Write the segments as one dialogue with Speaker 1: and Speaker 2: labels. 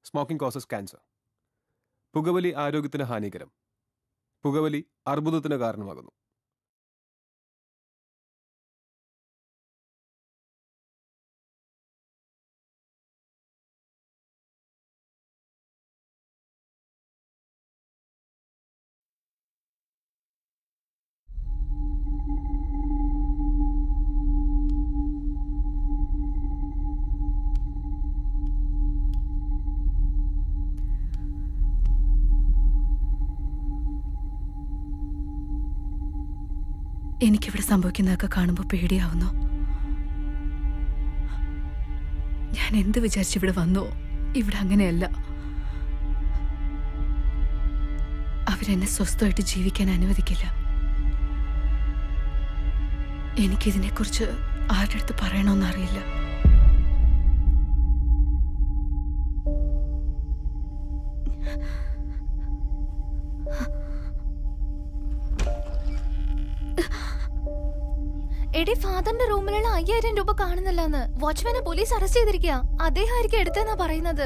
Speaker 1: Smoking causes cancer പുകവലി ആരോഗ്യത്തിന് ഹാനികരം പുകവലി അർബുദത്തിന് കാരണമാകുന്നു
Speaker 2: എനിക്കിവിടെ സംഭവിക്കുന്നതൊക്കെ കാണുമ്പോൾ പേടിയാവുന്നു ഞാൻ എന്ത് വിചാരിച്ച് ഇവിടെ വന്നു ഇവിടെ അങ്ങനെയല്ല അവരെന്നെ സ്വസ്ഥമായിട്ട് ജീവിക്കാൻ അനുവദിക്കില്ല എനിക്കിതിനെക്കുറിച്ച് ആരുടെ അടുത്ത് പറയണമെന്നറിയില്ല
Speaker 3: എടി ഫാദറിന്റെ റൂമിലുള്ള അയ്യായിരം രൂപ കാണുന്നില്ലെന്ന് വാച്ച്മാനെ പോലീസ് അറസ്റ്റ് ചെയ്തിരിക്കുക അദ്ദേഹം ആയിരിക്കും എടുത്തെന്നാ പറയുന്നത്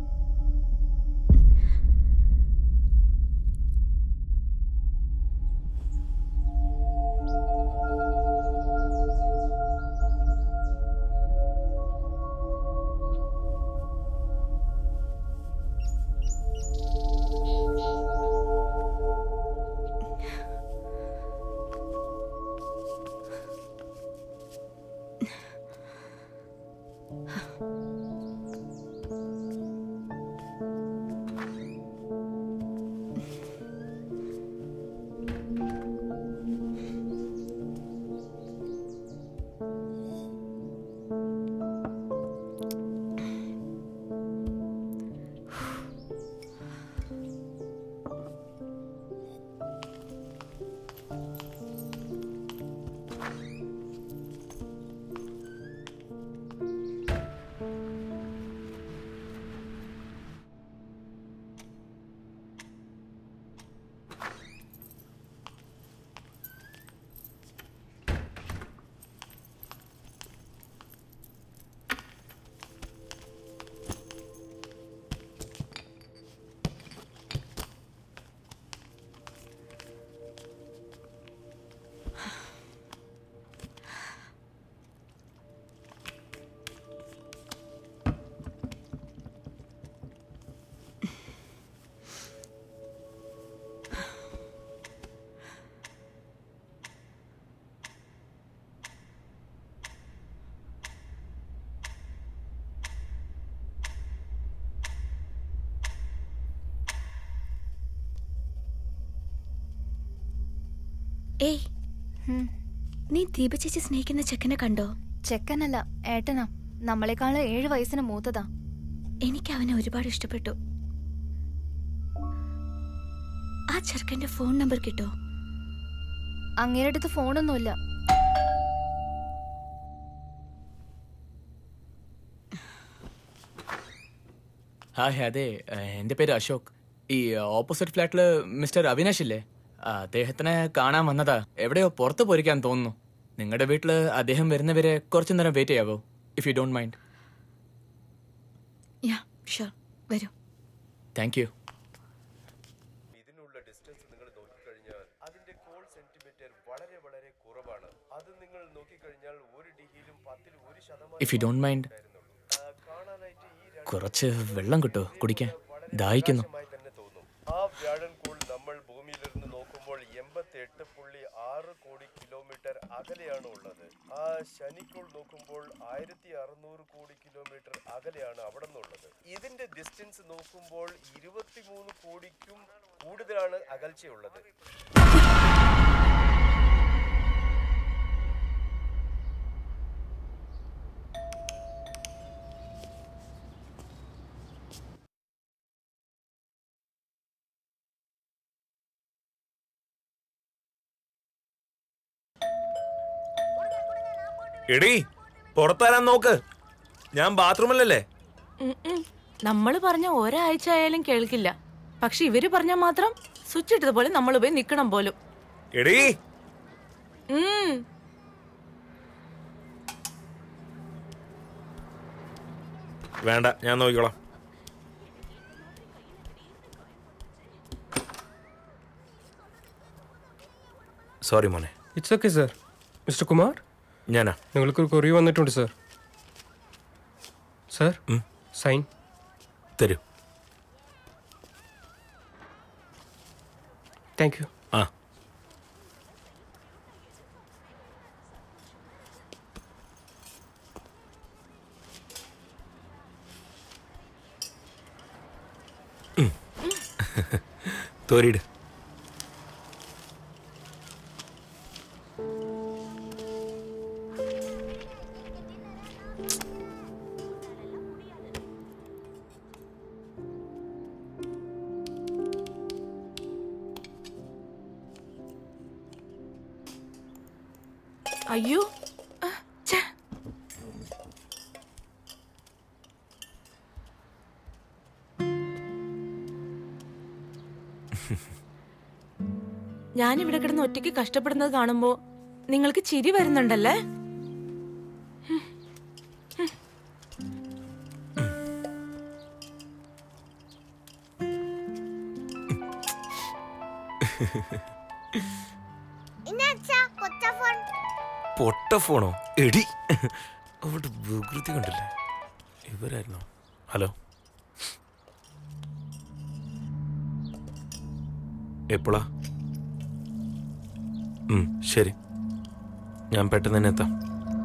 Speaker 2: ഏയ് നീ ദീപ ചേച്ചി സ്നേഹിക്കുന്ന ചെക്കനെ കണ്ടോ
Speaker 3: ചെക്കനല്ല ഏട്ടനാ നമ്മളെക്കാള് ഏഴ് വയസ്സിന് മൂത്തതാ
Speaker 2: എനിക്ക് അവനെ ഒരുപാട് ഇഷ്ടപ്പെട്ടു ആ ചെറുക്കന്റെ ഫോൺ നമ്പർ കിട്ടോ
Speaker 3: അങ്ങേരുടെ അടുത്ത് ഫോണൊന്നുമില്ല
Speaker 4: ഹായ് അതെ ഏഹ്, എൻ്റെ പേര് അശോക് ഈ ഓപ്പോസിറ്റ് ഫ്ലാറ്റില് മിസ്റ്റർ അവിനാഷ് ഇല്ലേ ആ, അദ്ദേഹത്തിനെ കാണാൻ വന്നതാ എവിടെയോ പുറത്ത് പോയിരിക്കാൻ തോന്നുന്നു നിങ്ങളുടെ വീട്ടിൽ അദ്ദേഹം വരുന്നവരെ കുറച്ചു നേരം വെയിറ്റ് ചെയ്യാവോ if you don't mind
Speaker 2: ya sure വരൂ
Speaker 4: താങ്ക് യു
Speaker 5: ഇതിനുള്ള ഡിസ്റ്റൻസ് നിങ്ങൾ നോക്കിക്കഴിഞ്ഞാൽ അതിന്റെ കോൾ സെന്റിമീറ്റർ വളരെ വളരെ കുറവാണ് അത് നിങ്ങൾ നോക്കിക്കഴിഞ്ഞാൽ ഒരു ഡിഗ്രിയിലും പത്തിൽ ഒരു ശതമാനം
Speaker 4: ഇഫ് യു ഡോണ്ട് മൈൻഡ്
Speaker 5: ആ, കാണാനായിട്ട് ഈ രണ്ട്
Speaker 4: കുറച്ച് വെള്ളം കിട്ടുമോ കുടിക്കാൻ ദാഹിക്കുന്നു
Speaker 5: ആയി തന്നെ തോന്നും ആ വ്യാഴൻ കോൾ നമ്മൾ ഭൂമിയിലിരുന്ന് നോക്കുമ്പോൾ എൺപത്തി എട്ട് പുള്ളി ആറ് കോടി കിലോമീറ്റർ അകലെയാണ് ഉള്ളത് ആ ശനിക്കോൾ നോക്കുമ്പോൾ ആയിരത്തി അറുന്നൂറ് കോടി കിലോമീറ്റർ അകലെയാണ് അവിടെ നിന്നുള്ളത് ഇതിന്റെ ഡിസ്റ്റൻസ് നോക്കുമ്പോൾ ഇരുപത്തിമൂന്ന് കോടിക്കും കൂടുതലാണ് അകൽച്ചയുള്ളത്
Speaker 6: എടീ പുറത്താരാൻ നോക്ക് ഞാൻ ബാത്റൂമിലല്ലേ
Speaker 7: നമ്മൾ പറഞ്ഞ ഒരാഴ്ച ആയാലും കേൾക്കില്ല പക്ഷെ ഇവര് പറഞ്ഞാൽ മാത്രം സ്വിച്ച് ഇട്ടതുപോലെ നമ്മൾ പോയി നിക്കണം പോലും
Speaker 6: എടീ
Speaker 7: ഉം.
Speaker 6: വേണ്ട ഞാൻ നോക്കിക്കോളാം സോറി മോനെ
Speaker 8: it's okay sir mister Kumar
Speaker 6: ഞാനാ
Speaker 8: നിങ്ങൾക്കൊരു കൊറിയ വന്നിട്ടുണ്ട് സർ സർ
Speaker 6: ഉം.
Speaker 8: സൈൻ
Speaker 6: തരൂ
Speaker 8: താങ്ക് യു
Speaker 6: ആ ഉം. തോരിയിട്
Speaker 7: അയ്യോ ആ, ഛെ. ഞാനിവിടെ കിടന്ന് ഒറ്റയ്ക്ക് കഷ്ടപ്പെടുന്നത് കാണുമ്പോ നിങ്ങൾക്ക് ചിരി വരുന്നുണ്ടല്ലേ
Speaker 6: പൊട്ട ഫോണോ എടി അവിടെ വികൃതി കണ്ടില്ലേ ഇവരായിരുന്നോ ഹലോ എപ്പോഴാ ഉം, ശരി ഞാൻ പെട്ടെന്ന് തന്നെ എത്താം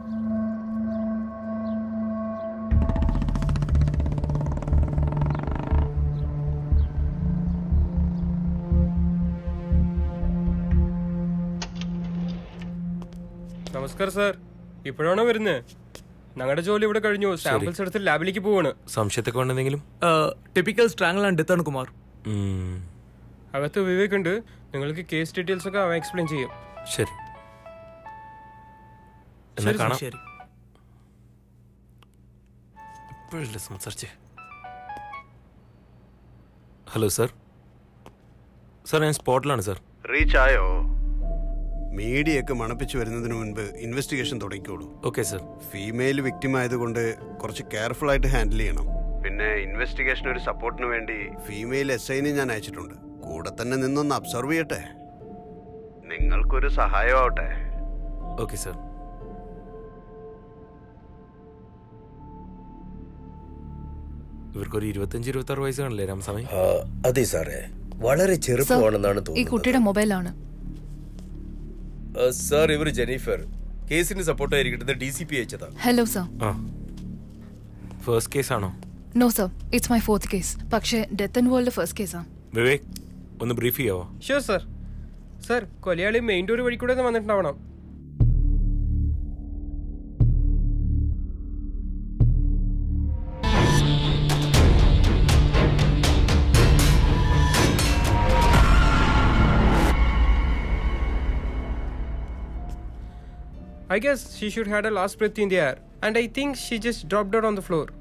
Speaker 8: നമസ്കാരം സർ ഇപ്പോഴാണോ വരുന്നത് ഞങ്ങളുടെ ജോലി ഇവിടെ കഴിഞ്ഞു സാമ്പിൾസ് എടുത്ത് ലാബിലേക്ക് പോവാണ്
Speaker 6: സംശയത്തൊക്കെ ഉണ്ടെന്തെങ്കിലും
Speaker 4: ടിപ്പിക്കൽ സ്ട്രാങ്കിൾ ആൻഡ് ഡെത്ത് ആണ് കുമാർ
Speaker 6: ഉം,
Speaker 8: അകത്ത് വിവേക് ഉണ്ട് നിങ്ങൾക്ക് കേസ് ഡീറ്റെയിൽസ് ഒക്കെ അവൻ എക്സ്പ്ലെയിൻ ചെയ്യും
Speaker 6: ശരി എന്നാ കാണാം
Speaker 4: ശരി
Speaker 6: ഇപ്പോഴല്ലേ സംസാരിച്ചേ ഹലോ സർ സാർ ഞാൻ സ്പോട്ടിലാണ് സർ
Speaker 5: റീച്ച് ആയോ മീഡിയൊക്കെ മണപ്പിച്ച് വരുന്നതിന് മുൻപ് ഇൻവെസ്റ്റിഗേഷൻ തുടങ്ങിക്കോളൂ
Speaker 6: ഓക്കെ സർ
Speaker 5: ഫീമെയിൽ വിക്ടിം ആയതുകൊണ്ട് കുറച്ച് കെയർഫുൾ ആയിട്ട് ഹാൻഡിൽ ചെയ്യണം പിന്നെ ഇൻവെസ്റ്റിഗേഷൻ ഒരു സപ്പോർട്ടിന് വേണ്ടി ഫീമെയിൽ എസ് ഐനെ ഞാൻ അയച്ചിട്ടുണ്ട് കൂടെ തന്നെ നിന്നൊന്ന് അബ്സർവ് ചെയ്യട്ടെ നിങ്ങൾക്കൊരു സഹായമാവട്ടെ
Speaker 6: ഓക്കെ സർ ഇവർക്കൊരു ഇരുപത്തഞ്ച് ഇരുപത്തി ആറ് വയസ്സ് കാണില്ലേ രാമസ്വാമി
Speaker 9: ആ, അതെ സാറേ വളരെ ചെറുപ്പമാണെന്നാണ്
Speaker 2: ഈ
Speaker 9: തോന്നുന്നത്
Speaker 2: കുട്ടിയുടെ മൊബൈലാണ്
Speaker 9: ആ, സാർ ഇവർ ജെനിഫർ കേസിന് സപ്പോർട്ടായിരിക്കട്ടെ ഡി സി പി അയച്ചതാ
Speaker 2: ഹലോ സർ
Speaker 6: ആ ഫസ്റ്റ് കേസ് ആണോ
Speaker 2: no sir it's my fourth case പക്ഷേ ഡെത്ത് ആൻഡ് വേൾഡ് ഫസ്റ്റ് കേസാ
Speaker 6: വിവേക് ഒന്ന് ബ്രീഫ് ചെയ്യാവോ
Speaker 8: ഷുവർ സർ സർ കൊലയാളി മെയിൻ ഡോർ വഴി കൂടെ വന്നിട്ടുണ്ടാവണം I guess she should had a last breath in the air, and I think she just dropped out on the floor.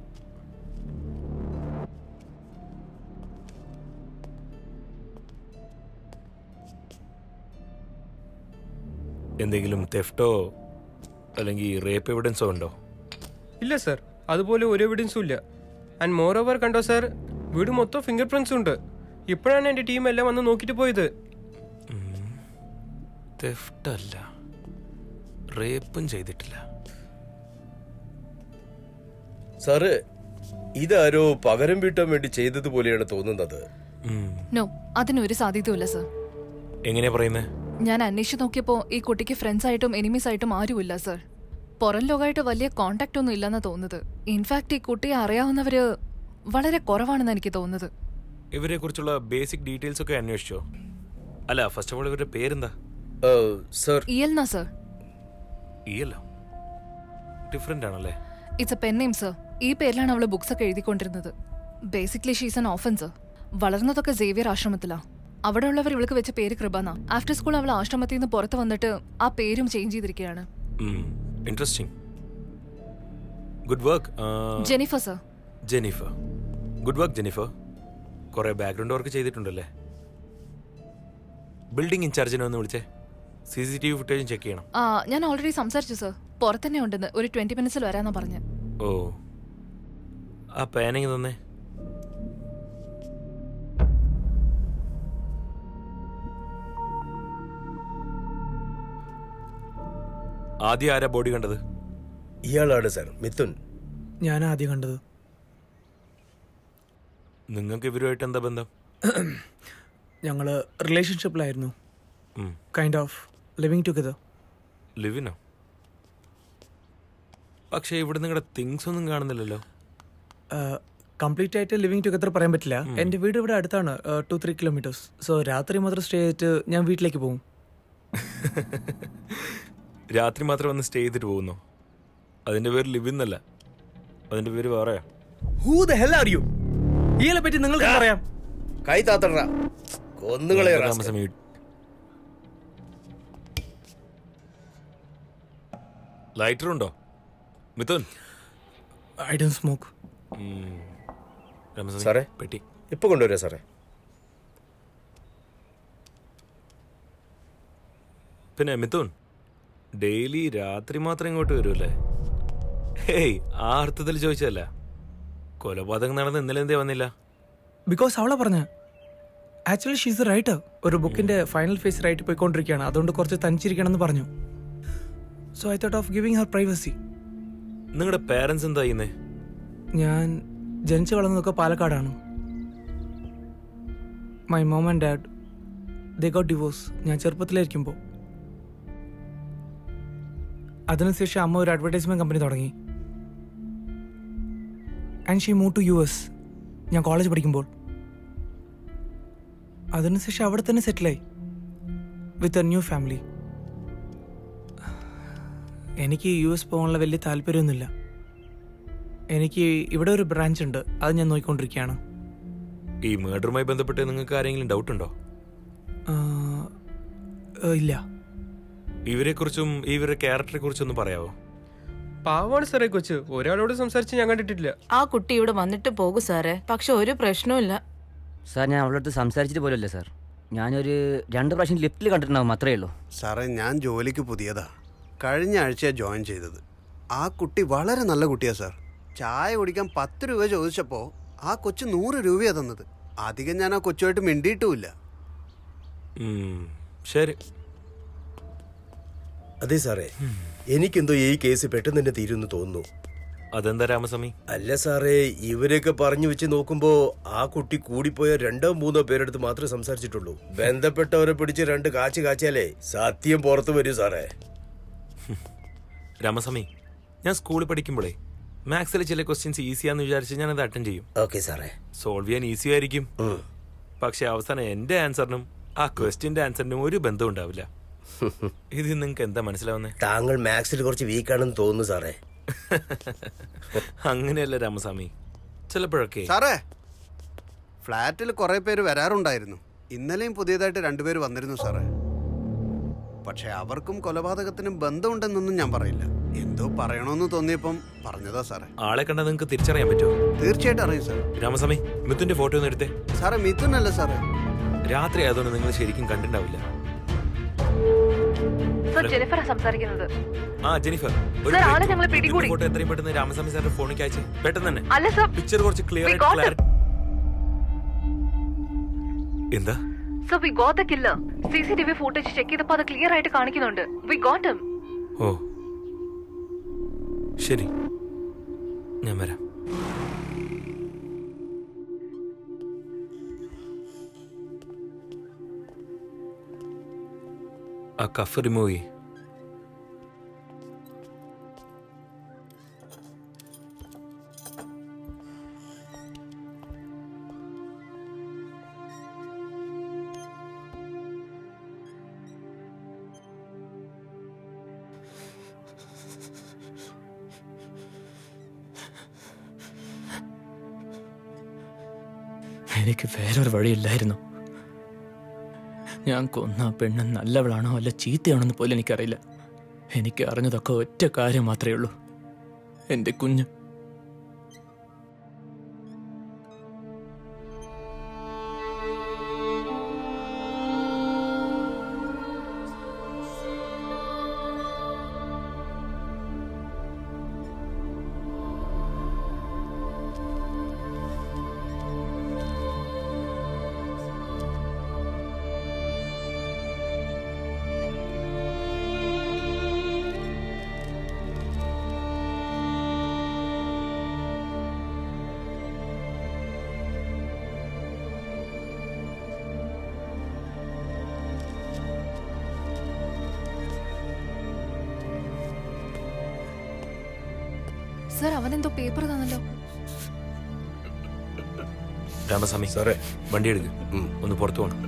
Speaker 6: എന്തെങ്കിലും തെഫ്റ്റോ അല്ലെങ്കിൽ rape എവിഡൻസോ ഉണ്ടോ
Speaker 8: ഇല്ല സർ അതുപോലെ ഒരു എവിഡൻസും ഇല്ല ആൻഡ് മോർ ഓവർ കണ്ടോ സർ വീട് മൊത്തം ഫിംഗർ പ്രിന്റ്സ് ഉണ്ട് ഇപ്പോഴാണ് എൻ്റെ ടീം എല്ലാം വന്ന് നോക്കിയിട്ട് പോയത്
Speaker 6: തെഫ്റ്റ് അല്ല റേപ്പും ചെയ്തിട്ടില്ല
Speaker 9: സാറ് ഇതാരോ പകരം വീട്ടാൻ വേണ്ടി ചെയ്തതുപോലെയാണ് തോന്നുന്നത്
Speaker 6: ഉം.
Speaker 2: നോ അതിനൊരു സാധ്യതയുമില്ല സർ
Speaker 6: എങ്ങനെയാ പറയുന്നേ
Speaker 2: ഞാൻ അന്വേഷിച്ച് നോക്കിയപ്പോൾ ഈ കുട്ടിക്ക് ഫ്രണ്ട്സ് ആയിട്ടും എനിമീസ് ആയിട്ടും ആരുമില്ല സർ പുറം ലോകമായിട്ട് വലിയ കോണ്ടാക്ട് ഒന്നും ഇല്ലെന്നാ തോന്നുന്നത് ഇൻഫാക്ട് ഈ കുട്ടിയെ അറിയാവുന്നവര് വളരെ കുറവാണെന്ന് എനിക്ക് തോന്നുന്നത്
Speaker 6: ഇവരെ കുറിച്ചുള്ള ബേസിക് ഡീറ്റെയിൽസ് ഒക്കെ അന്വേഷിച്ചോ അല്ല ഫസ്റ്റ് ഓഫ് ഓൾ ഇവരുടെ പേരെന്താ
Speaker 9: ആ, സാർ
Speaker 2: ഇയൽന സർ
Speaker 6: ഈ അല്ല ഡിഫറെന്റ് ആണല്ലേ
Speaker 2: it's a pen name sir ഈ പേരിലാണ് അവള് ബുക്സ് ഒക്കെ എഴുതിക്കൊണ്ടിരുന്നത് ബേസിക്കലി ഷീസ് എൻ ഓഫൻസർ വളർന്നതൊക്കെ സേവിയർ ആശ്രമത്തിലാ അവിടെ ഉള്ളവർ ഇവൾക്ക് വെച്ച പേര് കൃപന ആഫ്റ്റർ സ്കൂൾ അവൾ ആശ്രമത്തിൽ നിന്ന് പുറത്ത് വന്നിട്ട് ആ പേരും ചേഞ്ച് ചെയ്തിരിക്കുകയാണ്
Speaker 6: interesting good work
Speaker 2: Jennifer sir
Speaker 6: Jennifer good work Jennifer കുറെ ബാക്ക്ഗ്രൗണ്ട് വർക്ക് ചെയ്തിട്ടുണ്ടല്ലേ ബിൽഡിംഗ് ഇൻചാർജിനെ ഒന്ന് വിളിച്ചേ സി സി ടി വി ഫുട്ടേജും ചെക്ക് ചെയ്യണം
Speaker 2: ആ ഞാൻ ഓൾറെഡി സംസാരിച്ചു സർ പുറത്തന്നെ ഉണ്ടെന്ന് ഒരു ട്വന്റി മിനിറ്റ്സിൽ വരാന്നാ പറഞ്ഞു
Speaker 6: ഓ ആ പേനങ്ങ് തന്നെ ആദ്യം ആരാ ബോഡി കണ്ടത്
Speaker 9: ഇയാളാണ് സാർ മിഥുൻ
Speaker 10: ഞാൻ ആദ്യം കണ്ടത്
Speaker 6: നിങ്ങൾക്ക് ഇവരുമായിട്ട് എന്താ ബന്ധം
Speaker 10: ഞങ്ങൾ റിലേഷൻഷിപ്പിലായിരുന്നു
Speaker 6: ഉം.
Speaker 10: കൈൻഡ് ഓഫ് ലിവിങ് ടുഗദർ
Speaker 6: ലിവിനോ പക്ഷേ ഇവിടെ നിങ്ങളുടെ തിങ്സ് ഒന്നും കാണുന്നില്ലല്ലോ
Speaker 10: കംപ്ലീറ്റ് ആയിട്ട് ലിവിങ് ടുഗദർ പറയാൻ പറ്റില്ല എൻ്റെ വീട് ഇവിടെ അടുത്താണ് ടു ത്രീ കിലോമീറ്റേഴ്സ് സോ രാത്രി മാത്രം സ്റ്റേ ചെയ്തിട്ട് ഞാൻ വീട്ടിലേക്ക് പോകും
Speaker 6: രാത്രി മാത്രം വന്ന് സ്റ്റേ ചെയ്തിട്ട് പോകുന്നു അതിന്റെ പേര് ലിവിൻ എന്നല്ല അതിന്റെ പേര് വേറെയാ
Speaker 10: who the hell are you ഇയാളെ പറ്റി നിങ്ങൾക്ക് പറയാം
Speaker 9: കൈ താത്തട കൊന്നുകളെ
Speaker 6: എന്താ താമസം ഈ- ലൈറ്റർ ഉണ്ടോ മിഥുൻ
Speaker 10: ഐ ഡോണ്ട് സ്മോക്ക്
Speaker 6: ഉം. രാമസ്വാമി,
Speaker 9: സാറേ?
Speaker 6: പെട്ടി
Speaker 9: ഇപ്പൊ കൊണ്ടുവരാ സാറേ
Speaker 6: പിന്നെ മിഥുൻ ഡെയിലി രാത്രി മാത്രം ഇങ്ങോട്ട് വരുമല്ലേ ഹേയ് ആ അർത്ഥത്തിൽ ചോദിച്ചതല്ല കൊലപാതകം നടന്ന് ഇന്നലെ എന്തേ വന്നില്ല
Speaker 10: ബിക്കോസ് അവളെ പറഞ്ഞ ആക്ച്വലി ഷീസ് എ റൈറ്റർ ഒരു ബുക്കിന്റെ ഫൈനൽ ഫേസ് റൈറ്റ് പോയിക്കൊണ്ടിരിക്കുകയാണ് അതുകൊണ്ട് കുറച്ച് തനിച്ചിരിക്കണം എന്ന് പറഞ്ഞു so I thought of giving her privacy
Speaker 6: നിങ്ങളുടെ പേരൻസ് എന്താ ചെയ്യുന്നേ
Speaker 10: ഞാൻ ജനിച്ചു വളർന്നതൊക്കെ പാലക്കാടാണ് my mom and dad they got divorce ഞാൻ ചെറുപ്പത്തിലായിരിക്കുമ്പോൾ അതിനുശേഷം അമ്മ ഒരു അഡ്വർടൈസ്മെന്റ് കമ്പനി തുടങ്ങി and she move to U S ഞാൻ കോളേജ് പഠിക്കുമ്പോൾ അതിനുശേഷം അവിടെ തന്നെ സെറ്റിലായി വിത്ത് എ ന്യൂ ഫാമിലി എനിക്ക് യു എസ് പോകാനുള്ള വലിയ താല്പര്യമൊന്നുമില്ല എനിക്ക് ഇവിടെ ഒരു ബ്രാഞ്ച് ഉണ്ട് അത് ഞാൻ നോക്കിക്കൊണ്ടിരിക്കുകയാണ്
Speaker 6: ഈ മേഡറുമായി ബന്ധപ്പെട്ട് നിങ്ങൾക്ക് ആരെങ്കിലും ഡൗട്ട് ഉണ്ടോ
Speaker 10: ആ, ഏ, ഇല്ല
Speaker 6: ഇവരെ കുറിച്ചും ഇവരുടെ ക്യാരക്ടറെ കുറിച്ചും ഒന്ന് പറയാവോ
Speaker 8: പാവാണ് സാറേ കൊച്ച് ഒരാളോട് സംസാരിച്ച് ഞാൻ കണ്ടിട്ടില്ല
Speaker 7: ആ കുട്ടി ഇവിടെ വന്നിട്ട് പോകും സാറേ പക്ഷെ ഒരു പ്രശ്നവുമില്ല
Speaker 11: സാർ ഞാൻ അവളുടെ അടുത്ത് സംസാരിച്ചിട്ട് പോലല്ലേ സാർ ഞാനൊരു രണ്ട് പ്രാവശ്യം ലിഫ്റ്റിൽ കണ്ടിട്ടുണ്ടാവും അത്രേ ഉള്ളൂ
Speaker 12: സാറേ ഞാൻ ജോലിക്ക് പുതിയതാ കഴിഞ്ഞ ആഴ്ചയാണ് ജോയിൻ ചെയ്തത് ആ കുട്ടി വളരെ നല്ല കുട്ടിയാ സാർ ചായ കുടിക്കാൻ പത്ത് രൂപ ചോദിച്ചപ്പോൾ ആ കൊച്ചു നൂറ് രൂപയാണ് തന്നത് അധികം ഞാൻ ആ കൊച്ചുമായിട്ട് മിണ്ടിയിട്ടുമില്ല
Speaker 6: ഉം, ശരി
Speaker 9: അതെ സാറേ എനിക്കെന്തോ ഈ കേസ് പെട്ടെന്ന് തന്നെ തീരുമെന്ന് തോന്നുന്നു
Speaker 6: അതെന്താ രാമസ്വാമി
Speaker 9: അല്ല സാറേ ഇവരെയൊക്കെ പറഞ്ഞു വെച്ച് നോക്കുമ്പോ ആ കുട്ടി കൂടിപ്പോയ രണ്ടോ മൂന്നോ പേരെടുത്ത് മാത്രമേ സംസാരിച്ചിട്ടുള്ളൂ ബന്ധപ്പെട്ടവരെ പിടിച്ച് രണ്ട് കാച്ച് കാച്ചിയാലേ സത്യം പുറത്തു വരും സാറേ
Speaker 6: രാമസ്വാമി ഞാൻ സ്കൂളിൽ പഠിക്കുമ്പോഴേ മാത്സിലെ ചില ക്വസ്റ്റ്യൻസ് ഈസിയാന്ന് വിചാരിച്ച് ഞാൻ അത് അറ്റൻഡ് ചെയ്യും
Speaker 9: ഓക്കെ സാറേ
Speaker 6: സോൾവ് ചെയ്യാൻ ഈസി ആയിരിക്കും പക്ഷെ അവസാനം എന്റെ ആൻസറിനും ആ ക്വസ്റ്റ്യന്റെ ആൻസറിനും ഒരു ബന്ധം ഉണ്ടാവില്ല ഇത് നിങ്ങൾക്ക് എന്താ മനസ്സിലാവുന്നേ
Speaker 9: താങ്കൾ മാത്സിൽ കുറച്ച് വീക്കാണെന്ന് തോന്നുന്നു സാറേ
Speaker 6: അങ്ങനെയല്ല രാമസ്വാമി ചിലപ്പോഴൊക്കെ
Speaker 12: സാറേ ഫ്ലാറ്റിൽ കുറെ പേര് വരാറുണ്ടായിരുന്നു ഇന്നലെയും പുതിയതായിട്ട് രണ്ടുപേര് വന്നിരുന്നു സാറേ പക്ഷെ അവർക്കും കൊലപാതകത്തിനും ബന്ധമുണ്ടെന്നൊന്നും ഞാൻ പറയില്ല എന്തോ പറയണമെന്ന് തോന്നിയപ്പം പറഞ്ഞതാ സാറേ
Speaker 6: ആളെ കണ്ടാൽ നിങ്ങൾക്ക് തിരിച്ചറിയാൻ പറ്റുമോ
Speaker 12: തീർച്ചയായിട്ടും അറിയും സാർ
Speaker 6: രാമസ്വാമി മിഥുന്റെ ഫോട്ടോ ഒന്ന് എടുത്തേ
Speaker 12: സാറേ മിഥുൻ അല്ല സാറേ
Speaker 6: രാത്രി ആയതുകൊണ്ട് നിങ്ങൾ ശരിക്കും കണ്ടിട്ടുണ്ടാവില്ല
Speaker 2: സർ ജെനിഫറാ സംസാരിക്കുന്നത്
Speaker 6: ആ ജെനിഫർ
Speaker 2: Sir, ആളെ ഞങ്ങളെ പിടികൂടി.
Speaker 6: ഫോട്ടോ എത്രയും പെട്ടെന്ന് രാമസ്വാമി സാറിന്റെ ഫോണിലേക്ക് അയച്ചേ പെട്ടെന്ന് തന്നെ
Speaker 2: അല്ല സർ
Speaker 6: പിക്ചർ കുറച്ച് ക്ലിയർ
Speaker 2: We
Speaker 6: ആയിട്ട്
Speaker 2: got
Speaker 6: clarity- എന്താ
Speaker 2: sir we got the killer C C T V footage check ചെയ്തപ്പോൾ അത് ക്ലിയർ ആയിട്ട് കാണിക്കുന്നുണ്ട് വി ഗോട്ട് ഹിം
Speaker 6: ഓ ശരി ഞാൻ വരാം ആ കഫ് റിമൂവ് ചെയ്യ്
Speaker 4: എനിക്ക് വേറൊരു വഴിയില്ലായിരുന്നു ഞാൻ കൊന്ന ആ പെണ്ണ് നല്ലവളാണോ അല്ല ചീത്തയാണെന്ന് പോലും എനിക്കറിയില്ല എനിക്ക് അറിഞ്ഞതൊക്കെ ഒറ്റ കാര്യം മാത്രമേ ഉള്ളൂ എൻ്റെ കുഞ്ഞ്
Speaker 2: സർ അവൻ എന്തോ പേപ്പർ തന്നല്ലോ
Speaker 6: രാമസ്വാമി സാറേ വണ്ടി എടുക്ക് ഒന്ന് പുറത്തു പോകണം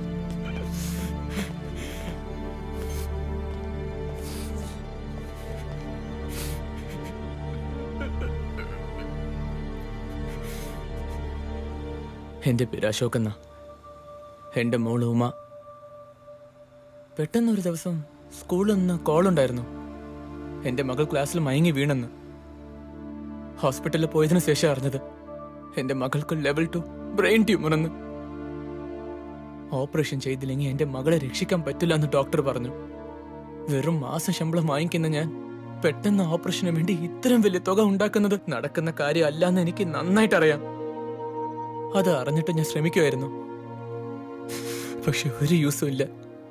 Speaker 4: എൻ്റെ പേര് അശോക് എന്ന എൻ്റെ മോൾ ഉമ പെട്ടെന്ന് ഒരു ദിവസം സ്കൂളിൽ നിന്ന് കോൾ ഉണ്ടായിരുന്നു എൻ്റെ മകൾ ക്ലാസ്സിൽ മയങ്ങി വീണെന്ന് ഹോസ്പിറ്റലിൽ പോയതിനു ശേഷം അറിഞ്ഞത് എൻ്റെ മകൾക്ക് ലെവൽ ടു ബ്രെയിൻ ട്യൂമർ എന്ന് ഓപ്പറേഷൻ ചെയ്തില്ലെങ്കിൽ എൻ്റെ മകളെ രക്ഷിക്കാൻ പറ്റില്ല എന്ന് ഡോക്ടർ പറഞ്ഞു വെറും മാസം ശമ്പളം വാങ്ങിക്കുന്ന ഞാൻ പെട്ടെന്ന് ഓപ്പറേഷന് വേണ്ടി ഇത്രയും വലിയ തുക ഉണ്ടാക്കുന്നത് നടക്കുന്ന കാര്യമല്ല എന്ന് എനിക്ക് നന്നായിട്ട് അറിയാം അത് അറിഞ്ഞിട്ട് ഞാൻ ശ്രമിക്കുമായിരുന്നു പക്ഷെ ഒരു യൂസും ഇല്ല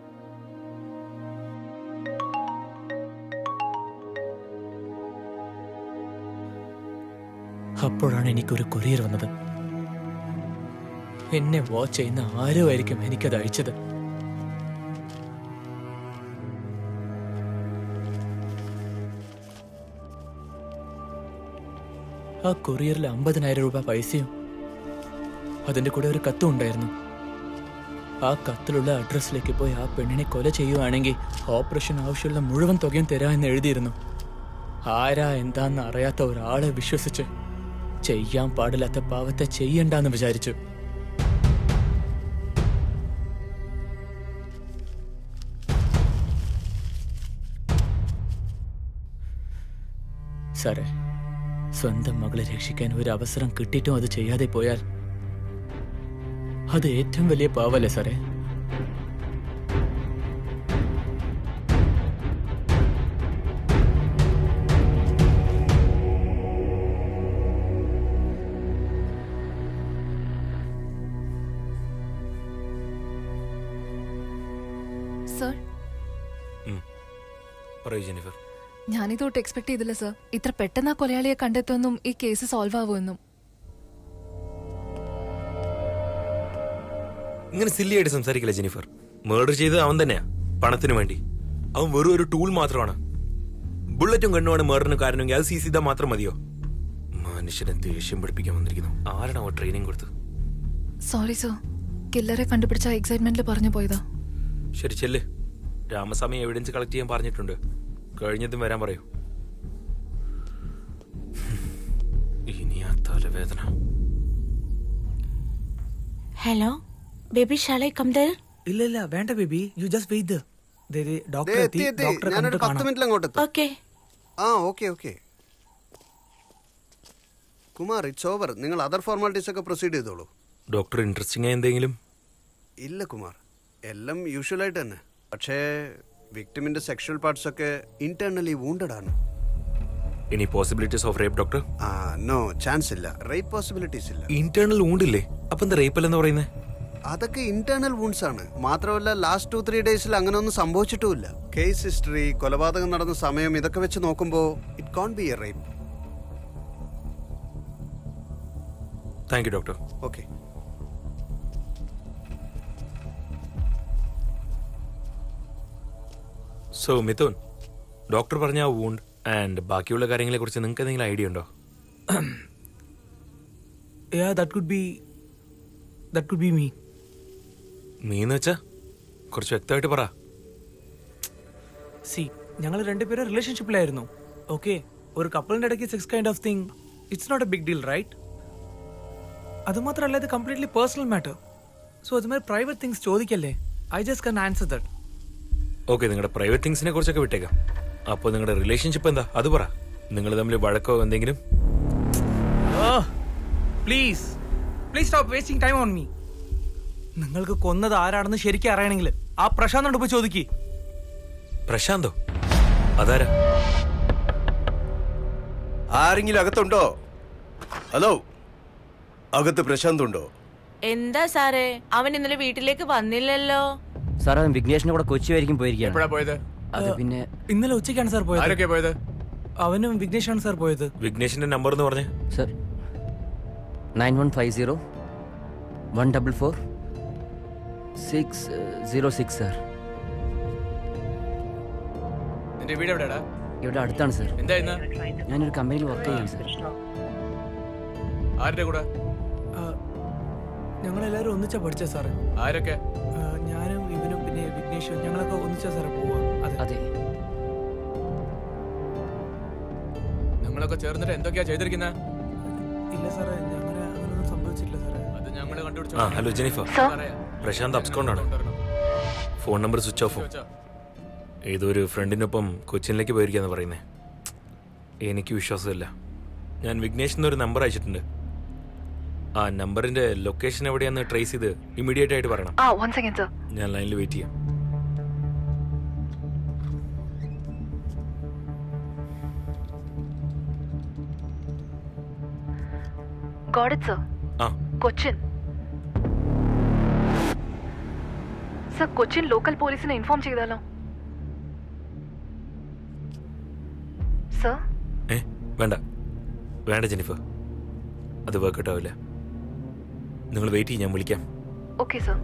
Speaker 4: അപ്പോഴാണ് എനിക്കൊരു കൊറിയർ വന്നത് എന്നെ വാച്ച് ചെയ്യുന്ന ആരോ ആയിരിക്കും എനിക്കത് അയച്ചത് ആ കൊറിയറിൽ അമ്പതിനായിരം രൂപ പൈസയും അതിന്റെ കൂടെ ഒരു കത്തും ഉണ്ടായിരുന്നു ആ കത്തിലുള്ള അഡ്രസ്സിലേക്ക് പോയി ആ പെണ്ണിനെ കൊല ചെയ്യുവാണെങ്കിൽ ഓപ്പറേഷൻ ആവശ്യമുള്ള മുഴുവൻ തുകയും തരാമെന്ന് എഴുതിയിരുന്നു ആരാ എന്താന്ന് അറിയാത്ത ഒരാളെ വിശ്വസിച്ച് ചെയ്യാൻ പാടില്ലാത്ത പാവത്തെ ചെയ്യണ്ടെന്ന് വിചാരിച്ചു സാറേ സ്വന്തം മകളെ രക്ഷിക്കാൻ ഒരു അവസരം കിട്ടിയിട്ടും അത് ചെയ്യാതെ പോയാൽ അത് ഏറ്റവും വലിയ പാവല്ലേ സാറേ
Speaker 2: സർ
Speaker 6: പറയൂ ജെനിഫർ
Speaker 2: ഞാനിതൊട്ട് എക്സ്പെക്ട് ചെയ്തില്ല സർ ഇത്ര പെട്ടെന്ന് ആ കൊലയാളിയെ കണ്ടെത്തുമെന്നും ഈ കേസ് സോൾവ് ആവുമെന്നും
Speaker 6: ഇങ്ങനെ സില്ലിയായിട്ട് സംസാരിക്കില്ല ജെനിഫർ മർഡർ ചെയ്തത് അവൻ തന്നെയാ പണത്തിന് വേണ്ടി അവൻ വെറും ഒരു ടൂൾ മാത്രമാണ് ബുള്ളറ്റും കണ്ണുമാണ് മർഡറിന് കാരണമെങ്കിൽ അത് സി സി മാത്രം മതിയോ മനുഷ്യനെ ദേഷ്യം പഠിപ്പിക്കാൻ വന്നിരിക്കുന്നു ആരാണ് അവൻ ട്രെയിനിങ് കൊടുത്തത്
Speaker 2: സോറി സർ കില്ലറെ കണ്ടുപിടിച്ച എക്സൈറ്റ്മെന്റിൽ പറഞ്ഞു പോയതാ
Speaker 6: ശരി ചെല്ല് രാമസ്വാമി എവിഡൻസ് കളക്ട് ചെയ്യാൻ പറഞ്ഞിട്ടുണ്ട് കഴിഞ്ഞതും വരാൻ പറയൂ ഇനി ആ തലവേദന
Speaker 7: hello baby shall I come there
Speaker 10: ഇല്ല ഇല്ല വേണ്ട baby you just wait doctor
Speaker 12: ദേ,
Speaker 10: എത്തി
Speaker 12: എത്തി, എത്തി.
Speaker 10: ഡോക്ടറെ
Speaker 12: ഞാനൊരു
Speaker 10: കണ്ടിട്ട്
Speaker 12: പത്ത്
Speaker 10: കാണാം
Speaker 12: മിനിറ്റിൽ അങ്ങോട്ട് എത്തും
Speaker 7: ഓക്കെ
Speaker 12: ആ okay okay Kumar it's over നിങ്ങൾ അതർ ഫോർമാലിറ്റീസ് ഒക്കെ പ്രൊസീഡ് ചെയ്തോളൂ
Speaker 6: ഡോക്ടർ ഇൻട്രസ്റ്റിംഗ് എന്തെങ്കിലും
Speaker 12: ഇല്ല കുമാർ എല്ലാം യൂഷ്വലായിട്ട് തന്നെ പക്ഷേ വിക്ടിമിന്റെ സെക്ഷൽ പാർട്സ് ഒക്കെ ഇന്റേർണലി വൂണ്ടഡ് ആണ്
Speaker 6: ഇനി പോസിബിലിറ്റീസ് ഓഫ് റേപ്പ് ഡോക്ടർ
Speaker 12: ആ നോ ചാൻസ് ഇല്ല റേപ്പ് പോസിബിലിറ്റീസ് ഇല്ല
Speaker 6: ഇന്റേണൽ ഊണ്ടില്ലേ അപ്പൊ എന്താ റേപ്പ് അല്ലെന്ന് പറയുന്നത്
Speaker 12: അതൊക്കെ ഇന്റേണൽ വൂൺസ് ആണ് മാത്രമല്ല ലാസ്റ്റ് ടു ത്രീ ഡേയ്സിൽ അങ്ങനെ ഒന്നും സംഭവിച്ചിട്ടുമില്ല കേസ് ഹിസ്റ്ററി കൊലപാതകം നടന്ന സമയം ഇതൊക്കെ വെച്ച് നോക്കുമ്പോൾ it can be a rape
Speaker 6: thank you doctor
Speaker 12: okay
Speaker 6: so Mithun doctor പറഞ്ഞ ആ വൂണ്ട് ആൻഡ് ബാക്കിയുള്ള കാര്യങ്ങളെ കുറിച്ച് നിങ്ങൾക്ക് എന്തെങ്കിലും ഐഡിയ ഉണ്ടോ
Speaker 10: yeah that could be that could be me
Speaker 6: മീന്ന് വെച്ചാ കുറച്ച് വ്യക്തമായിട്ട് പറ
Speaker 10: സി ഞങ്ങൾ രണ്ടുപേരും റിലേഷൻഷിപ്പിലായിരുന്നു ഓക്കെ ഒരു കപ്പിളിന്റെ ഇടയ്ക്ക് sex kind of thing it's not a big deal right അത് മാത്രമല്ല ഇത് കംപ്ലീറ്റ്ലി പേഴ്സണൽ മാറ്റർ സോ അതുമാതിരി പ്രൈവറ്റ് തിങ്സ് ചോദിക്കല്ലേ I just can answer that
Speaker 6: okay നിങ്ങളുടെ പ്രൈവറ്റ് തിങ്സിനെ കുറിച്ചൊക്കെ വിട്ടേക്കാം അപ്പോൾ നിങ്ങളുടെ റിലേഷൻഷിപ്പ് എന്താ അത് പറ നിങ്ങൾ തമ്മിൽ വഴക്കോ എന്തെങ്കിലും
Speaker 10: please please stop wasting time on me നിങ്ങൾക്ക് കൊന്നത് ആരാണെന്ന് ശരിക്കും അറിയണമെങ്കിൽ ആ പ്രശാന്തോട് പോയി ചോദിക്കേ
Speaker 6: പ്രശാന്തോ അതാരാ
Speaker 9: ആരെങ്കിലും അകത്തുണ്ടോ ഹലോ അകത്ത് പ്രശാന്ത് ഉണ്ടോ
Speaker 7: എന്താ സാറേ അവൻ ഇന്നലെ വീട്ടിലേക്ക് വന്നില്ലല്ലോ
Speaker 11: സാർ അവൻ വിഘ്നേഷിന്റെ കൂടെ കൊച്ചി വരയ്ക്കും പോയിരിക്കുകയാണ്
Speaker 4: എപ്പോഴാ പോയത്
Speaker 11: അത് പിന്നെ
Speaker 10: ഇന്നലെ ഉച്ചയ്ക്കാണ് സാർ പോയത്
Speaker 4: ആരൊക്കെ പോയത്
Speaker 10: അവനും വിഘ്നേഷാണ് സാർ പോയത്
Speaker 6: വിഘ്നേഷിന്റെ നമ്പർ എന്ന് പറഞ്ഞേ
Speaker 11: sir nine one five zero one double four six zero six sir
Speaker 4: നിന്റെ വീട് എവിടെയാടാ
Speaker 11: ഇവിടെ അടുത്താണ് സർ
Speaker 4: എന്താ ഇന്ന്
Speaker 11: ഞാനൊരു കമ്പനിയിൽ വർക്ക് ചെയ്യാണ് സർ
Speaker 4: ആരുടെ കൂടെ
Speaker 10: ഞങ്ങളെല്ലാവരും ഒന്നിച്ചാ പഠിച്ച സാറേ
Speaker 4: ആരൊക്കെ
Speaker 10: ആ, ഞാനും ഇവനും പിന്നെ വിഘ്നേഷും ഞങ്ങളൊക്കെ ഒന്നിച്ചാ സാറേ പോവാ അതെ
Speaker 11: അതെ
Speaker 4: നിങ്ങളൊക്കെ ചേർന്നിട്ട് എന്തൊക്കെയാ ചെയ്തിരിക്കുന്നത്
Speaker 10: ഇല്ല സാറേ ഞങ്ങനെ അങ്ങനൊന്നും സംഭവിച്ചിട്ടില്ല സാറേ
Speaker 4: അത് ഞങ്ങൾ കണ്ടുപിടിച്ചു
Speaker 6: ആ ഹലോ ജെനിഫർ പ്രശാന്ത് അബ്സ്കോണ്ടാണ് ഫോൺ നമ്പർ സ്വിച്ച് ഓഫ് ഏതൊരു ഫ്രണ്ടിനൊപ്പം കൊച്ചിനിലേക്ക് പോയിരിക്കാന്ന് പറയുന്നേ എനിക്ക് വിശ്വാസമില്ല ഞാൻ വിഘ്നേഷ് എന്നൊരു നമ്പർ അയച്ചിട്ടുണ്ട് ആ നമ്പറിന്റെ ലൊക്കേഷൻ എവിടെയാന്ന് ട്രേസ് ചെയ്ത് ഇമ്മീഡിയറ്റ് ആയിട്ട് പറയണം
Speaker 2: ആ വൺ സെക്കൻഡ് സർ
Speaker 6: ഞാൻ ലൈനിൽ വെയിറ്റ് ചെയ്യാം
Speaker 2: ഗോഡ് ഇറ്റ് സർ
Speaker 6: ആ
Speaker 2: കൊച്ചിൻ സർ കൊച്ചിൻ ലോക്കൽ പോലീസിനെ ഇൻഫോം ചെയ്താലോ സർ
Speaker 6: ഏ വേണ്ട വേണ്ട ജെനിഫർ അത് വർക്കൗട്ട് ആവില്ല നിങ്ങൾ വെയിറ്റ് ചെയ്യും ഞാൻ വിളിക്കാം
Speaker 2: ഓക്കെ സർ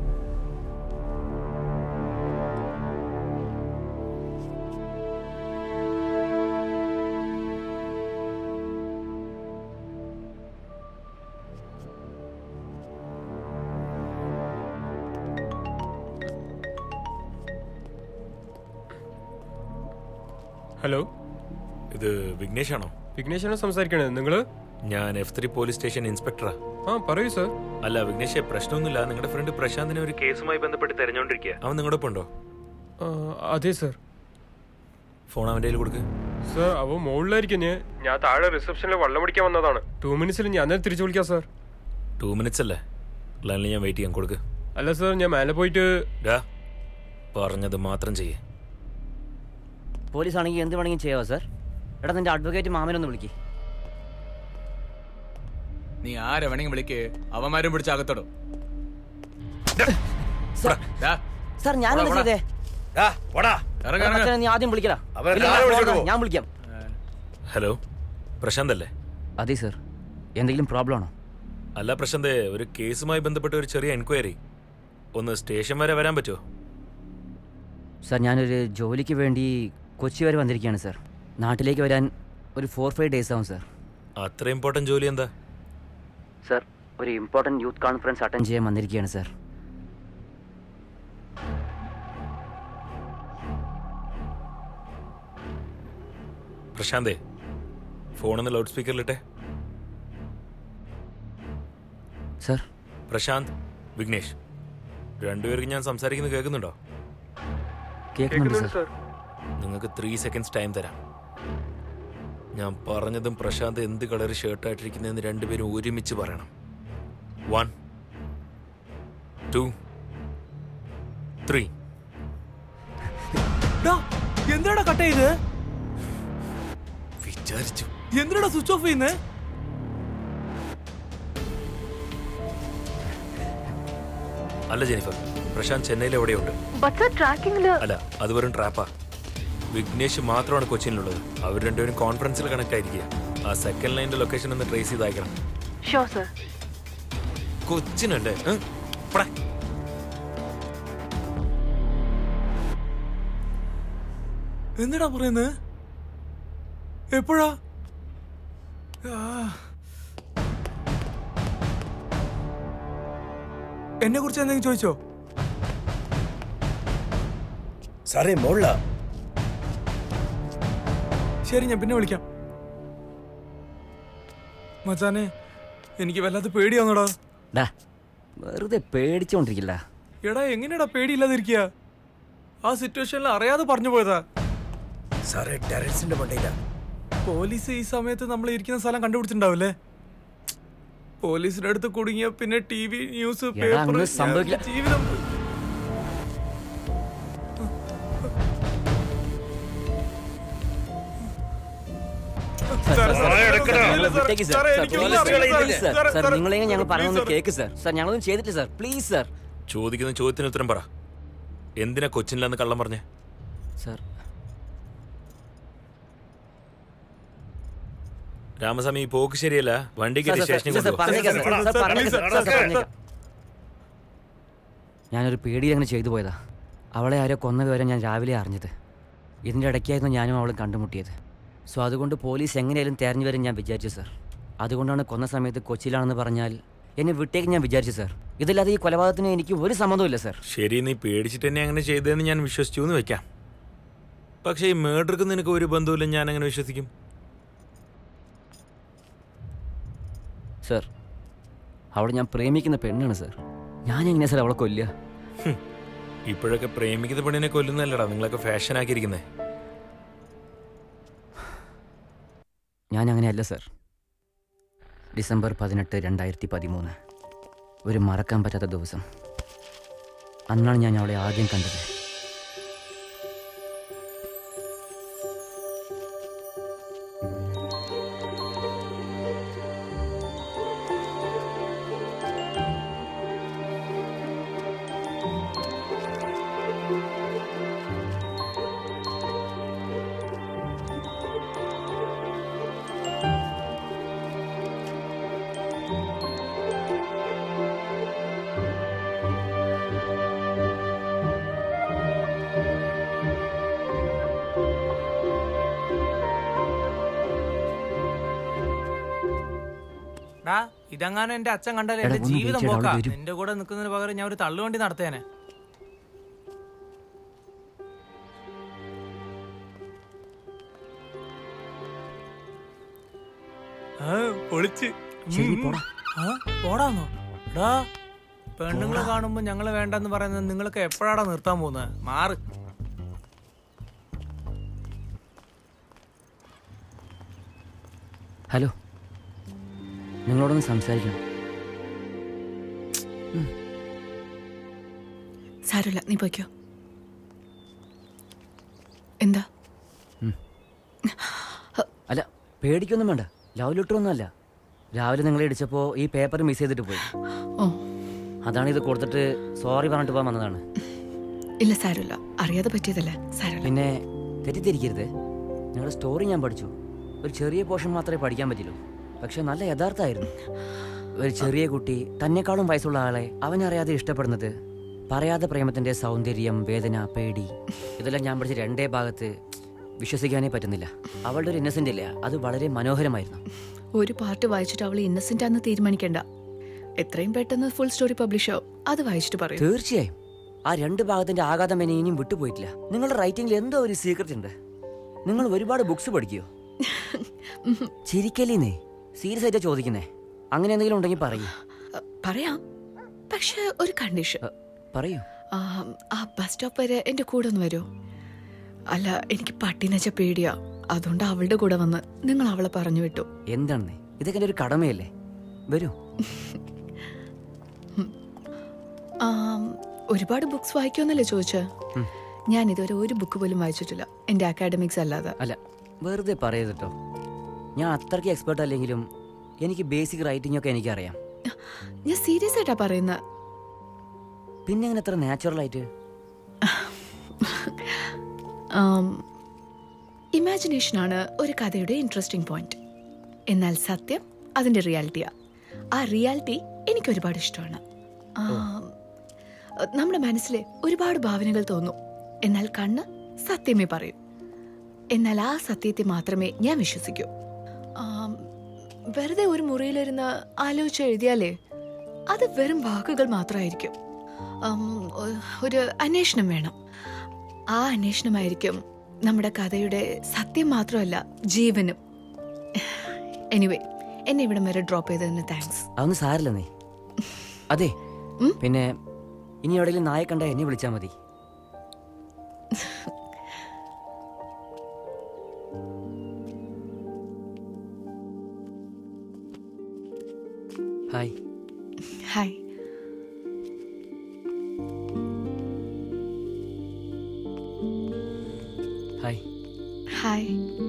Speaker 8: ഹലോ
Speaker 6: ഇത് വിഘ്നേഷ് ആണോ
Speaker 8: വിഘ്നേഷാണ് സംസാരിക്കണത് നിങ്ങള്
Speaker 6: ഞാൻ എഫ് ത്രീ പോലീസ് സ്റ്റേഷൻ ഇൻസ്പെക്ടറാ
Speaker 8: ആ പറയൂ സർ
Speaker 6: അല്ല വിഘ്നേഷ് പ്രശ്നമൊന്നുമില്ല നിങ്ങളുടെ ഫ്രണ്ട് പ്രശാന്തിനെ ഒരു കേസുമായി ബന്ധപ്പെട്ട് തെരഞ്ഞോണ്ടിരിക്കുക അവൻ നിങ്ങളുടെ ഒപ്പം ഉണ്ടോ
Speaker 8: അതെ സർ
Speaker 6: ഫോൺ അവൻ്റെ കയ്യിൽ കൊടുക്ക്
Speaker 8: സർ അവ മുകളിലായിരിക്കും ഞാൻ ഞാൻ താഴെ റിസപ്ഷനിൽ വെള്ളം പിടിക്കാൻ വന്നതാണ് ടു മിനിറ്റ്സിൽ ഞാൻ തന്നെ തിരിച്ചു വിളിക്കാം സർ
Speaker 6: ടു മിനിറ്റ്സ് അല്ലേ ലൈനിൽ ഞാൻ വെയിറ്റ് ചെയ്യാൻ കൊടുക്ക്
Speaker 8: അല്ല സർ ഞാൻ മേലെ പോയിട്ട്
Speaker 6: ഡാ പറഞ്ഞത് മാത്രം ചെയ്യേ
Speaker 11: പോലീസ് ആണെങ്കിൽ എന്ത് വേണമെങ്കിലും ചെയ്യാവോ സർ എടാ നിന്റെ അഡ്വക്കേറ്റ് മാമനൊന്ന് വിളിക്ക്
Speaker 4: നീ ആരെ വേണമെങ്കിൽ വിളിക്ക് അവന്മാരും പിടിച്ച് അകത്തോടും
Speaker 11: സർ ഞാനൊന്ന് ചെയ്തേ
Speaker 4: ഇറങ്ങ്, ഇറങ്ങ്.
Speaker 11: മച്ചാനെ, നീ ആദ്യം വിളിക്കടാ
Speaker 6: അവനെ
Speaker 11: ഇല്ല,
Speaker 6: താഴെ വിളിച്ചിട്ട് പോ.
Speaker 11: ഞാൻ വിളിക്കാം
Speaker 6: ഹലോ പ്രശാന്ത് അല്ലേ
Speaker 11: അതെ സർ എന്തെങ്കിലും പ്രോബ്ലം ആണോ
Speaker 6: അല്ല പ്രശാന്ത് ഒരു കേസുമായി ബന്ധപ്പെട്ട ഒരു ചെറിയ എൻക്വയറി ഒന്ന് സ്റ്റേഷൻ വരെ വരാൻ പറ്റുമോ
Speaker 11: സർ ഞാനൊരു ജോലിക്ക് വേണ്ടി കൊച്ചി വരെ വന്നിരിക്കുകയാണ് സർ നാട്ടിലേക്ക് വരാൻ ഒരു ഫോർ ഫൈവ് ഡേയ്സ് ആവും സർ
Speaker 6: അത്ര ഇമ്പോർട്ടൻറ്റ് ജോലി എന്താ
Speaker 11: സർ ഒരു ഇമ്പോർട്ടൻറ്റ് യൂത്ത് കോൺഫറൻസ് അറ്റൻഡ് ചെയ്യാൻ വന്നിരിക്കുകയാണ് സർ
Speaker 6: പ്രശാന്തേ ഫോണൊന്ന് ലൗഡ് സ്പീക്കറിലിട്ടെ
Speaker 11: സർ
Speaker 6: പ്രശാന്ത് വിഘ്നേഷ് രണ്ടുപേർക്ക് ഞാൻ സംസാരിക്കുന്നത് കേൾക്കുന്നുണ്ടോ
Speaker 11: കേൾക്കുന്നുണ്ട് സർ
Speaker 6: നിങ്ങൾക്ക് ത്രീ സെക്കൻഡ്സ് ടൈം തരാം ഞാൻ പറഞ്ഞതും പ്രശാന്ത് എന്ത് കളർ ഷർട്ടായിട്ടിരിക്കുന്നതെന്ന് രണ്ടുപേരും ഒരുമിച്ച് പറയണം വൺ ടു ത്രീ
Speaker 10: എന്തിനാടാ കട്ട് ചെയ്ത്
Speaker 6: വിചാരിച്ചു
Speaker 10: എന്തിനാടാ സ്വിച്ച് ഓഫ് ചെയ്യുന്നത്
Speaker 6: അല്ല ജെനിഫർ പ്രശാന്ത് ചെന്നൈയിൽ എവിടെയുണ്ട്
Speaker 2: ബട്ട് സർ ട്രാക്കിംഗില്
Speaker 6: അല്ല അത് വെറും ട്രാപ്പാ വിഘ്നേഷ് മാത്രമാണ് കൊച്ചിയിലുള്ളത് അവർ രണ്ടുപേരും കോൺഫറൻസിൽ കണക്ട് ആയിരിക്കുക ആ സെക്കൻഡ് ലൈനിന്റെ ലൊക്കേഷൻ ഒന്ന് ട്രേസ് ചെയ്ത് അയക്കണം
Speaker 2: ഷോ സർ
Speaker 6: കൊച്ചിനല്ലേ ഏ? പോടാ.
Speaker 10: എന്തിനാ പറയുന്നത് എപ്പോഴാ എന്നെ കുറിച്ച് എന്തെങ്കിലും ചോദിച്ചോ
Speaker 9: സാറേ മോളില
Speaker 10: ശരി ഞാൻ പിന്നെ വിളിക്കാം മച്ചാനെ എനിക്ക് വല്ലാത്ത പേടിയാന്നോടാ
Speaker 11: ഡാ വെറുതെ പേടിച്ചോണ്ടിരിക്കില്ല
Speaker 10: എടാ എങ്ങനെയാടാ പേടിയില്ലാതിരിക്കുക ആ സിറ്റുവേഷനിൽ അറിയാതെ പറഞ്ഞു പോയതാ
Speaker 9: സാറേ ടെറസിന്റെ മണ്ടയില
Speaker 10: പോലീസ് ഈ സമയത്ത് നമ്മൾ ഇരിക്കുന്ന സ്ഥലം കണ്ടുപിടിച്ചിട്ടുണ്ടാവില്ലേ പോലീസിന്റെ അടുത്ത് കുടുങ്ങിയ പിന്നെ ടി വി ന്യൂസ്
Speaker 11: എടാ,
Speaker 10: പേപ്പർ
Speaker 11: അങ്ങനെ സംഭവിക്കില്ല.
Speaker 10: ജീവിതം
Speaker 11: വിട്ടേക്ക് sir. Sir, please sir. Sir നിങ്ങളെയും ഞങ്ങൾ പറയുന്നത് കേക്ക് സർ സർ ഞങ്ങളൊന്നും ചെയ്തിട്ടില്ല സർ പ്ലീസ് സർ
Speaker 6: ചോദിക്കുന്ന ചോദ്യത്തിന് ഉത്തരം പറ എന്തിനാ കൊച്ചിനില്ലെന്ന് കള്ളം പറഞ്ഞേ
Speaker 11: സർ
Speaker 6: രാമസ്വാമി ഈ പോക്ക് ശരിയല്ല വണ്ടി
Speaker 11: സർ,
Speaker 6: കയറി
Speaker 11: സർ,
Speaker 6: സ്റ്റേഷനിൽ
Speaker 11: സർ, സർ, പറഞ്ഞേക്കാം സർ. സർ, പറഞ്ഞേക്കാം സർ. സർ, സർ, പറഞ്ഞേക്കാം. ഞാനൊരു പേടിയിൽ അങ്ങനെ ചെയ്തു പോയതാ അവളെ ആരോ കൊന്ന വിവരം ഞാൻ രാവിലെ അറിഞ്ഞത് ഇതിൻ്റെ ഇടയ്ക്കായിരുന്നു ഞാനും അവളും കണ്ടുമുട്ടിയത് സോ അതുകൊണ്ട് പോലീസ് എങ്ങനെയാലും തെരഞ്ഞു വരും ഞാൻ വിചാരിച്ചു സാർ അതുകൊണ്ടാണ് കൊന്ന സമയത്ത് കൊച്ചിയിലാണെന്ന് പറഞ്ഞാൽ എന്നെ വിട്ടേക്ക് ഞാൻ വിചാരിച്ചു സാർ ഇതില്ലാതെ ഈ കൊലപാതകത്തിന് എനിക്ക് ഒരു സമ്മതവും സാർ
Speaker 6: ശരി നീ പേടിച്ചിട്ട് തന്നെ അങ്ങനെ ചെയ്തതെന്ന് ഞാൻ വിശ്വസിച്ചു എന്ന് വെക്കാം പക്ഷേ ഈ മേഡർക്ക് നിനക്ക് ഒരു ബന്ധവുമില്ല ഞാൻ അങ്ങനെ വിശ്വസിക്കും
Speaker 11: സാർ അവളെ ഞാൻ പ്രേമിക്കുന്ന പെണ്ണാണ് സാർ ഞാൻ എങ്ങനെയാ സാർ അവളെ കൊല്ലുക
Speaker 6: ഹും. ഇപ്പോഴൊക്കെ പ്രേമിക്കുന്ന പെണ്ണിനെ കൊല്ലുന്നല്ലടാ നിങ്ങളൊക്കെ ഫാഷൻ ആക്കിയിരിക്കുന്നേ
Speaker 11: ഞാൻ അങ്ങനെയല്ല സാർ ഡിസംബർ പതിനെട്ട് രണ്ടായിരത്തി പതിമൂന്ന് ഒരു മറക്കാൻ പറ്റാത്ത ദിവസം അന്നാണ് ഞാൻ അവളെ ആദ്യം കണ്ടത്
Speaker 10: ഡാ ഇതങ്ങാനും എന്റെ അച്ഛൻ കണ്ടാലേ
Speaker 11: എടാ,
Speaker 10: എന്റെ
Speaker 11: ഒന്ന്
Speaker 10: ജീവിതം
Speaker 11: വിളിച്ചേടാ,
Speaker 10: പോക്കാ
Speaker 11: അവിടെ വരൂ.
Speaker 10: നിന്റെ കൂടെ നിൽക്കുന്നതിന് പകരം ഞാൻ ഒരു തള്ളുവണ്ടി നടത്തേനെ ആ, പൊളിച്ച്
Speaker 11: ശരി,
Speaker 10: ഉം.
Speaker 11: പോടാ.
Speaker 10: ആ, പോടാന്നോ ഡാ പെണ്ണുങ്ങളെ കാണുമ്പോ ഞങ്ങള് വേണ്ടെന്ന് പറയുന്നത് നിങ്ങളൊക്കെ എപ്പോഴാടാ നിർത്താൻ പോകുന്നത് മാറ്
Speaker 11: ഹലോ നിങ്ങളോടൊന്ന് സംസാരിക്കണം
Speaker 7: സാരമില്ല നീ പോയിക്കോ എന്താ
Speaker 11: അല്ല പേടിക്കൊന്നും വേണ്ട ലവ് ലെറ്റർ ഒന്നും അല്ല രാവിലെ നിങ്ങളെ ഇടിച്ചപ്പോൾ ഈ പേപ്പർ മിസ് ചെയ്തിട്ട് പോയി
Speaker 7: ഓ
Speaker 11: അതാണ് ഇത് കൊടുത്തിട്ട് സോറി പറഞ്ഞിട്ട് പോകാൻ വന്നതാണ്
Speaker 7: ഇല്ല സാരമില്ല അറിയാതെ പറ്റിയതല്ലേ സാരമില്ല
Speaker 11: പിന്നെ തെറ്റിദ്ധരിക്കരുത് നിങ്ങളുടെ സ്റ്റോറി ഞാൻ പഠിച്ചു ഒരു ചെറിയ പോർഷൻ മാത്രമേ പഠിക്കാൻ പറ്റുള്ളൂ പക്ഷെ നല്ല യഥാർത്ഥമായിരുന്നു ഒരു ചെറിയ കുട്ടി തന്നെക്കാളും വയസ്സുള്ള ആളെ അവനറിയാതെ ഇഷ്ടപ്പെടുന്നത് പറയാതെ പ്രേമത്തിന്റെ സൗന്ദര്യം വേദന പേടി ഇതെല്ലാം ഞാൻ പഠിച്ച രണ്ടേ ഭാഗത്ത് വിശ്വസിക്കാനേ പറ്റുന്നില്ല അവളുടെ ഒരു ഇന്നസെന്റ് ഇല്ല അത് വളരെ മനോഹരമായിരുന്നു
Speaker 7: ഒരു പാർട്ട് വായിച്ചിട്ട് അവൾ ഇന്നസെന്റ് ആണെന്ന് തീരുമാനിക്കണ്ട എത്രയും പെട്ടെന്ന് ഫുൾ സ്റ്റോറി പബ്ലിഷ് ആവും അത് വായിച്ചിട്ട് പറയും
Speaker 11: തീർച്ചയായും ആ രണ്ട് ഭാഗത്തിന്റെ ആഘാതം എന്നെ ഇനിയും വിട്ടുപോയിട്ടില്ല നിങ്ങളുടെ റൈറ്റിംഗിൽ എന്തോ ഒരു സീക്രട്ട് ഉണ്ട് നിങ്ങൾ ഒരുപാട് ബുക്സ് പഠിക്കുയോ ചിരിക്കല്ലേന്നേ സീരിയസ് ആയിട്ടാ ചോദിക്കുന്നേ അങ്ങനെ എന്തെങ്കിലും ഉണ്ടെങ്കിൽ പറയൂ
Speaker 7: പറയാം പക്ഷെ ഒരു കണ്ടീഷൻ
Speaker 11: പറയൂ
Speaker 7: ആ ബസ് സ്റ്റോപ്പ് വരെ എന്റെ കൂടെ ഒന്ന് വരുമോ അല്ല എനിക്ക് പട്ടിനച്ച പേടിയാ അതുകൊണ്ട് അവളുടെ കൂടെ വന്ന് നിങ്ങൾ അവളെ പറഞ്ഞു വിട്ടു
Speaker 11: എന്താണെന്നേ ഇതൊക്കെ എൻ്റെ ഒരു കടമയല്ലേ വരൂ
Speaker 7: ആം, ഒരുപാട് ബുക്സ് വായിക്കുമെന്നല്ലേ ചോദിച്ചേ
Speaker 11: ഉം.
Speaker 7: ഞാൻ ഇതുവരെ ഒരു ബുക്ക് പോലും വായിച്ചിട്ടില്ല എന്റെ അക്കാഡമിക്സ് അല്ലാതെ
Speaker 11: അല്ല വെറുതെ പറയരുത് കേട്ടോ ഞാൻ അത്രയ്ക്ക് എക്സ്പേർട്ട് അല്ലെങ്കിലും എനിക്ക് ബേസിക് റൈറ്റിംഗ് ഒക്കെ എനിക്കറിയാം
Speaker 7: ഞാൻ സീരിയസ് ആയിട്ടാ പറയുന്നത്
Speaker 11: പിന്നെ എങ്ങനെ എത്ര നാച്ചുറൽ ആയിട്ട്
Speaker 7: ഇമാജിനേഷൻ ആണ് ഒരു കഥയുടെ ഇൻട്രസ്റ്റിംഗ് പോയിന്റ് എന്നാൽ സത്യം അതിന്റെ റിയാലിറ്റിയാ ആ റിയാലിറ്റി എനിക്ക് ഒരുപാട് ഇഷ്ടമാണ് ആം, നമ്മുടെ മനസ്സിലെ ഒരുപാട് ഭാവനകൾ തോന്നും എന്നാൽ കണ്ണ് സത്യമേ പറയൂ എന്നാൽ ആ സത്യത്തെ മാത്രമേ ഞാൻ വിശ്വസിക്കൂ ആം, വെറുതെ ഒരു മുറിയിലിരുന്ന് ആലോചിച്ച് എഴുതിയാലേ അത് വെറും വാക്കുകൾ മാത്രമായിരിക്കും ആം, ഒ- ഒരു അന്വേഷണം വേണം ആ അന്വേഷണമായിരിക്കും നമ്മുടെ കഥയുടെ സത്യം മാത്രമല്ല ജീവനും എനിവേ എന്നെ ഇവിടം വരെ ഡ്രോപ്പ് ചെയ്തതിന് താങ്ക്സ്
Speaker 11: അതൊന്നും സാരില്ല നീ അതെ പിന്നെ ഇനി എവിടെയെങ്കിലും നായ കണ്ട എന്നെ വിളിച്ചാൽ മതി hi
Speaker 7: hi
Speaker 11: hi
Speaker 7: hi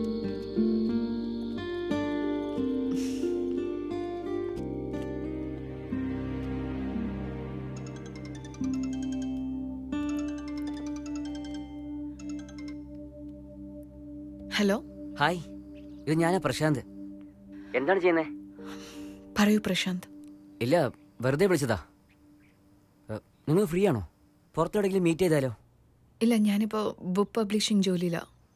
Speaker 7: hello
Speaker 11: hi ഇത് ഞാനാ പ്രശാന്ത് എന്താണ് ചെയ്യുന്നേ
Speaker 7: പറയൂ പ്രശാന്ത്
Speaker 11: ഇല്ല വെറുതെ വിളിച്ചതാ ഏ, നിങ്ങൾ ഫ്രീ ആണോ പുറത്തെവിടെയെങ്കിലും മീറ്റ് ചെയ്താലോ
Speaker 7: ഇല്ല ഞാനിപ്പോ ബുക്ക് പബ്ലിഷിംഗ് ജോലിയിലാ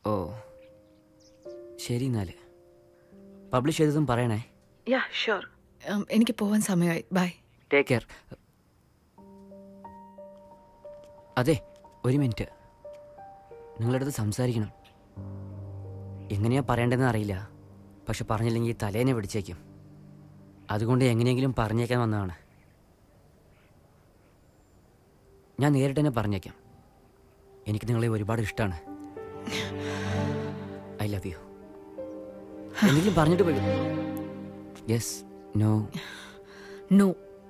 Speaker 11: ഓ ശരി എന്നാല് പബ്ലിഷ് ചെയ്തതും പറയണേ
Speaker 7: യാ ഷുവർ എനിക്ക് പോവാൻ സമയമായി ബൈ
Speaker 11: ടേക്ക് കെയർ അതെ ഒരു മിനിറ്റ് നിങ്ങളുടെ അടുത്ത് സംസാരിക്കണം എങ്ങനെയാ പറയേണ്ടതെന്ന് അറിയില്ല പക്ഷെ പറഞ്ഞില്ലെങ്കിൽ തലേനെ പിടിച്ചേക്കും അതുകൊണ്ട് എങ്ങനെയെങ്കിലും പറഞ്ഞേക്കാൻ വന്നതാണ് ഞാൻ നേരിട്ട് തന്നെ പറഞ്ഞേക്കാം എനിക്ക് നിങ്ങളെ ഒരുപാട് ഇഷ്ടമാണ് ഐ ലവ് യു എന്തെങ്കിലും പറഞ്ഞിട്ട് പോയി യെസ് നോ
Speaker 7: നോ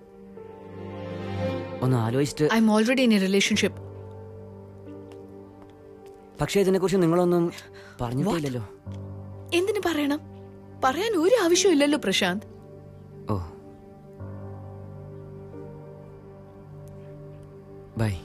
Speaker 11: ഒന്ന് ആലോചിച്ചിട്ട്
Speaker 7: I'm already in a relationship
Speaker 11: പക്ഷേ ഇതിനെക്കുറിച്ച് നിങ്ങളൊന്നും പറഞ്ഞിട്ടില്ലല്ലോ
Speaker 7: എന്തിനു പറയണം പറയാൻ ഒരു ആവശ്യമില്ലല്ലോ പ്രശാന്ത്
Speaker 11: ഓ ബൈ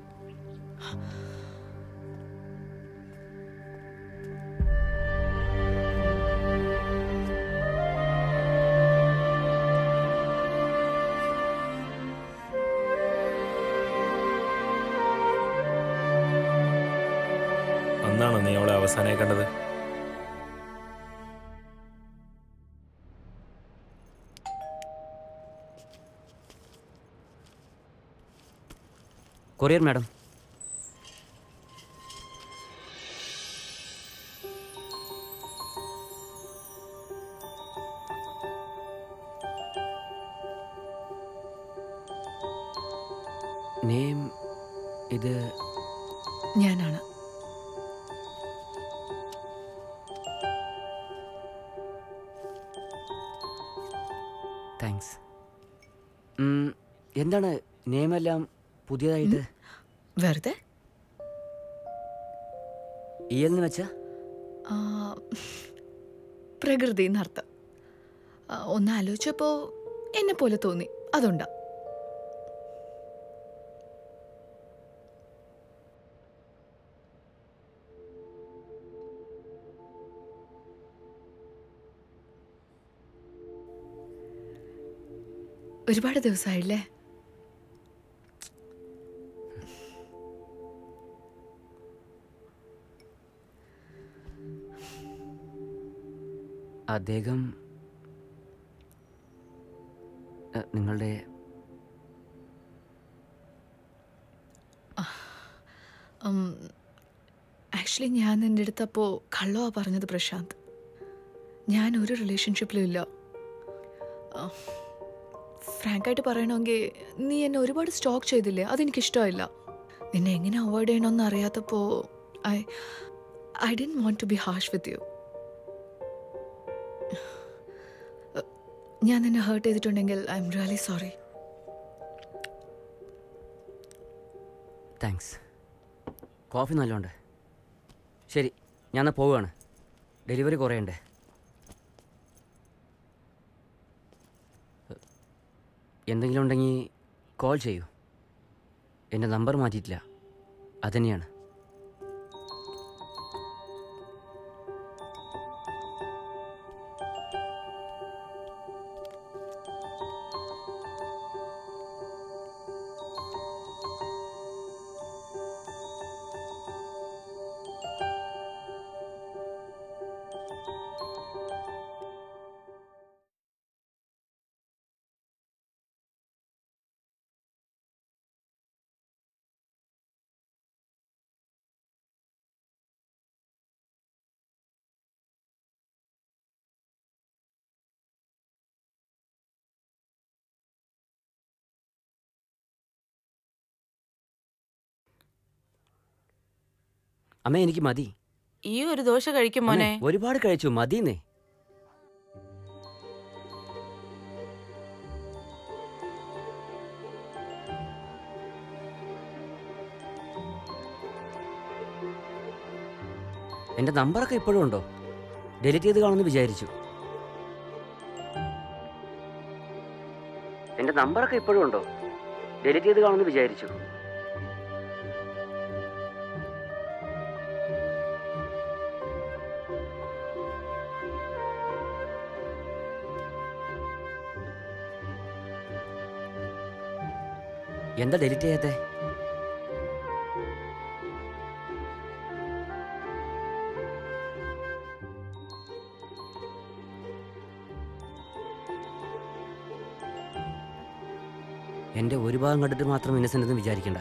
Speaker 6: അന്നാണോ നീ അവളെ അവസാനമായി കണ്ടത്
Speaker 11: കൊറിയർ മാഡം നെയിം ഇത്
Speaker 7: ഞാനാണ്
Speaker 11: താങ്ക്സ് എന്താണ് നെയിമെല്ലാം പുതിയതായിട്ട്
Speaker 7: വെറുതെ
Speaker 11: ഇ എന്ന് വെച്ചാ
Speaker 7: ആ, പ്രകൃതി എന്നർത്ഥം ആ, ഒന്ന് ആലോചിച്ചപ്പോ എന്നെ പോലെ തോന്നി അതുകൊണ്ടാ ഒരുപാട് ദിവസമായില്ലേ
Speaker 11: അദ്ദേഹം അ, നിങ്ങളുടെ
Speaker 7: ആക്ച്വലി ഞാൻ നിൻ്റെ അടുത്ത് അപ്പോൾ കള്ളവാ പറഞ്ഞത് പ്രശാന്ത് ഞാൻ ഒരു റിലേഷൻഷിപ്പിലും ഇല്ല ഫ്രാങ്കായിട്ട് പറയണമെങ്കിൽ നീ എന്നെ ഒരുപാട് സ്റ്റോക്ക് ചെയ്തില്ലേ അതെനിക്കിഷ്ടമായില്ല നിന്നെ എങ്ങനെ അവോയ്ഡ് ചെയ്യണമെന്ന് അറിയാത്തപ്പോൾ I I didn't want to be harsh with you ഞാൻ നിന്നെ ഹേർട്ട് ചെയ്തിട്ടുണ്ടെങ്കിൽ I'm really sorry
Speaker 11: thanks coffee നല്ലോണ്ട് ശരി ഞാൻ എന്നാൽ പോവുകയാണ് ഡെലിവറി കുറേ ഉണ്ട് എന്തെങ്കിലും ഉണ്ടെങ്കിൽ കോൾ ചെയ്യൂ എൻ്റെ നമ്പർ മാറ്റിയിട്ടില്ല അതുതന്നെയാണ് അമ്മ എനിക്ക് മതി
Speaker 13: ഈ ഒരു ദോശ കഴിക്കും മോനെ
Speaker 11: അമ്മേ, ഒരുപാട് കഴിച്ചു മതിന്നേ എന്റെ നമ്പറൊക്കെ ഇപ്പോഴും ഉണ്ടോ ഡിലീറ്റ് ചെയ്ത് കാണുമെന്ന് വിചാരിച്ചു എന്റെ നമ്പറൊക്കെ ഇപ്പോഴും ഉണ്ടോ ഡിലീറ്റ് ചെയ്ത് കാണുമെന്ന് വിചാരിച്ചു എന്താ ഡിലീറ്റ് ചെയ്യാത്തെ എൻ്റെ ഒരു ഭാഗം കണ്ടിട്ട് മാത്രം ഇന്നസെൻ്റ് എന്ന് വിചാരിക്കണ്ട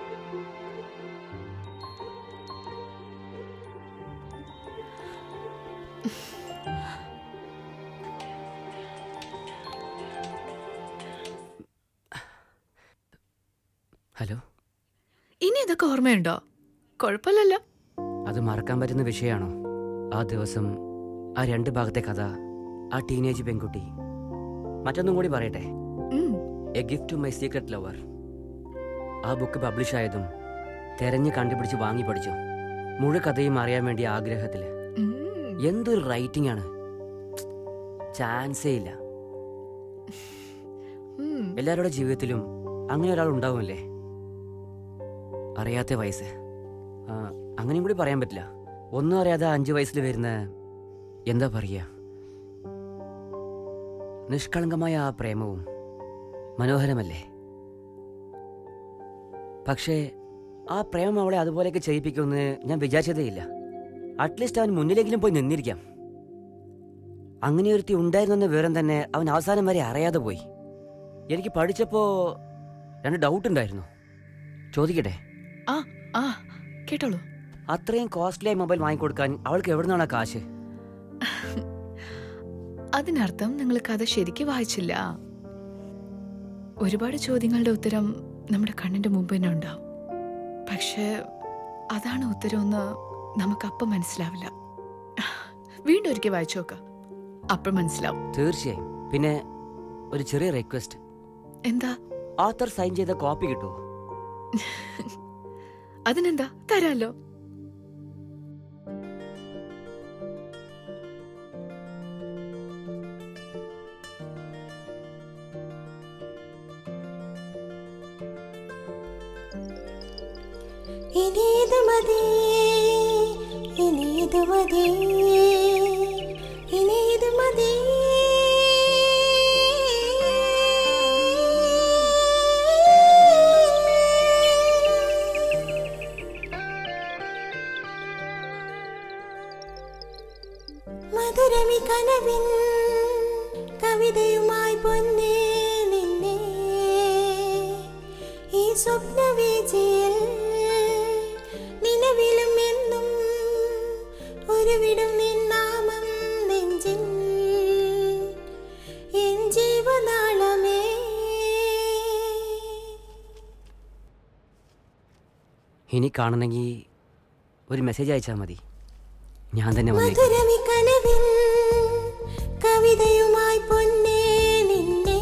Speaker 11: ഹലോ
Speaker 7: ഇനി ഇതൊക്കെ ഓർമ്മയുണ്ടോ കുഴപ്പമില്ലല്ലോ
Speaker 11: അത് മറക്കാൻ പറ്റുന്ന വിഷയമാണോ ആ ദിവസം ആ രണ്ട് ഭാഗത്തെ കഥ ആ ടീനേജ് പെൺകുട്ടി മറ്റൊന്നും കൂടി പറയട്ടെ
Speaker 7: ഉം.
Speaker 11: A gift to my secret lover ആ ബുക്ക് പബ്ലിഷ് ആയതും തെരഞ്ഞ് കണ്ടുപിടിച്ച് വാങ്ങി പഠിച്ചു മുഴു കഥയും അറിയാൻ വേണ്ടിയ ആഗ്രഹത്തിൽ
Speaker 7: ഉം.
Speaker 11: എന്തൊരു റൈറ്റിംഗ് ആണ് ചാൻസേ ഇല്ല
Speaker 7: ഉം.
Speaker 11: എല്ലാവരുടെ ജീവിതത്തിലും അങ്ങനെ ഒരാൾ ഉണ്ടാവുമല്ലേ അറിയാത്ത വയസ്സ് ആ, അങ്ങനെയും കൂടി പറയാൻ പറ്റില്ല ഒന്നും അറിയാതെ അഞ്ച് വയസ്സിൽ വരുന്ന എന്താ പറയുക നിഷ്കളങ്കമായ ആ പ്രേമവും മനോഹരമല്ലേ പക്ഷേ ആ പ്രേമം അവളെ അതുപോലെയൊക്കെ ചെയ്യിപ്പിക്കുമെന്ന് ഞാൻ വിചാരിച്ചതേയില്ല അറ്റ്ലീസ്റ്റ് അവൻ മുന്നിലെങ്കിലും പോയി നിന്നിരിക്കാം അങ്ങനെ ഒരുത്തി ഉണ്ടായിരുന്നെന്ന വിവരം തന്നെ അവൻ അവസാനം വരെ അറിയാതെ പോയി എനിക്ക് പഠിച്ചപ്പോ രണ്ട് ഡൗട്ട് ഉണ്ടായിരുന്നു ചോദിക്കട്ടെ
Speaker 7: ആ ആ കേട്ടോളൂ
Speaker 11: അത്രയും കോസ്റ്റ്ലി ആയി മൊബൈൽ വാങ്ങിക്കൊടുക്കാൻ അവൾക്ക് എവിടെ നിന്നാണ് കാശ്
Speaker 7: അതിനർത്ഥം നിങ്ങൾ കഥ ശരിക്ക് വായിച്ചില്ല ഒരുപാട് ചോദ്യങ്ങളുടെ ഉത്തരം നമ്മുടെ കണ്ണിന്റെ മുമ്പ് തന്നെ ഉണ്ടാവും പക്ഷേ അതാണ് ഉത്തരമെന്ന് നമുക്കപ്പം മനസ്സിലാവില്ല വീണ്ടും ഒരിക്കൽ വായിച്ചു നോക്കാം അപ്പം മനസ്സിലാവും
Speaker 11: തീർച്ചയായും പിന്നെ ഒരു ചെറിയ റിക്വസ്റ്റ്
Speaker 7: എന്താ
Speaker 11: ആത്തർ സൈൻ ചെയ്ത കോപ്പി കിട്ടുമോ
Speaker 7: അതിനെന്താ തരാലോ
Speaker 14: ഇനിയത് മതി ഇനിയത് മതി ഇനിയത് മതി മധുരമി കനവിൻ കവിതയുമായി പൊന്നേ നിന്നെ ഈ സ്വപ്നവീചിയിൽ നിലവിലും എന്നും ഒരുവിടും നിൻ നാമം നെഞ്ചിൽ എൻ ജീവനാളമേ
Speaker 11: ഇനി കാണണമെങ്കിൽ ഒരു മെസ്സേജ് അയച്ചാൽ മതി ഞാൻ തന്നെ വന്നേക്കാം
Speaker 14: മധുരമി കനവിൻ കവിതയുമായി പൊന്നേ നിന്നെ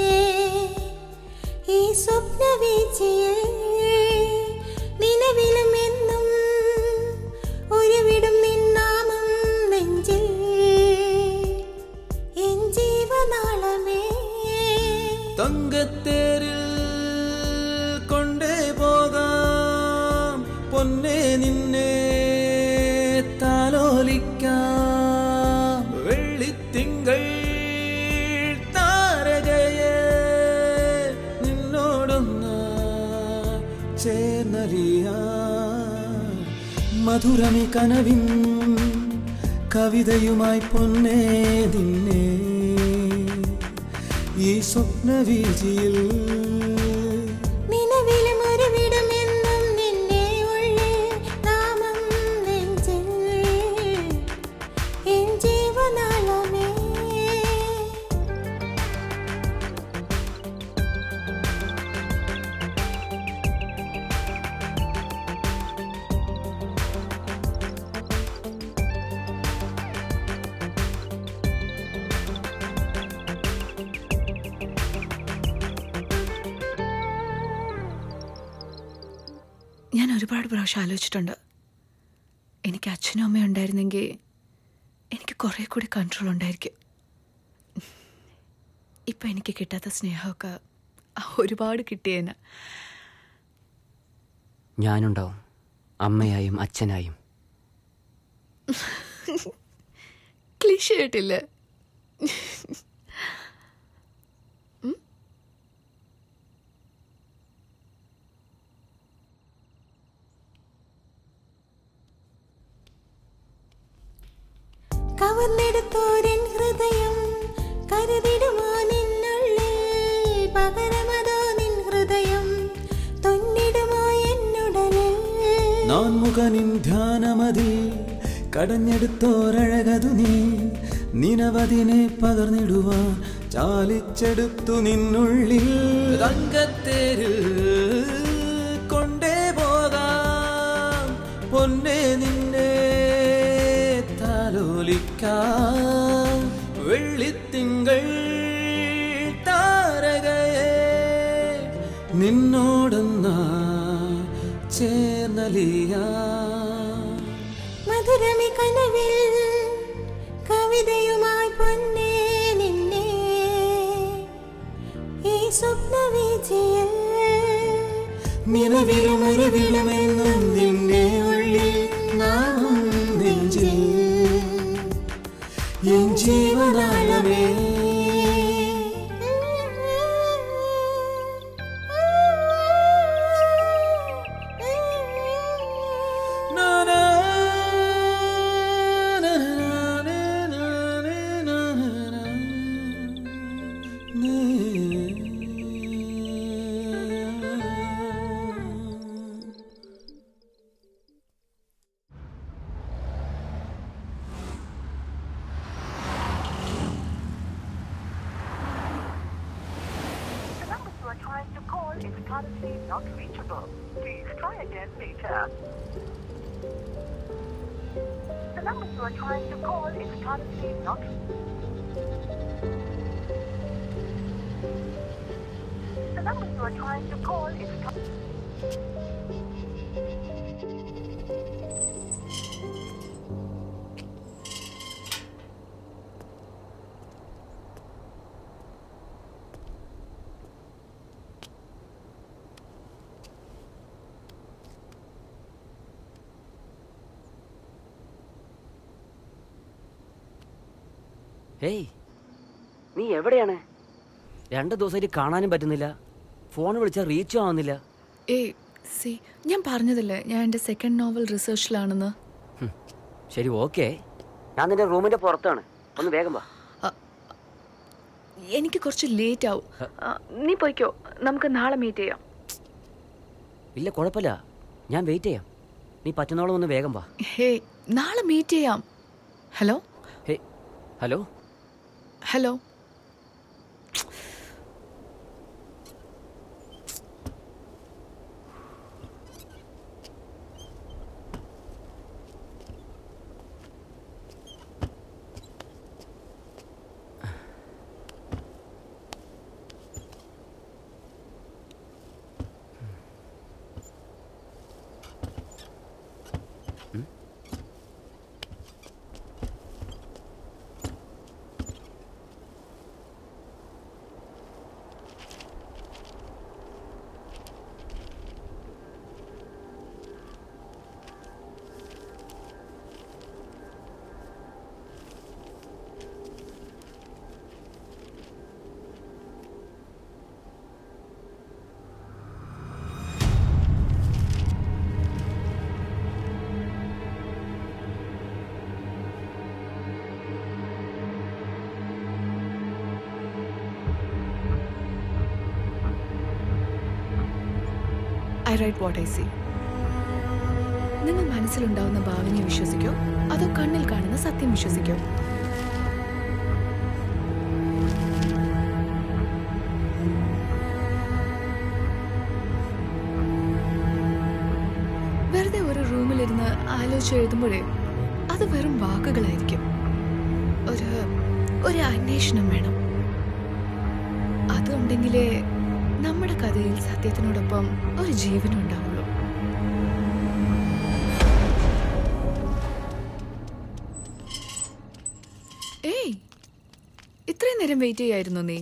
Speaker 14: ഈ സ്വപ്നവീചിയിൽ നിലവിലും എന്നും ഒരുവിടും നിൻ നാമം നെഞ്ചിൽ എൻ ജീവനാളമേ
Speaker 15: തങ്കത്തേരിൽ കൊണ്ടേ പോകാം പൊന്നെ നിന്നെ താലോലിക്കാം വെള്ളിത്തിങ്കൾ താരകയെ നിന്നോടൊന്ന് ചേർന്നറിയാം മധുരമി കനവിൻ കവിതയുമായി പൊന്നേ നിന്നെ ഈ സ്വപ്നവീചിയിൽ
Speaker 14: നിലവിലും ഒരുവിടും എന്നും നിന്നെ ഉള്ളിൽ നാമം നെഞ്ചിൽ എൻ ജീവനാളമേ
Speaker 7: ഞാൻ ഒരുപാട് പ്രാവശ്യം ആലോചിച്ചിട്ടുണ്ട് എനിക്ക് അച്ഛനും അമ്മയും ഉണ്ടായിരുന്നെങ്കിൽ എനിക്ക് കുറേ കൂടി കൺട്രോൾ ഉണ്ടായിരിക്കും ഇപ്പം എനിക്ക് കിട്ടാത്ത സ്നേഹമൊക്കെ ഒരുപാട് കിട്ടിയേനെ
Speaker 11: ഞാനുണ്ടാവും അമ്മയായും അച്ഛനായും
Speaker 7: ക്ലീശ ആയിട്ടില്ലേ
Speaker 14: കവർന്നെടുത്തോരൻ ഹൃദയം കരുതിടുമോ നിന്നുള്ളിൽ പകരമതോ നിൻ
Speaker 15: കാമുകനിൻ ധ്യാനമതി കടഞ്ഞെടുത്തോരഴകതു നീ നിനവതിനെ പകർന്നിടുവാൻ ചാലിച്ചെടുത്തു നിന്നുള്ളിൽ തങ്കത്തേരിൽ കൊണ്ടേ പോകാം പൊന്നെ നിന്നെ താലോലിക്കാം വെള്ളിത്തിങ്കൾ താരകയെ നിന്നോടൊന്നാ ചേർന്നലിയാ
Speaker 14: മധുരമി കനവിൽ കവിതയുമായി പൊന്നേ നിന്നെ ഈ സ്വപ്നവീചിയിൽ
Speaker 15: നിലവിലും അറിവിലുമെന്നും നിന്നെ ഉള്ളിൽ നാം നെഞ്ചിൽ എൻ ജീവനാളമേ
Speaker 16: The number you are trying to call is currently not reachable. Please try again later. The number you are trying to call is currently not. The number you are trying to call is. cur-
Speaker 11: ഏയ് നീ എവിടെയാണ് രണ്ട് ദിവസമായിട്ട് കാണാനും പറ്റുന്നില്ല phone വിളിച്ചാൽ റീച്ചും ആവുന്നില്ല
Speaker 7: ഏയ് സി ഞാൻ പറഞ്ഞതല്ലേ ഞാൻ എൻ്റെ സെക്കൻഡ് നോവൽ റിസർച്ചിലാണെന്ന്
Speaker 11: ശരി ഓക്കെ ഞാൻ നിന്റെ റൂമിന്റെ പുറത്താണ് ഒന്ന് വേഗം വാ
Speaker 7: എനിക്ക് കുറച്ച് ലേറ്റ് ആവും ആ, നീ പോയിക്കോ നമുക്ക് നാളെ മീറ്റ് ചെയ്യാം
Speaker 11: ഇല്ല കുഴപ്പമില്ല ഞാൻ വെയിറ്റ് ചെയ്യാം നീ പറ്റുന്നോളം ഒന്ന് വേഗം വാ
Speaker 7: ഹേ നാളെ മീറ്റ് ചെയ്യാം hello
Speaker 11: hey hello
Speaker 7: hello I write what I see നിങ്ങൾ മനസ്സിലുണ്ടാവുന്ന ഭാവനയെ വിശ്വസിക്കോ അതോ കണ്ണിൽ കാണുന്ന സത്യം വിശ്വസിക്കോ വെറുതെ ഒരു റൂമിലിരുന്ന് ആലോചിച്ച് എഴുതുമ്പോഴേ അത് വെറും വാക്കുകളായിരിക്കും ഒരു ഒരു അന്വേഷണം വേണം അതുണ്ടെങ്കിലേ നമ്മുടെ കഥയിൽ സത്യത്തിനോടൊപ്പം ഒരു ജീവനും ഉണ്ടാവുള്ളൂ ഏയ് ഇത്രയും നേരം വെയിറ്റ് ചെയ്യായിരുന്നു നീ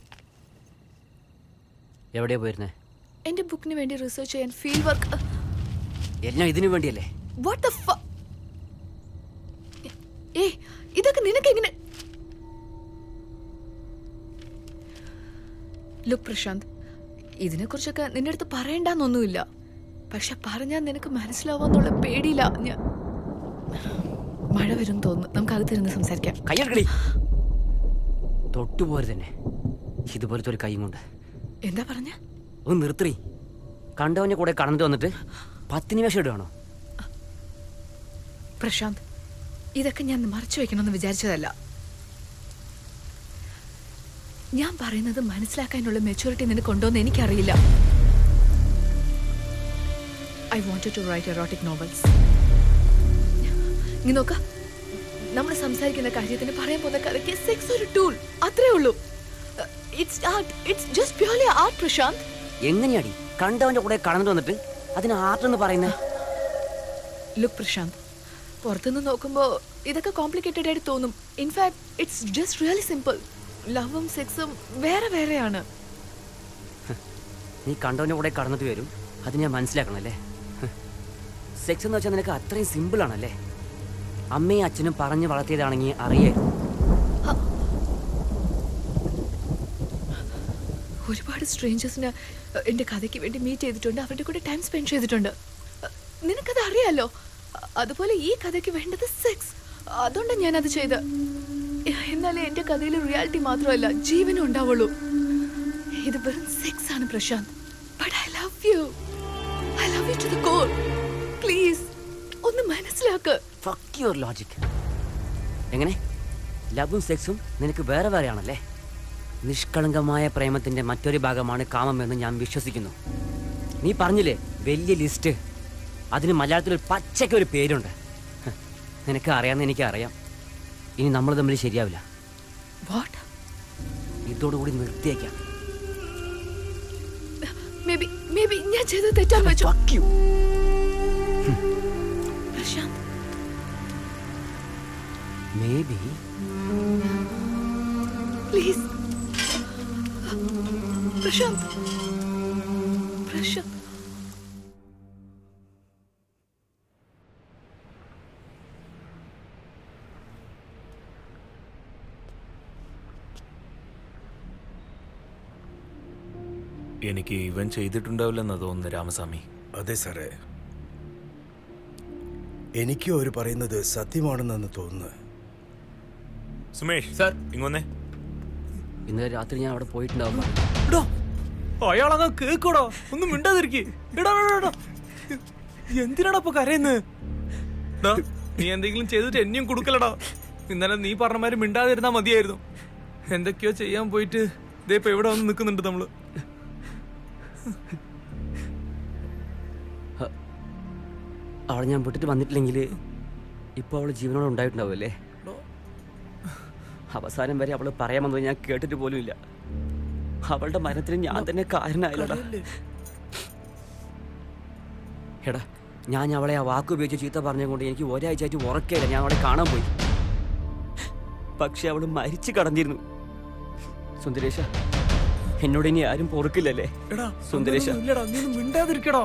Speaker 11: എവിടെയാ പോയിരുന്നേ
Speaker 7: എന്റെ ബുക്കിന് വേണ്ടി റിസർച്ച് ചെയ്യാൻ ഫീൽഡ് വർക്ക്
Speaker 11: എല്ലാം ഇതിനു വേണ്ടിയല്ലേ
Speaker 7: വാട്ട് ദ ഫ ഏയ് ഇതൊക്കെ നിനക്ക് എങ്ങനെ ലുക്ക് പ്രശാന്ത് ഇതിനെക്കുറിച്ചൊക്കെ നിന്റെ അടുത്ത് പറയണ്ടെന്നൊന്നുമില്ല പക്ഷെ പറഞ്ഞാൽ നിനക്ക് മനസ്സിലാവാന്നുള്ള പേടിയില്ല ഞാൻ മഴ വരും തോന്നുന്നു നമുക്ക് അകത്തിരുന്ന് സംസാരിക്കാം
Speaker 11: കയ്യെടുക്കടി തൊട്ടുപോലെ തന്നെ ഇതുപോലത്തെ ഒരു കൈയും കൊണ്ട്
Speaker 7: എന്താ പറഞ്ഞ
Speaker 11: ഒന്ന് നിർത്തി കണ്ടവന്റെ കൂടെ കടന്നിട്ട് വന്നിട്ട് പത്ത് നിമിഷം ഇടുകയാണോ
Speaker 7: പ്രശാന്ത് ഇതൊക്കെ ഞാൻ മറച്ചു വെക്കണമെന്ന് വിചാരിച്ചതല്ല ഞാൻ പറയുന്നത് മനസ്സിലാക്കാനുള്ള മെച്ചൂരിറ്റി നിനക്കുണ്ടോ എന്ന് എനിക്കറിയില്ല I wanted to write erotic novels നീ നോക്ക നമ്മൾ സംസാരിക്കുന്ന കാര്യത്തിന് പറയാൻ പോകുന്ന കഥയ്ക്ക് സെക്സ് ഒരു ടൂൾ അത്രേ ഉള്ളൂ it's art it's just purely art Prashanth
Speaker 11: എങ്ങനെയാടി കണ്ടവന്റെ കൂടെ കടന്നിട്ട് വന്നിട്ട് അതിന് ആർട്ട് എന്ന് പറയുന്നത്
Speaker 7: ലുക്ക് പ്രശാന്ത് പുറത്തുനിന്ന് നോക്കുമ്പോൾ ഇതൊക്കെ കോംപ്ലിക്കേറ്റഡ് ആയിട്ട് തോന്നും in fact it's just really simple ലവും സെക്സും വേറെ വേറെയാണ്
Speaker 11: നീ കണ്ടവന്റെ കൂടെ കടന്നിട്ട് വരും അത് ഞാൻ മനസ്സിലാക്കണം അല്ലേ സെക്സ് എന്ന് വെച്ചാൽ നിനക്ക് അത്രയും സിമ്പിൾ ആണല്ലേ അമ്മയും അച്ഛനും പറഞ്ഞു വളർത്തിയതാണെങ്കിൽ അറിയായിരുന്നു
Speaker 7: ഒരുപാട് സ്ട്രേഞ്ചേഴ്സിന് എൻ്റെ കഥയ്ക്ക് വേണ്ടി മീറ്റ് ചെയ്തിട്ടുണ്ട് അവരുടെ കൂടെ ടൈം സ്പെൻഡ് ചെയ്തിട്ടുണ്ട് നിനക്കത് അറിയാലോ അതുപോലെ ഈ കഥയ്ക്ക് വേണ്ടത് സെക്സ് അതുകൊണ്ടാണ് ഞാനത് ചെയ്ത് എന്നാലേ എൻ്റെ കഥയിൽ റിയാലിറ്റി മാത്രമല്ല ജീവനും ഉണ്ടാവുള്ളൂ ഇത് വെറും സെക്സ് ആണ് Prashanth but I love you I love you to the core please ഒന്ന് മനസ്സിലാക്ക്
Speaker 11: ഫക്ക് യുവർ ലോജിക് എങ്ങനെ ലവും സെക്സും നിനക്ക് വേറെ വേറെയാണല്ലേ നിഷ്കളങ്കമായ പ്രേമത്തിന്റെ മറ്റൊരു ഭാഗമാണ് കാമമെന്ന് ഞാൻ വിശ്വസിക്കുന്നു നീ പറഞ്ഞില്ലേ വലിയ ലിസ്റ്റ് അതിന് മലയാളത്തിൽ ഒരു പച്ചയ്ക്ക് ഒരു പേരുണ്ട് ഹ്, നിനക്ക് അറിയാമെന്ന് എനിക്ക് അറിയാം ഇനി നമ്മൾ തമ്മിൽ ശരിയാവില്ല
Speaker 7: വാട്ട്
Speaker 11: ഇതോടുകൂടി നിർത്തിയേക്കാം
Speaker 7: മേ ബി മേ ബി ഞാൻ ചെയ്തത് തെറ്റാന്ന് വെച്ചോ Prashanth
Speaker 11: maybe
Speaker 7: please Prashanth Prashanth
Speaker 6: എനിക്ക് ഇവൻ ചെയ്തിട്ടുണ്ടാവില്ലെന്നാ തോന്നുന്നു രാമസ്വാമി
Speaker 9: അതെ സാറേ എനിക്കും അവർ പറയുന്നത് സത്യമാണെന്നാണ് തോന്നുന്നത്
Speaker 6: സുമേഷ് സാർ ഇങ്ങൊന്നേ
Speaker 11: ഇന്നലെ രാത്രി ഞാൻ അവിടെ പോയിട്ടുണ്ടാവും
Speaker 10: അയാളങ്ങ് കേക്കോടോ ഒന്നും മിണ്ടാതിരിക്കേ എടാ എടാ, എടാ. എന്തിനാടാ ഇപ്പൊ കരയുന്നത് ഡാ, നീ എന്തെങ്കിലും ചെയ്തിട്ട് എന്നെയും കൊടുക്കലടാ ഇന്നലെ നീ പറഞ്ഞ മാതിരി മിണ്ടാതിരുന്നാ മതിയായിരുന്നു എന്തൊക്കെയോ ചെയ്യാൻ പോയിട്ട് ഇതേ ഇപ്പൊ ഇവിടെ വന്ന് നിൽക്കുന്നുണ്ട് നമ്മള്
Speaker 11: അവളെ ഞാൻ വിട്ടിട്ട് വന്നിട്ടില്ലെങ്കിൽ ഇപ്പോൾ അവൾ ജീവനോടെ ഉണ്ടായിട്ടുണ്ടാവുമല്ലേ അവസാനം വരെ അവൾ പറയാമെന്നത് ഞാൻ കേട്ടിട്ട് പോലും ഇല്ല അവളുടെ മരണത്തിന് ഞാൻ തന്നെ കാരണമായില്ലടാ എടാ ഞാൻ അവളെ ആ വാക്ക് ഉപയോഗിച്ച് ചീത്ത പറഞ്ഞുകൊണ്ട് എനിക്ക് ഒരാഴ്ചയായിട്ട് ഉറക്കയില്ല ഞാൻ അവളെ കാണാൻ പോയി പക്ഷെ അവൾ മരിച്ചു കടന്നിരുന്നു സുന്ദരേശ എന്നോട് ഇനി ആരും പൊറുക്കില്ലല്ലേ
Speaker 10: എടാ
Speaker 11: സുന്ദരേശ
Speaker 10: അങ്ങനെയൊന്നും ഇല്ലടാ നീ ഒന്നും മിണ്ടാതിരിക്കടോ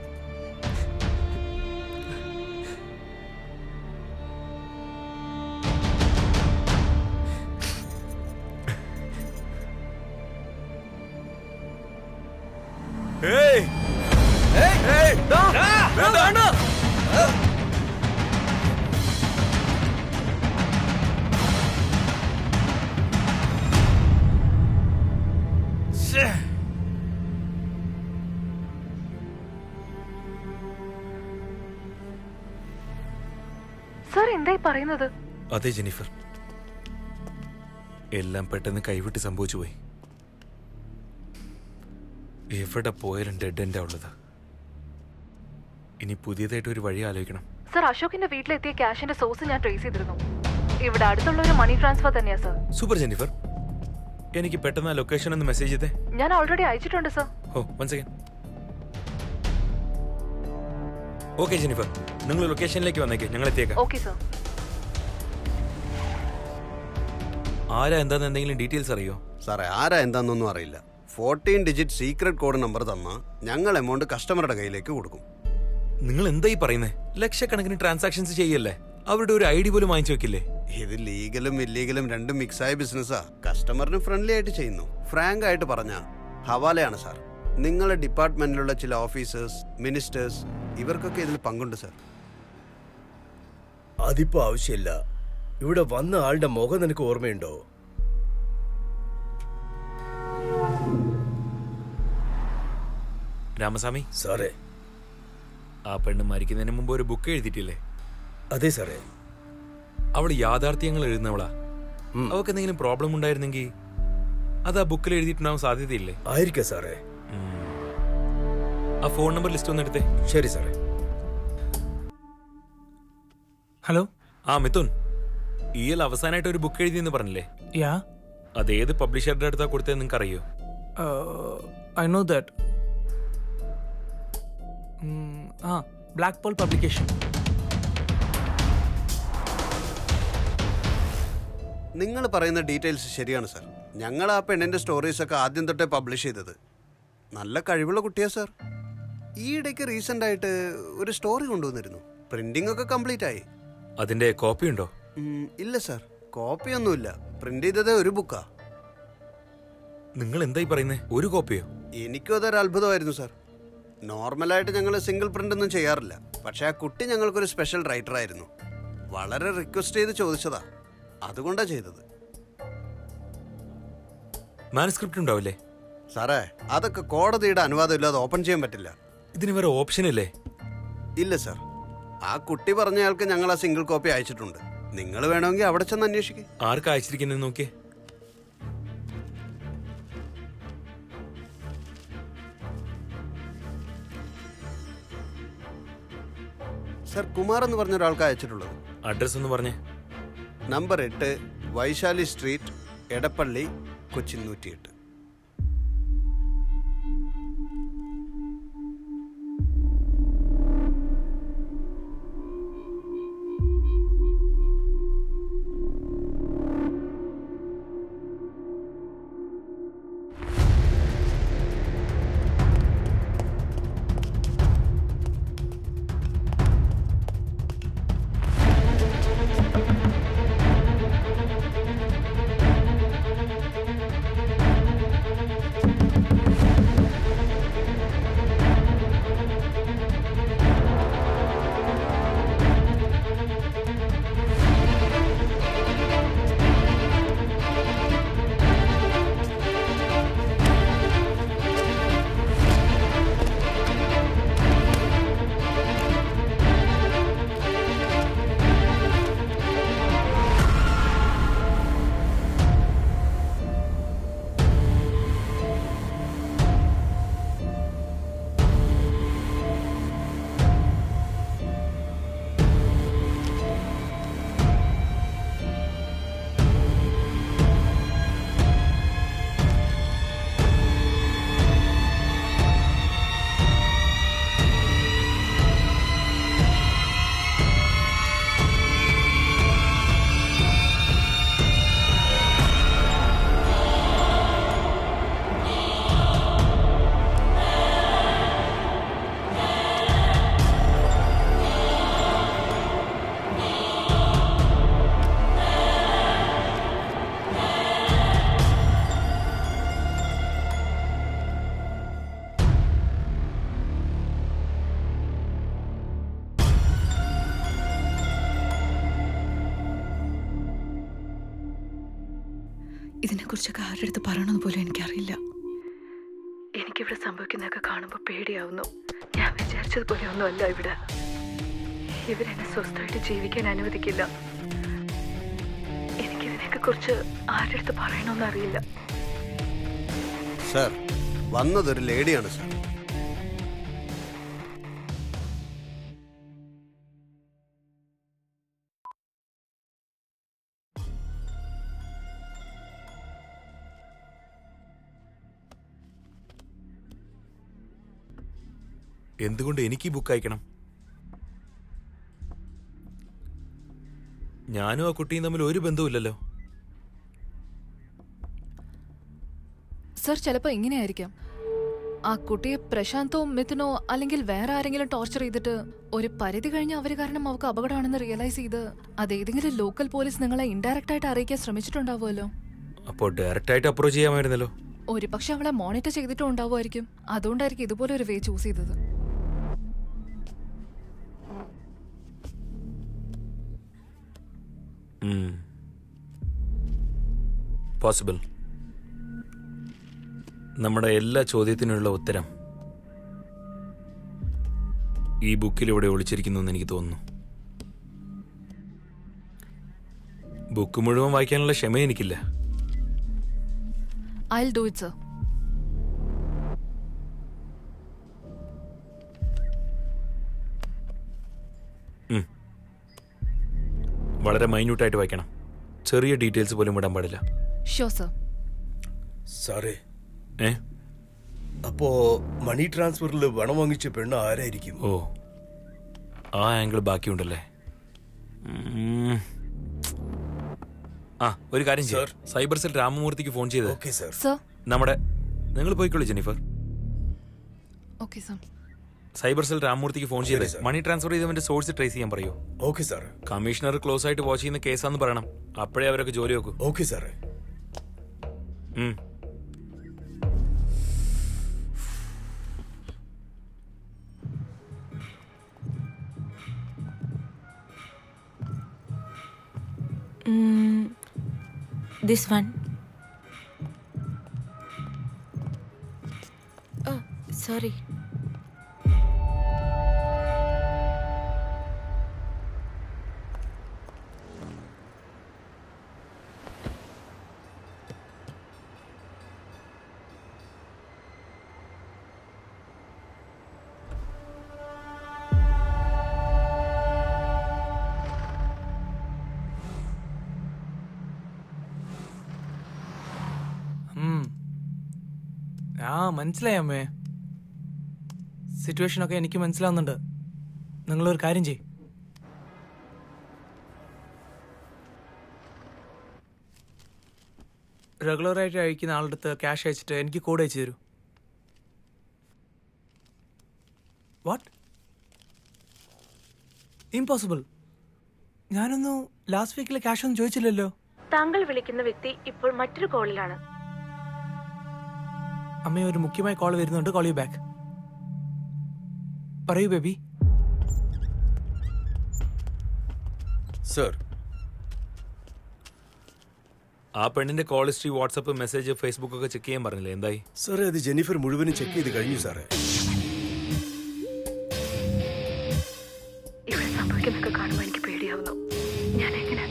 Speaker 6: ഏയ്
Speaker 10: ഏയ് ദാ, ദാ, വേണ്ട
Speaker 2: സാർ എന്തായി പറയുന്നത്
Speaker 6: അതെ ജെനിഫർ എല്ലാം പെട്ടെന്ന് കൈവിട്ട് സംഭവിച്ചു പോയി എവിടെ പോയാലും ഡെഡ് എൻഡാ ഉള്ളത് ഇനി പുതിയതായിട്ട് ഒരു വഴി ആലോചിക്കണം
Speaker 2: സാർ അശോകിന്റെ വീട്ടിലെത്തിയ ക്യാഷിന്റെ സോഴ്സ് ഞാൻ ട്രേസ് ചെയ്തിരുന്നു ഇവിടെ അടുത്തുള്ള ഒരു മണി ട്രാൻസ്ഫർ തന്നെയാ സാർ
Speaker 6: സൂപ്പർ ജെനിഫർ എനിക്ക് പെട്ടെന്ന് ആ ലൊക്കേഷൻ ഒന്ന് മെസ്സേജ് ചെയ്തേ
Speaker 2: ഞാൻ ഓൾറെഡി അയച്ചിട്ടുണ്ട് sir
Speaker 6: oh one second okay Jennifer നിങ്ങൾ ലൊക്കേഷനിലേക്ക് വന്നേക്ക് ഞങ്ങൾ എത്തിയേക്കാം
Speaker 2: ഓക്കെ സാർ
Speaker 6: ആരാ എന്താന്ന് എന്തെങ്കിലും ഡീറ്റെയിൽസ് അറിയോ
Speaker 12: സാറേ ആരാ എന്താണെന്നൊന്നും അറിയില്ല fourteen digit secret code number തന്നാൽ ഞങ്ങൾ എമൗണ്ട് കസ്റ്റമറുടെ കയ്യിലേക്ക് കൊടുക്കും
Speaker 6: നിങ്ങൾ എന്തായി പറയുന്നത് ലക്ഷക്കണക്കിന് ട്രാൻസാക്ഷൻസ് ചെയ്യല്ലേ അവരുടെ ഒരു ഐ ഡി പോലും വാങ്ങിച്ചു വെക്കില്ലേ
Speaker 12: ഇത് ലീഗലും ഇല്ലീഗലും രണ്ടും മിക്സായ ബിസിനസ്സാ കസ്റ്റമറിന് ഫ്രണ്ട്ലി ആയിട്ട് ചെയ്യുന്നു ഫ്രാങ്ക് ആയിട്ട് പറഞ്ഞ ഹവാലയാണ് സാർ നിങ്ങളുടെ ഡിപ്പാർട്ട്മെന്റിലുള്ള ചില ഓഫീസേഴ്സ് മിനിസ്റ്റേഴ്സ് ഇവർക്കൊക്കെ ഇതിൽ പങ്കുണ്ട് സാർ
Speaker 9: അതിപ്പോ ആവശ്യമില്ല ഇവിടെ വന്ന ആളുടെ മുഖം നിനക്ക് ഓർമ്മയുണ്ടോ
Speaker 6: രാമസ്വാമി
Speaker 9: സാറേ
Speaker 6: ആ പെണ്ണ് മരിക്കുന്നതിന് മുമ്പ് ഒരു ബുക്ക് എഴുതിയിട്ടില്ലേ
Speaker 9: അതെ സാറേ
Speaker 6: അവൾ യാഥാർത്ഥ്യങ്ങൾ എഴുതുന്നവളാ അവൾക്ക് എന്തെങ്കിലും പ്രോബ്ലം ഉണ്ടായിരുന്നെങ്കിൽ അത് ആ ബുക്കിൽ എഴുതിയിട്ടുണ്ടാവാൻ സാധ്യതയില്ലേ
Speaker 9: ആയിരിക്കാം സാറേ
Speaker 6: ആ ഫോൺ നമ്പർ ലിസ്റ്റ് ഒന്ന് എടുത്തേ
Speaker 9: ശരി സാറേ
Speaker 10: ഹലോ
Speaker 6: ആ മിഥുൻ ഇയൽ അവസാനമായിട്ട് ഒരു ബുക്ക് എഴുതിയെന്ന് പറഞ്ഞില്ലേ
Speaker 10: യാ
Speaker 6: അത് ഏത് പബ്ലിഷറുടെ അടുത്താ കൊടുത്തത് നിങ്ങൾക്ക് അറിയോ
Speaker 10: ഐ നോ ദാറ്റ് ആ ബ്ലാക്ക് പോൾ പബ്ലിക്കേഷൻ
Speaker 12: നിങ്ങൾ പറയുന്ന ഡീറ്റെയിൽസ് ശരിയാണ് സാർ ഞങ്ങൾ ആ പെണ്ണിന്റെ സ്റ്റോറീസ് ഒക്കെ ആദ്യം തൊട്ടേ പബ്ലിഷ് ചെയ്തത് നല്ല കഴിവുള്ള കുട്ടിയാ സാർ ഈ ഇടയ്ക്ക് റീസെന്റ് ആയിട്ട് ഒരു സ്റ്റോറി കൊണ്ടുവന്നിരുന്നു പ്രിന്റിംഗ് ഒക്കെ കംപ്ലീറ്റ് ആയി
Speaker 6: അതിന്റെ കോപ്പി ഉണ്ടോ
Speaker 12: ഉം, ഇല്ല സാർ കോപ്പി ഒന്നുമില്ല പ്രിന്റ് ചെയ്തത് ഒരു ബുക്കാ
Speaker 6: നിങ്ങൾ എന്തായി പറയുന്നത് ഒരു കോപ്പിയോ
Speaker 12: എനിക്കും അതൊരു അത്ഭുതമായിരുന്നു സാർ നോർമലായിട്ട് ഞങ്ങൾ സിംഗിൾ പ്രിന്റ് ഒന്നും ചെയ്യാറില്ല പക്ഷേ ആ കുട്ടി ഞങ്ങൾക്കൊരു സ്പെഷ്യൽ റൈറ്റർ ആയിരുന്നു വളരെ റിക്വസ്റ്റ് ചെയ്ത് ചോദിച്ചതാ അതുകൊണ്ടാ ചെയ്തത്
Speaker 6: മാനുസ്ക്രിപ്റ്റ് ഉണ്ടാവില്ലേ
Speaker 12: സാറേ അതൊക്കെ കോടതിയുടെ അനുവാദം ഇല്ലാതെ ഓപ്പൺ ചെയ്യാൻ പറ്റില്ല
Speaker 6: ഇതിന് വേറെ ഓപ്ഷൻ ഇല്ലേ
Speaker 12: ഇല്ല സാർ ആ കുട്ടി പറഞ്ഞയാൾക്ക് ഞങ്ങൾ ആ സിംഗിൾ കോപ്പി അയച്ചിട്ടുണ്ട് നിങ്ങൾ വേണമെങ്കിൽ അവിടെ ചെന്ന് അന്വേഷിക്കും
Speaker 6: ആർക്കാ അയച്ചിരിക്കുന്നത് നോക്കിയേ
Speaker 12: സാർ കുമാർ എന്ന് പറഞ്ഞ ഒരാൾക്ക് അയച്ചിട്ടുള്ളത്
Speaker 6: അഡ്രസ് ഒന്ന് പറഞ്ഞേ
Speaker 12: നമ്പർ എട്ട് വൈശാലി സ്ട്രീറ്റ് എടപ്പള്ളി കൊച്ചി നൂറ്റിയെട്ട്
Speaker 7: ഇതിനെക്കുറിച്ചൊക്കെ ആരുടെ അടുത്ത് പറയണമെന്ന് പോലും എനിക്കറിയില്ല എനിക്കിവിടെ സംഭവിക്കുന്നതൊക്കെ കാണുമ്പോൾ പേടിയാവുന്നു ഞാൻ വിചാരിച്ചതുപോലെ ഒന്നും അല്ല ഇവിടെ ഇവരെന്നെ സ്വസ്ഥമായിട്ട് ജീവിക്കാൻ അനുവദിക്കില്ല എനിക്കിതിനെയൊക്കെ കുറിച്ച് ആരുടെ അടുത്ത് പറയണമെന്ന് അറിയില്ല
Speaker 12: സാർ വന്നതൊരു ലേഡിയാണ് സാർ
Speaker 6: എന്തുകൊണ്ട് എനിക്ക് ഈ ബുക്ക് അയക്കണം ഞാനും ആ കുട്ടിയും തമ്മിൽ ഒരു ബന്ധവുമില്ലല്ലോ
Speaker 2: സർ ചിലപ്പോൾ ഇങ്ങനെയായിരിക്കാം ആ കുട്ടിയെ പ്രശാന്തോ മിഥുനോ അല്ലെങ്കിൽ വേറെ ആരെങ്കിലും ടോർച്ചർ ചെയ്തിട്ട് ഒരു പരിധി കഴിഞ്ഞ് അവർ കാരണം അവർക്ക് അപകടമാണെന്ന് റിയലൈസ് ചെയ്ത് അതേതെങ്കിലും ലോക്കൽ പോലീസ് നിങ്ങളെ ഇൻഡയറക്റ്റ് ആയിട്ട് അറിയിക്കാൻ ശ്രമിച്ചിട്ടുണ്ടാവുമല്ലോ
Speaker 6: അപ്പോൾ ഡയറക്റ്റ് ആയിട്ട് അപ്രോച്ച് ചെയ്യാമായിരുന്നല്ലോ
Speaker 2: ഒരു പക്ഷെ അവളെ മോണിറ്റർ ചെയ്തിട്ടും ഉണ്ടാവുമായിരിക്കും അതുകൊണ്ടായിരിക്കും ഇതുപോലെ ഒരു വേ ചൂസ് ചെയ്തത്
Speaker 6: പോസിബിൾ നമ്മുടെ എല്ലാ ചോദ്യത്തിനുള്ള ഉത്തരം ഈ ബുക്കിലൂടെ ഒളിച്ചിരിക്കുന്നു എന്ന് എനിക്ക് തോന്നുന്നു ബുക്ക് മുഴുവൻ വായിക്കാനുള്ള ക്ഷമ എനിക്കില്ല
Speaker 2: ഐ ഡു ഇറ്റ് സർ
Speaker 6: ഉം. വളരെ മൈന്യൂട്ടായിട്ട് വായിക്കണം ചെറിയ ഡീറ്റെയിൽസ് പോലും വിടാൻ പാടില്ല
Speaker 2: ഷോ സർ
Speaker 9: സാറേ
Speaker 6: ഏ
Speaker 9: അപ്പോ മണി ട്രാൻസ്ഫറിൽ പണം വാങ്ങിച്ച പെണ്ണ് ആരായിരിക്കും
Speaker 6: ഓ ആ ആംഗിൾ ബാക്കിയുണ്ടല്ലേ ഉം. ആ ഒരു കാര്യം ചെയ്യാം സൈബർ സെൽ രാമമൂർത്തിക്ക് ഫോൺ ചെയ്ത്
Speaker 9: ഓക്കെ സർ
Speaker 2: സർ
Speaker 6: നമ്മുടെ നിങ്ങൾ പോയിക്കോളൂ Jennifer
Speaker 2: okay sir
Speaker 6: cyber cell രാമമൂർത്തിക്ക് ഫോൺ ചെയ്ത്
Speaker 9: ശരി, സർ.
Speaker 6: മണി ട്രാൻസ്ഫർ ചെയ്തവന്റെ സോഴ്സ് ട്രേസ് ചെയ്യാൻ പറയൂ
Speaker 9: ഓക്കെ സാർ
Speaker 6: കമ്മീഷണർ ക്ലോസ് ആയിട്ട് വാച്ച് ചെയ്യുന്ന കേസാന്ന് പറയണം അപ്പോഴേ അവരൊക്കെ ജോലി വെക്കൂ
Speaker 9: ഓക്കെ സാറേ
Speaker 6: ഉം.
Speaker 13: Mm, this one. Oh, sorry.
Speaker 10: ഉം. ആ മനസ്സിലായി അമ്മേ സിറ്റുവേഷൻ ഒക്കെ എനിക്ക് മനസ്സിലാവുന്നുണ്ട് നിങ്ങളൊരു കാര്യം ചെയ് റെഗുലറായിട്ട് അയക്കുന്ന ആളുടെ അടുത്ത് ക്യാഷ് അയച്ചിട്ട് എനിക്ക് കോഡ് അയച്ചു തരൂ വാട്ട് ഇമ്പോസിബിൾ ഞാനൊന്നും ലാസ്റ്റ് വീക്കിലെ ക്യാഷ് ഒന്നും ചോദിച്ചില്ലല്ലോ
Speaker 13: താങ്കൾ വിളിക്കുന്ന വ്യക്തി ഇപ്പോൾ മറ്റൊരു കോളിലാണ്
Speaker 10: അമ്മ ഒരു മുഖ്യമായ കോൾ വരുന്നുണ്ട് കോൾ യു ബാക്ക് പറയൂ ബേബി
Speaker 9: സർ
Speaker 6: ആ പെണ്ണിന്റെ call history WhatsApp message Facebook ഒക്കെ ചെക്ക് ചെയ്യാൻ പറഞ്ഞില്ലേ എന്തായി
Speaker 9: സാറേ അത് ജെനിഫർ മുഴുവനും ചെക്ക് ചെയ്ത് കഴിഞ്ഞു സാറേ
Speaker 7: ഇവിടെ സംഭവിക്കുന്നൊക്കെ കാണുമ്പോൾ എനിക്ക് പേടിയാവുന്നു ഞാൻ എങ്ങനെ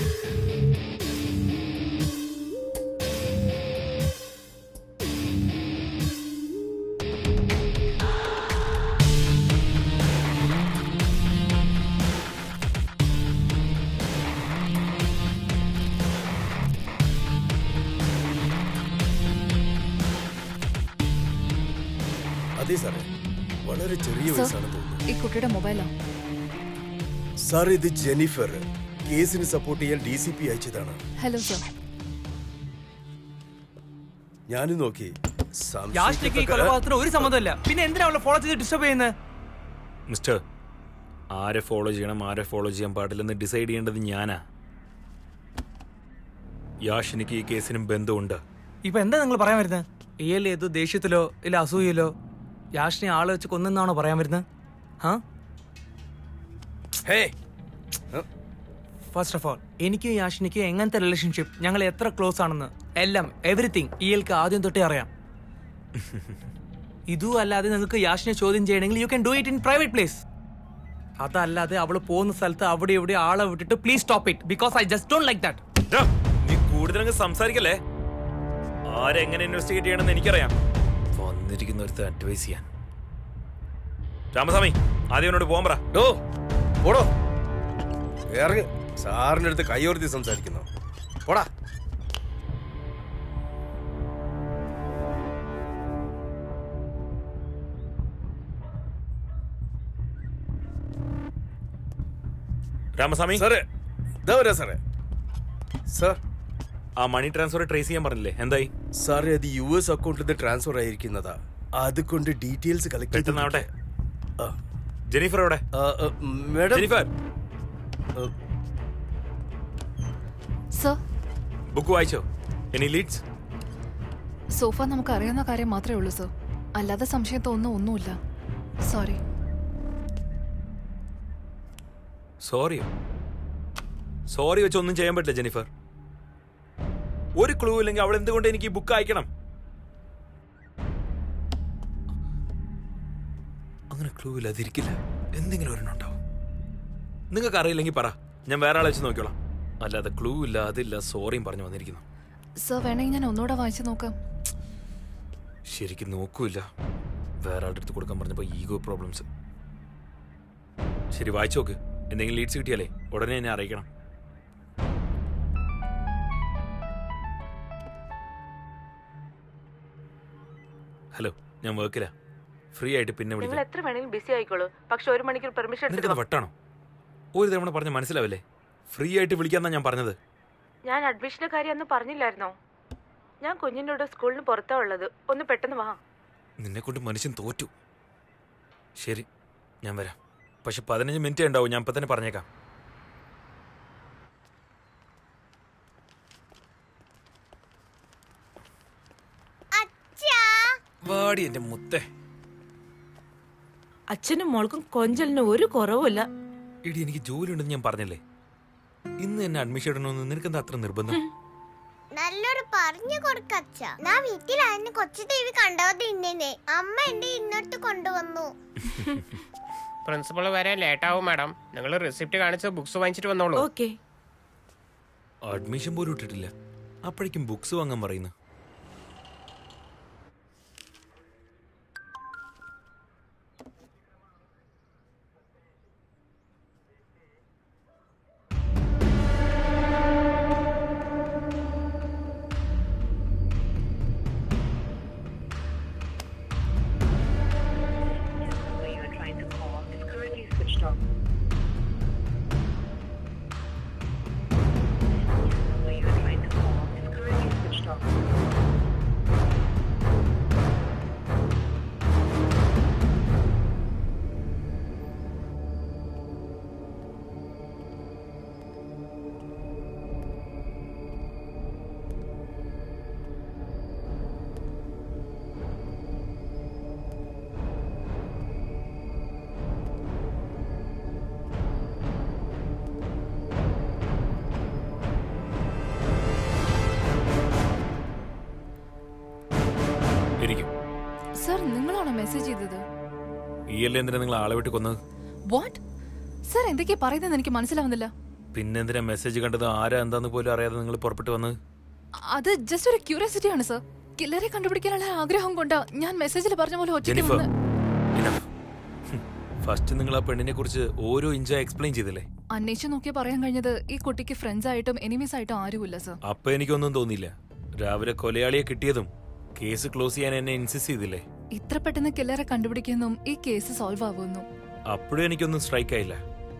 Speaker 9: അതെ സാറേ വളരെ ചെറിയ
Speaker 2: സർ
Speaker 9: വയസ്സാണെന്ന് തോന്നുന്നു
Speaker 2: ഈ കുട്ടിയുടെ മൊബൈലാ
Speaker 9: സാർ ഇത് ജെനിഫർ കേസിന് സപ്പോർട്ട് ചെയ്യാൻ ഡി സി പി അയച്ചതാണ്
Speaker 2: ഹലോ സർ
Speaker 9: ഞാനും നോക്കി
Speaker 10: യാഷ്നിക്ക് ഈ കൊലപാതകത്തിന് ഒരു സമ്മതമല്ല പിന്നെ എന്തിനാ അവളെ ഫോളോ ചെയ്ത് ഡിസ്റ്റർബ് ചെയ്യുന്നത്
Speaker 6: മിസ്റ്റർ ആരെ ഫോളോ ചെയ്യണം ആരെ ഫോളോ ചെയ്യാൻ പാടില്ലെന്ന് ഡിസൈഡ് ചെയ്യേണ്ടത് ഞാനാ യാഷിനിക്ക് ഈ കേസിനും ബന്ധമുണ്ട്
Speaker 10: ഇപ്പൊ എന്താ നിങ്ങൾ പറയാൻ വരുന്നത് ഇയൽ ഏതോ ദേഷ്യത്തിലോ ഇല്ല അസൂയയിലോ യാഷിനെ ആളെ വെച്ച് കൊന്നെന്നാണോ പറയാൻ വരുന്നത് ഹാ ഫസ്റ്റ് ഓഫ് ഓൾ എനിക്കും യാഷിനിക്കും എങ്ങനത്തെ റിലേഷൻഷിപ്പ് ഞങ്ങൾ എത്ര ക്ലോസ് ആണെന്ന് എല്ലാം എവറിത്തിങ് ഇയൽക്ക് ആദ്യം തൊട്ടേ അറിയാം ഇതും അല്ലാതെ നിങ്ങൾക്ക് യാഷിനെ ചോദ്യം ചെയ്യണമെങ്കിൽ you can do it in private place അതല്ലാതെ അവള് പോകുന്ന സ്ഥലത്ത് അവിടെ ഇവിടെ ആളെ വിട്ടിട്ട് please stop it because I just don't like that
Speaker 6: നീ കൂടുതലങ്ങ് സംസാരിക്കല്ലേ ആരെങ്ങനെ ഇൻവെസ്റ്റിഗേറ്റ് ചെയ്യണമെന്ന് എനിക്കറിയാം വന്നിരിക്കുന്നവരുത്ത് അഡ്വൈസ് ചെയ്യാൻ രാമസ്വാമി ആദ്യം അവനോട് പോകാൻ പറ
Speaker 9: ഡോ പോടോ ഇറങ്ങ് സാറിന്റെ അടുത്ത് കൈയോർത്തി സംസാരിക്കുന്നു പോടാ
Speaker 6: രാമസ്വാമി
Speaker 9: സാറേ ഇതാ വരാ സാറേ സാർ
Speaker 6: ആ മണി ട്രാൻസ്ഫർ ട്രേസ് ചെയ്യാൻ പറഞ്ഞില്ലേ എന്തായി
Speaker 9: സാറേ അത് യു എസ് അക്കൗണ്ടിൽ നിന്ന് ട്രാൻസ്ഫർ ആയിരിക്കുന്നതാ അതുകൊണ്ട് ഡീറ്റെയിൽസ് കളക്ട്
Speaker 6: പെട്ടെന്നാവട്ടെ ജെനിഫർ എവിടെ
Speaker 9: മേഡം
Speaker 6: ജെനിഫർ
Speaker 2: സർ
Speaker 6: ബുക്ക് വായിച്ചോ എനി ലീഡ്സ്
Speaker 2: സോഫ നമുക്ക് അറിയാവുന്ന കാര്യം മാത്രമേ ഉള്ളൂ സർ അല്ലാതെ സംശയം തോന്നുന്ന ഒന്നുമില്ല സോറി
Speaker 6: സോറിയോ സോറി വെച്ച് ഒന്നും ചെയ്യാൻ പറ്റില്ല ജെനിഫർ ഒരു ക്ലൂ ഇല്ലെങ്കിൽ അവൾ എന്തുകൊണ്ട് എനിക്ക് ഈ ബുക്ക് അയക്കണം അങ്ങനെ ക്ലൂ ഇല്ലാതിരിക്കില്ല എന്തെങ്കിലും ഒരെണ്ണം ഉണ്ടാവും നിങ്ങൾക്ക് അറിയില്ലെങ്കിൽ പറ ഞാൻ വേറെ ആളെ വെച്ച് നോക്കിക്കോളാം അല്ലാതെ ക്ലൂ ഇല്ല അതില്ല സോറിയും പറഞ്ഞു വന്നിരിക്കുന്നു
Speaker 2: സർ വേണമെങ്കിൽ ഞാൻ ഒന്നുകൂടെ വായിച്ചു നോക്കാം
Speaker 6: ശരിക്കും നോക്കൂല വേറെ ആളുടെ അടുത്ത് കൊടുക്കാൻ പറഞ്ഞപ്പോൾ ഈഗോ പ്രോബ്ലംസ് ശരി വായിച്ചു നോക്ക് എന്തെങ്കിലും ലീഡ്സ് കിട്ടിയാലേ ഉടനെ എന്നെ അറിയിക്കണം ഹലോ ഞാൻ വർക്കില ഫ്രീ ആയിട്ട് പിന്നെ
Speaker 13: നിങ്ങൾ
Speaker 6: വിളിക്കാം
Speaker 13: എത്ര വേണമെങ്കിലും ബിസി ആയിക്കോളൂ പക്ഷെ ഒരു മണിക്കൂർ പെർമിഷൻ
Speaker 6: നിനക്കത്
Speaker 13: എടുത്തിട്ട് വാ.
Speaker 6: വട്ടാണോ ഒരു തവണ പറഞ്ഞ മനസ്സിലാവില്ലേ ഫ്രീ ആയിട്ട് വിളിക്കാന്നാ ഞാൻ പറഞ്ഞത്
Speaker 13: ഞാൻ അഡ്മിഷന്റെ കാര്യം അന്ന് പറഞ്ഞില്ലായിരുന്നോ ഞാൻ കുഞ്ഞിനോട് സ്കൂളിന് പുറത്താ ഉള്ളത് ഒന്ന് പെട്ടെന്ന് വാ
Speaker 6: നിന്നെ കൊണ്ട് മനുഷ്യൻ തോറ്റു ശരി ഞാൻ വരാം പക്ഷെ പതിനഞ്ച് മിനിറ്റ് ഉണ്ടാവും ഞാൻ ഇപ്പൊ തന്നെ പറഞ്ഞേക്കാം വാടി എന്റെ മുത്തേ
Speaker 13: അച്ഛനും മോൾക്കും കൊഞ്ചലിന് ഒരു കുറവുമില്ല
Speaker 6: ഇടി എനിക്ക് ജോലി ഉണ്ടെന്ന് ഞാൻ പറഞ്ഞല്ലേ ഇന്ന് എന്നെ അഡ്മിഷൻ ഇടണമെന്ന് നിനക്കെന്താ അത്ര നിർബന്ധം
Speaker 17: നല്ലൊരു പറഞ്ഞു കൊടുക്കച്ച ഞാൻ വീട്ടിലായിരുന്നു കൊച്ചു ടി വി കണ്ടത് ഇന്നേ അമ്മ എന്റെ ഇന്നോട്ട് കൊണ്ടുവന്നു
Speaker 8: പ്രിൻസിപ്പൾ വരാൻ ലേറ്റ് ആവും മാഡം നിങ്ങൾ റെസിപ്റ്റ് കാണിച്ച് ബുക്സ് വാങ്ങിച്ചിട്ട് വന്നോളൂ
Speaker 13: ഓക്കെ
Speaker 6: അഡ്മിഷൻ പോലും ഇട്ടിട്ടില്ല അപ്പോഴേക്കും ബുക്സ് വാങ്ങാൻ പറയുന്നു ഇരിക്കും
Speaker 2: സർ നിങ്ങളാണോ മെസ്സേജ് ചെയ്തത്
Speaker 6: ഈ അല്ലേ എന്തിനാ നിങ്ങൾ ആളെ വിട്ട് കൊന്നത്
Speaker 2: വാട്ട് സർ എന്തൊക്കെയാ പറയുന്നതെന്ന് എനിക്ക് മനസ്സിലാവുന്നില്ല
Speaker 6: പിന്നെന്തിനാ മെസ്സേജ് കണ്ടത് ആരാ എന്താന്ന് പോലും അറിയാതെ നിങ്ങൾ പുറപ്പെട്ടു വന്നത്
Speaker 2: അത് ജസ്റ്റ് ഒരു ക്യൂരിയോസിറ്റി ആണ് സർ കില്ലറെ കണ്ടുപിടിക്കാനുള്ള ആഗ്രഹം കൊണ്ടാ ഞാൻ മെസ്സേജിൽ പറഞ്ഞ പോലെ ഒറ്റയ്ക്ക്
Speaker 6: ജെനിഫർ
Speaker 2: വന്ന്
Speaker 6: ഫസ്റ്റ് നിങ്ങൾ ആ പെണ്ണിനെ കുറിച്ച് ഓരോ ഇഞ്ചാ എക്സ്പ്ലെയിൻ ചെയ്തില്ലേ
Speaker 2: അന്വേഷിച്ച് നോക്കിയാ പറയാൻ കഴിഞ്ഞത് ഈ കുട്ടിക്ക് ഫ്രണ്ട്സ് ആയിട്ടും എനിമീസ് ആയിട്ടും ആരുമില്ല സർ
Speaker 6: അപ്പൊ എനിക്കൊന്നും തോന്നിയില്ല രാവിലെ കൊലയാളിയെ കിട്ടിയതും കേസ് ക്ലോസ് ചെയ്യാൻ എന്നെ ഇൻസിസ്റ്റ് ചെയ്തില്ലേ
Speaker 2: ഇത്ര പെട്ടെന്ന് കില്ലറെ കണ്ടുപിടിക്കുന്നും ഈ കേസ് സോൾവ് ആവുന്നു
Speaker 6: അപ്പോഴും എനിക്കൊന്നും സ്ട്രൈക്ക് ആയില്ല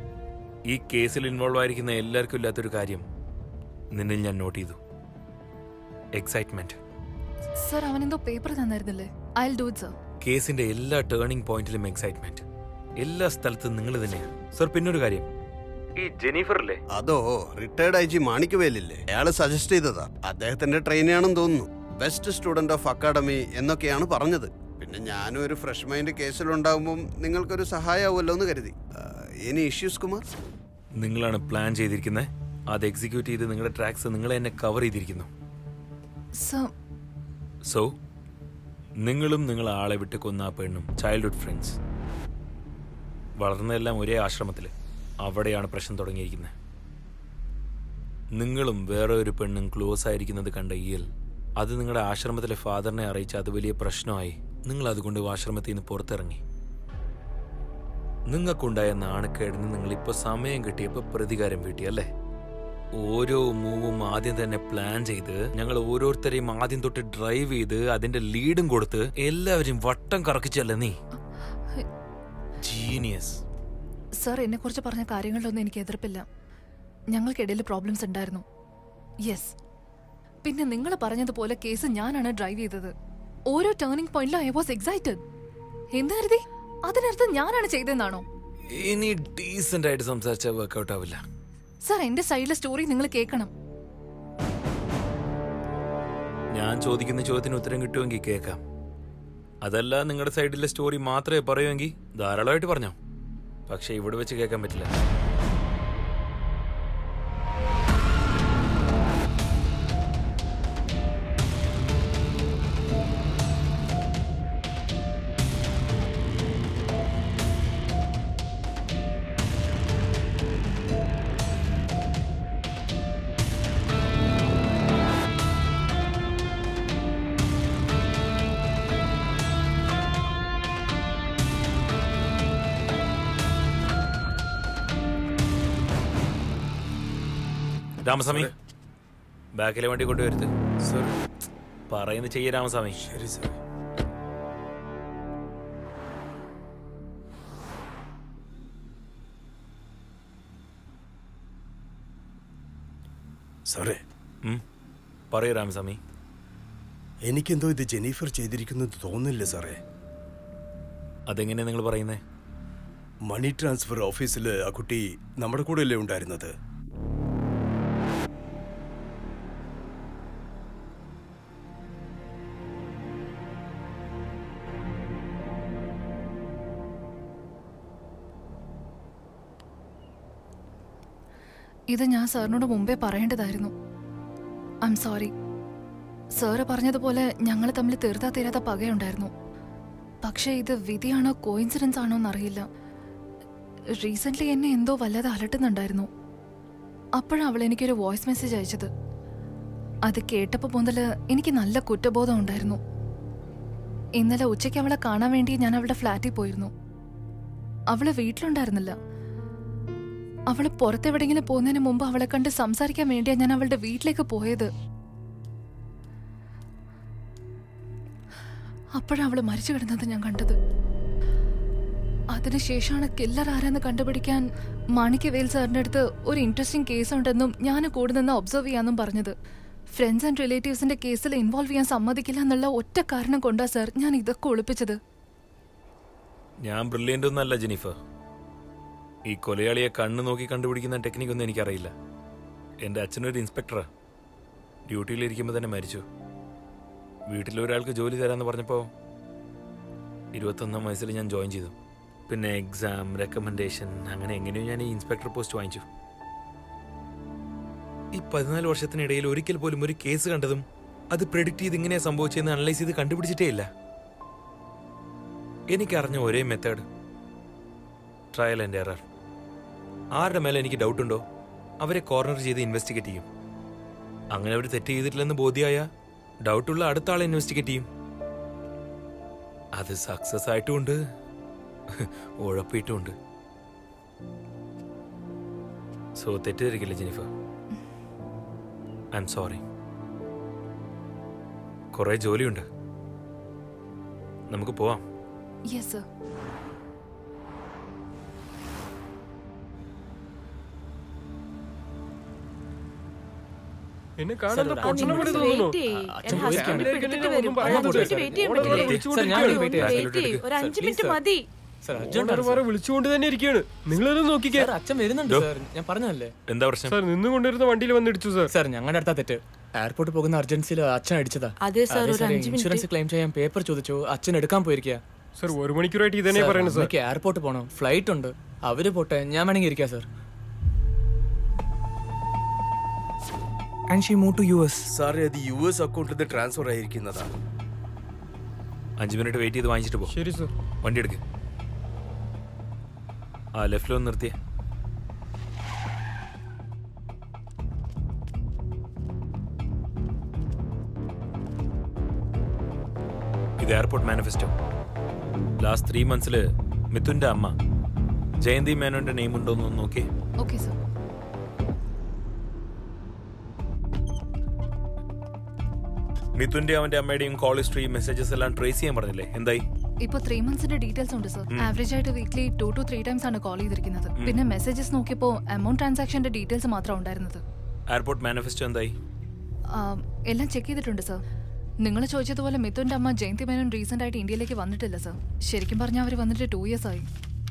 Speaker 6: ഈ കേസിൽ ഇൻവോൾവ് ആയിരിക്കുന്ന എല്ലാവർക്കും ഇല്ലാത്തൊരു കാര്യം നിന്നിൽ ഞാൻ നോട്ട് ചെയ്തു എക്സൈറ്റ്മെന്റ്
Speaker 2: സർ അവനെന്തോ പേപ്പർ തന്നായിരുന്നില്ലേ ഐ ഡു ഇറ്റ് സർ
Speaker 6: കേസിന്റെ എല്ലാ ടേണിംഗ് പോയിന്റിലും എക്സൈറ്റ്മെന്റ് എല്ലാ സ്ഥലത്തും നിങ്ങൾ തന്നെയാണ് സർ പിന്നൊരു കാര്യം
Speaker 12: ഈ ജെനിഫർ അല്ലേ അതോ റിട്ടയർഡ് ഐ ജി മാണിക്കവേലില്ലേ അയാള് സജസ്റ്റ് ചെയ്തതാ അദ്ദേഹത്തിന്റെ ട്രെയിനിയാണെന്ന് തോന്നുന്നു ബെസ്റ്റ് സ്റ്റുഡന്റ് ഓഫ് അക്കാഡമി എന്നൊക്കെയാണ് പറഞ്ഞത് പിന്നെ ഞാനും ഒരു ഫ്രഷ് മൈൻഡ് കേസിലുണ്ടാകുമ്പോൾ നിങ്ങൾക്കൊരു സഹായമാവുമല്ലോ എന്ന് കരുതി എനി ഇഷ്യൂസ് കുമാർ
Speaker 6: നിങ്ങളാണ് പ്ലാൻ ചെയ്തിരിക്കുന്നത് അത് എക്സിക്യൂട്ട് ചെയ്ത് നിങ്ങളുടെ ട്രാക്സ് നിങ്ങളെ എന്നെ കവർ ചെയ്തിരിക്കുന്നു
Speaker 2: സർ
Speaker 6: സോ നിങ്ങളും നിങ്ങൾ ആളെ വിട്ട് കൊന്ന ആ പെണ്ണും ചൈൽഡ്ഹുഡ് ഫ്രണ്ട്സ് വളർന്നതെല്ലാം ഒരേ ആശ്രമത്തിൽ അവിടെയാണ് പ്രശ്നം തുടങ്ങിയിരിക്കുന്നത് നിങ്ങളും വേറെ ഒരു പെണ്ണും ക്ലോസ് ആയിരിക്കുന്നത് കണ്ട ഈയൽ അത് നിങ്ങളുടെ ആശ്രമത്തിലെ ഫാദറിനെ അറിയിച്ച് അത് വലിയ പ്രശ്നമായി നിങ്ങൾ അതുകൊണ്ട് ആശ്രമത്തിൽ നിന്ന് പുറത്തിറങ്ങി നിങ്ങൾക്കുണ്ടായ നാണക്കേടിന് നിങ്ങൾ ഇപ്പോൾ സമയം കിട്ടിയപ്പോൾ പ്രതികാരം വീട്ടി അല്ലേ ഓരോ മൂവും ആദ്യം തന്നെ പ്ലാൻ ചെയ്ത് ഞങ്ങൾ ഓരോരുത്തരെയും ആദ്യം തൊട്ട് ഡ്രൈവ് ചെയ്ത് അതിന്റെ ലീഡും കൊടുത്ത് എല്ലാവരും വട്ടം കറക്കിച്ചല്ലേ നീ ജീനിയസ്
Speaker 2: സർ എന്നെ കുറിച്ച് പറഞ്ഞ കാര്യങ്ങളിലൊന്നും എനിക്ക് എതിർപ്പില്ല ഞങ്ങൾക്കിടയിൽ പ്രോബ്ലംസ് ഉണ്ടായിരുന്നു യെസ് പിന്നെ നിങ്ങൾ പറഞ്ഞതുപോലെ കേസ് ഞാനാണ് ഡ്രൈവ് ചെയ്തത് ഓരോ ടേണിംഗ് പോയിന്റിലും ഐ വാസ് എക്സൈറ്റഡ് എന്ത് കരുതി അതിനർത്ഥം ഞാനാണ് ചെയ്തതെന്നാണോ
Speaker 6: ഇനി ഡീസന്റ് ആയിട്ട് സംസാരിച്ചാൽ വർക്കൗട്ട് ആവില്ല
Speaker 2: സർ എന്റെ സൈഡിലെ സ്റ്റോറി നിങ്ങൾ കേൾക്കണം
Speaker 6: ഞാൻ ചോദിക്കുന്ന ചോദ്യത്തിന് ഉത്തരം കിട്ടുമെങ്കിൽ കേൾക്കാം അതല്ല നിങ്ങളുടെ സൈഡിലെ സ്റ്റോറി മാത്രമേ പറയുമെങ്കിൽ ധാരാളമായിട്ട് പറഞ്ഞോ പക്ഷെ ഇവിടെ വെച്ച് കേൾക്കാൻ പറ്റില്ല രാമസ്വാമി ബാക്കിലെ വണ്ടി കൊണ്ടുവരുത്ത്
Speaker 9: സർ
Speaker 6: പറയുന്നത് ചെയ്യ രാമസ്വാമി
Speaker 9: ശരി സർ സാറേ
Speaker 6: ഉം. പറയൂ രാമസ്വാമി
Speaker 9: എനിക്കെന്തോ ഇത് ജെനീഫർ ചെയ്തിരിക്കുന്നത് തോന്നുന്നില്ല സാറേ
Speaker 6: അതെങ്ങനെയാ നിങ്ങൾ പറയുന്നേ
Speaker 9: മണി ട്രാൻസ്ഫർ ഓഫീസിൽ ആ കുട്ടി നമ്മുടെ കൂടെയല്ലേ ഉണ്ടായിരുന്നത്
Speaker 2: ഇത് ഞാൻ സാറിനോട് മുമ്പേ പറയേണ്ടതായിരുന്നു ഐ എം സോറി സാറ് പറഞ്ഞതുപോലെ ഞങ്ങൾ തമ്മിൽ തീർത്താ തീരാത്ത പകയുണ്ടായിരുന്നു പക്ഷേ ഇത് വിധിയാണോ കോയിൻസിഡൻസ് ആണോ എന്നറിയില്ല റീസെന്റ് എന്നെ എന്തോ വല്ലാതെ അലട്ടുന്നുണ്ടായിരുന്നു അപ്പോഴാണ് അവൾ എനിക്കൊരു വോയിസ് മെസ്സേജ് അയച്ചത് അത് കേട്ടപ്പോൾ മുതൽ എനിക്ക് നല്ല കുറ്റബോധം ഉണ്ടായിരുന്നു ഇന്നലെ ഉച്ചയ്ക്ക് അവളെ കാണാൻ വേണ്ടി ഞാൻ അവളുടെ ഫ്ലാറ്റിൽ പോയിരുന്നു അവള് വീട്ടിലുണ്ടായിരുന്നില്ല അവള് പുറത്തെവിടെങ്കിലും പോകുന്നതിന് മുമ്പ് അവളെ കണ്ട് സംസാരിക്കാൻ വേണ്ടിയാ ഞാൻ അവളുടെ വീട്ടിലേക്ക് പോയത് അപ്പോഴാണ് അവള് മരിച്ചു കിടന്നത് ഞാൻ കണ്ടത് അതിനുശേഷമാണ് കില്ലർ ആരെന്ന് കണ്ടുപിടിക്കാൻ മാണിക്യവേൽ സാറിന്റെ അടുത്ത് ഒരു ഇൻട്രസ്റ്റിംഗ് കേസ് ഉണ്ടെന്നും ഞാൻ കൂടെ നിന്ന് ഒബ്സർവ് ചെയ്യാന്നും പറഞ്ഞത് ഫ്രണ്ട്സ് ആൻഡ് റിലേറ്റീവ്സിന്റെ കേസിൽ ഇൻവോൾവ് ചെയ്യാൻ സമ്മതിക്കില്ല എന്നുള്ള ഒറ്റ കാരണം കൊണ്ടാ സാർ ഞാൻ ഇതൊക്കെ ഒളിപ്പിച്ചത്
Speaker 6: ഞാൻ ബ്രില്യൻ്റ് ഒന്നല്ല ജെനിഫർ ഈ കൊലയാളിയെ കണ്ണു നോക്കി കണ്ടുപിടിക്കുന്ന ടെക്നിക്കൊന്നും എനിക്കറിയില്ല എൻ്റെ അച്ഛനൊരു ഇൻസ്പെക്ടറാ ഡ്യൂട്ടിയിലിരിക്കുമ്പോൾ തന്നെ മരിച്ചു വീട്ടിലൊരാൾക്ക് ജോലി തരാമെന്ന് പറഞ്ഞപ്പോൾ ഇരുപത്തൊന്നാം വയസ്സിൽ ഞാൻ ജോയിൻ ചെയ്തു പിന്നെ എക്സാം റെക്കമെൻഡേഷൻ അങ്ങനെ എങ്ങനെയോ ഞാൻ ഈ ഇൻസ്പെക്ടർ പോസ്റ്റ് വാങ്ങിച്ചു ഈ പതിനാല് വർഷത്തിനിടയിൽ ഒരിക്കൽ പോലും ഒരു കേസ് കണ്ടതും അത് പ്രെഡിക്റ്റ് ചെയ്ത് ഇങ്ങനെയാ സംഭവിച്ചതെന്ന് അനലൈസ് ചെയ്ത് കണ്ടുപിടിച്ചിട്ടേ ഇല്ല എനിക്കറിഞ്ഞ ഒരേ മെത്തേഡ് ട്രയൽ ആൻഡ് എറർ ആരുടെ മേലെ എനിക്ക് ഡൗട്ട് ഉണ്ടോ അവരെ കോർണർ ചെയ്ത് ഇൻവെസ്റ്റിഗേറ്റ് ചെയ്യും അങ്ങനെ അവർ തെറ്റ് ചെയ്തിട്ടില്ലെന്ന് ബോധ്യമായ ഡൗട്ടുള്ള അടുത്ത ആളെ ഇൻവെസ്റ്റിഗേറ്റ് ചെയ്യും അത് സക്സസ് ആയിട്ടുമുണ്ട് ഉഴപ്പിയിട്ടുമുണ്ട് സോ തെറ്റിദ്ധരിക്കില്ല ജെനിഫർ ഐ എം സോറി കുറെ ജോലിയുണ്ട് നമുക്ക് പോവാം
Speaker 2: യെസ് സർ
Speaker 8: എന്നെ കാണാൻ
Speaker 4: Sir,
Speaker 8: പൊട്ടനെ പോലെ
Speaker 4: അച്ഛൻ
Speaker 8: തോന്നുന്നു
Speaker 4: wait ചെയ്യ്.
Speaker 8: അച്ഛൻ
Speaker 4: എന്റെ husband
Speaker 8: ഫാമിലി
Speaker 4: ഇപ്പൊ എടുത്തിട്ട്
Speaker 8: ഒന്നും
Speaker 4: വരും.
Speaker 8: പറയാതെ
Speaker 4: അച്ഛൻ
Speaker 8: പോയി.
Speaker 4: wait ചെയ്യാൻ
Speaker 8: ഓണർ
Speaker 4: പറ്റില്ല.
Speaker 8: വിളിച്ചുകൊണ്ട്
Speaker 4: Sir, ഞാൻ
Speaker 8: ഇരിക്കുകയാണ്.
Speaker 4: wait ചെയ്യാം. Wait ചെയ്യ്. ഒരു അഞ്ച് മിനിറ്റ് മതി
Speaker 8: ഓണർ വേറെ വിളിച്ചുകൊണ്ട് തന്നെ ഇരിക്കുകയാണ് നിങ്ങളത് നോക്കിക്കേ
Speaker 4: അച്ഛൻ വരുന്നുണ്ട് സാർ ഞാൻ പറഞ്ഞതല്ലേ
Speaker 6: എന്താ പ്രശ്നം
Speaker 8: സാർ നിന്ന് കൊണ്ടിരുന്ന വണ്ടിയിൽ വന്നിടിച്ചു സാർ
Speaker 4: സാർ ഞങ്ങളുടെ അടുത്താ തെറ്റ് എയർപോർട്ടിൽ പോകുന്ന അർജൻസിയിൽ അച്ഛൻ അടിച്ചതാ
Speaker 10: അതെ സാർ, ഒരു അഞ്ച് മിനിറ്റ്.
Speaker 4: ഇൻഷുറൻസ് ക്ലെയിം ചെയ്യാൻ പേപ്പർ ചോദിച്ചു അച്ഛൻ എടുക്കാൻ പോയിരിക്കുക
Speaker 8: സാർ ഒരു മണിക്കൂറായിട്ട് ഇതന്നെ പറയുന്നത് സാർ
Speaker 4: എയർപോർട്ട് പോകണം ഫ്ലൈറ്റ് ഉണ്ട് അവര് പോട്ടെ ഞാൻ വേണമെങ്കിൽ ഇരിക്കാം sir
Speaker 10: and she move to U S
Speaker 9: സാറേ അത് യു എസ് അക്കൗണ്ടിൽ നിന്ന് ട്രാൻസ്ഫർ ആയിരിക്കുന്നതാ
Speaker 6: അഞ്ച് മിനിറ്റ് വെയിറ്റ് ചെയ്ത് വാങ്ങിച്ചിട്ട് പോ
Speaker 8: ശരി സർ
Speaker 6: വണ്ടി എടുക്ക് ആ ലെഫ്റ്റിൽ ഒന്ന് നിർത്തിയേ ഇത് എയർപോർട്ട് മാനിഫെസ്റ്റോ ലാസ്റ്റ് ത്രീ മന്ത്സിൽ മിഥുന്റെ അമ്മ ജയന്തി മേനോന്റെ നെയിം ഉണ്ടോ എന്ന് നോക്കി
Speaker 2: ഓക്കെ സർ
Speaker 6: മിഥുന്റെ അവന്റെ അമ്മയുടെയും കോൾ ഹിസ്റ്ററി മെസ്സേജസ് എല്ലാം ട്രേസ് ചെയ്യാൻ പറഞ്ഞില്ലേ എന്തായി
Speaker 2: ഇപ്പൊ ത്രീ മന്ത്സിന്റെ ഡീറ്റെയിൽസ് ഉണ്ട് സർ
Speaker 6: ഉം.
Speaker 2: ആവറേജ് ആയിട്ട് weekly two two three times ആണ് കോൾ ചെയ്തിരിക്കുന്നത്
Speaker 6: ഉം.
Speaker 2: പിന്നെ മെസ്സേജസ് നോക്കിയപ്പോ എമൗണ്ട് ട്രാൻസാക്ഷന്റെ ഡീറ്റെയിൽസ് മാത്രം ഉണ്ടായിരുന്നത്
Speaker 6: എയർപോർട്ട് മാനിഫെസ്റ്റോ എന്തായി
Speaker 2: ആ, എല്ലാം ചെക്ക് ചെയ്തിട്ടുണ്ട് സർ നിങ്ങൾ ചോദിച്ചതുപോലെ മിഥുന്റെ അമ്മ ജയന്തി മേനോൻ റീസെന്റ് ആയിട്ട് ഇന്ത്യയിലേക്ക് വന്നിട്ടില്ല സർ ശരിക്കും പറഞ്ഞാൽ അവർ വന്നിട്ട് ടു ഇയേഴ്സ് ആയി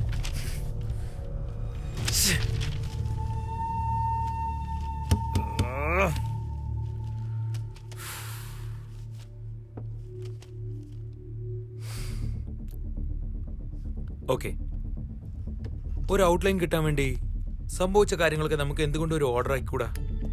Speaker 6: ഓക്കെ ഒരു ഔട്ട്ലൈൻ കിട്ടാൻ വേണ്ടി സംഭവിച്ച കാര്യങ്ങളൊക്കെ നമുക്ക് എന്തുകൊണ്ട് ഒരു ഓർഡർ ആക്കിക്കൂടാ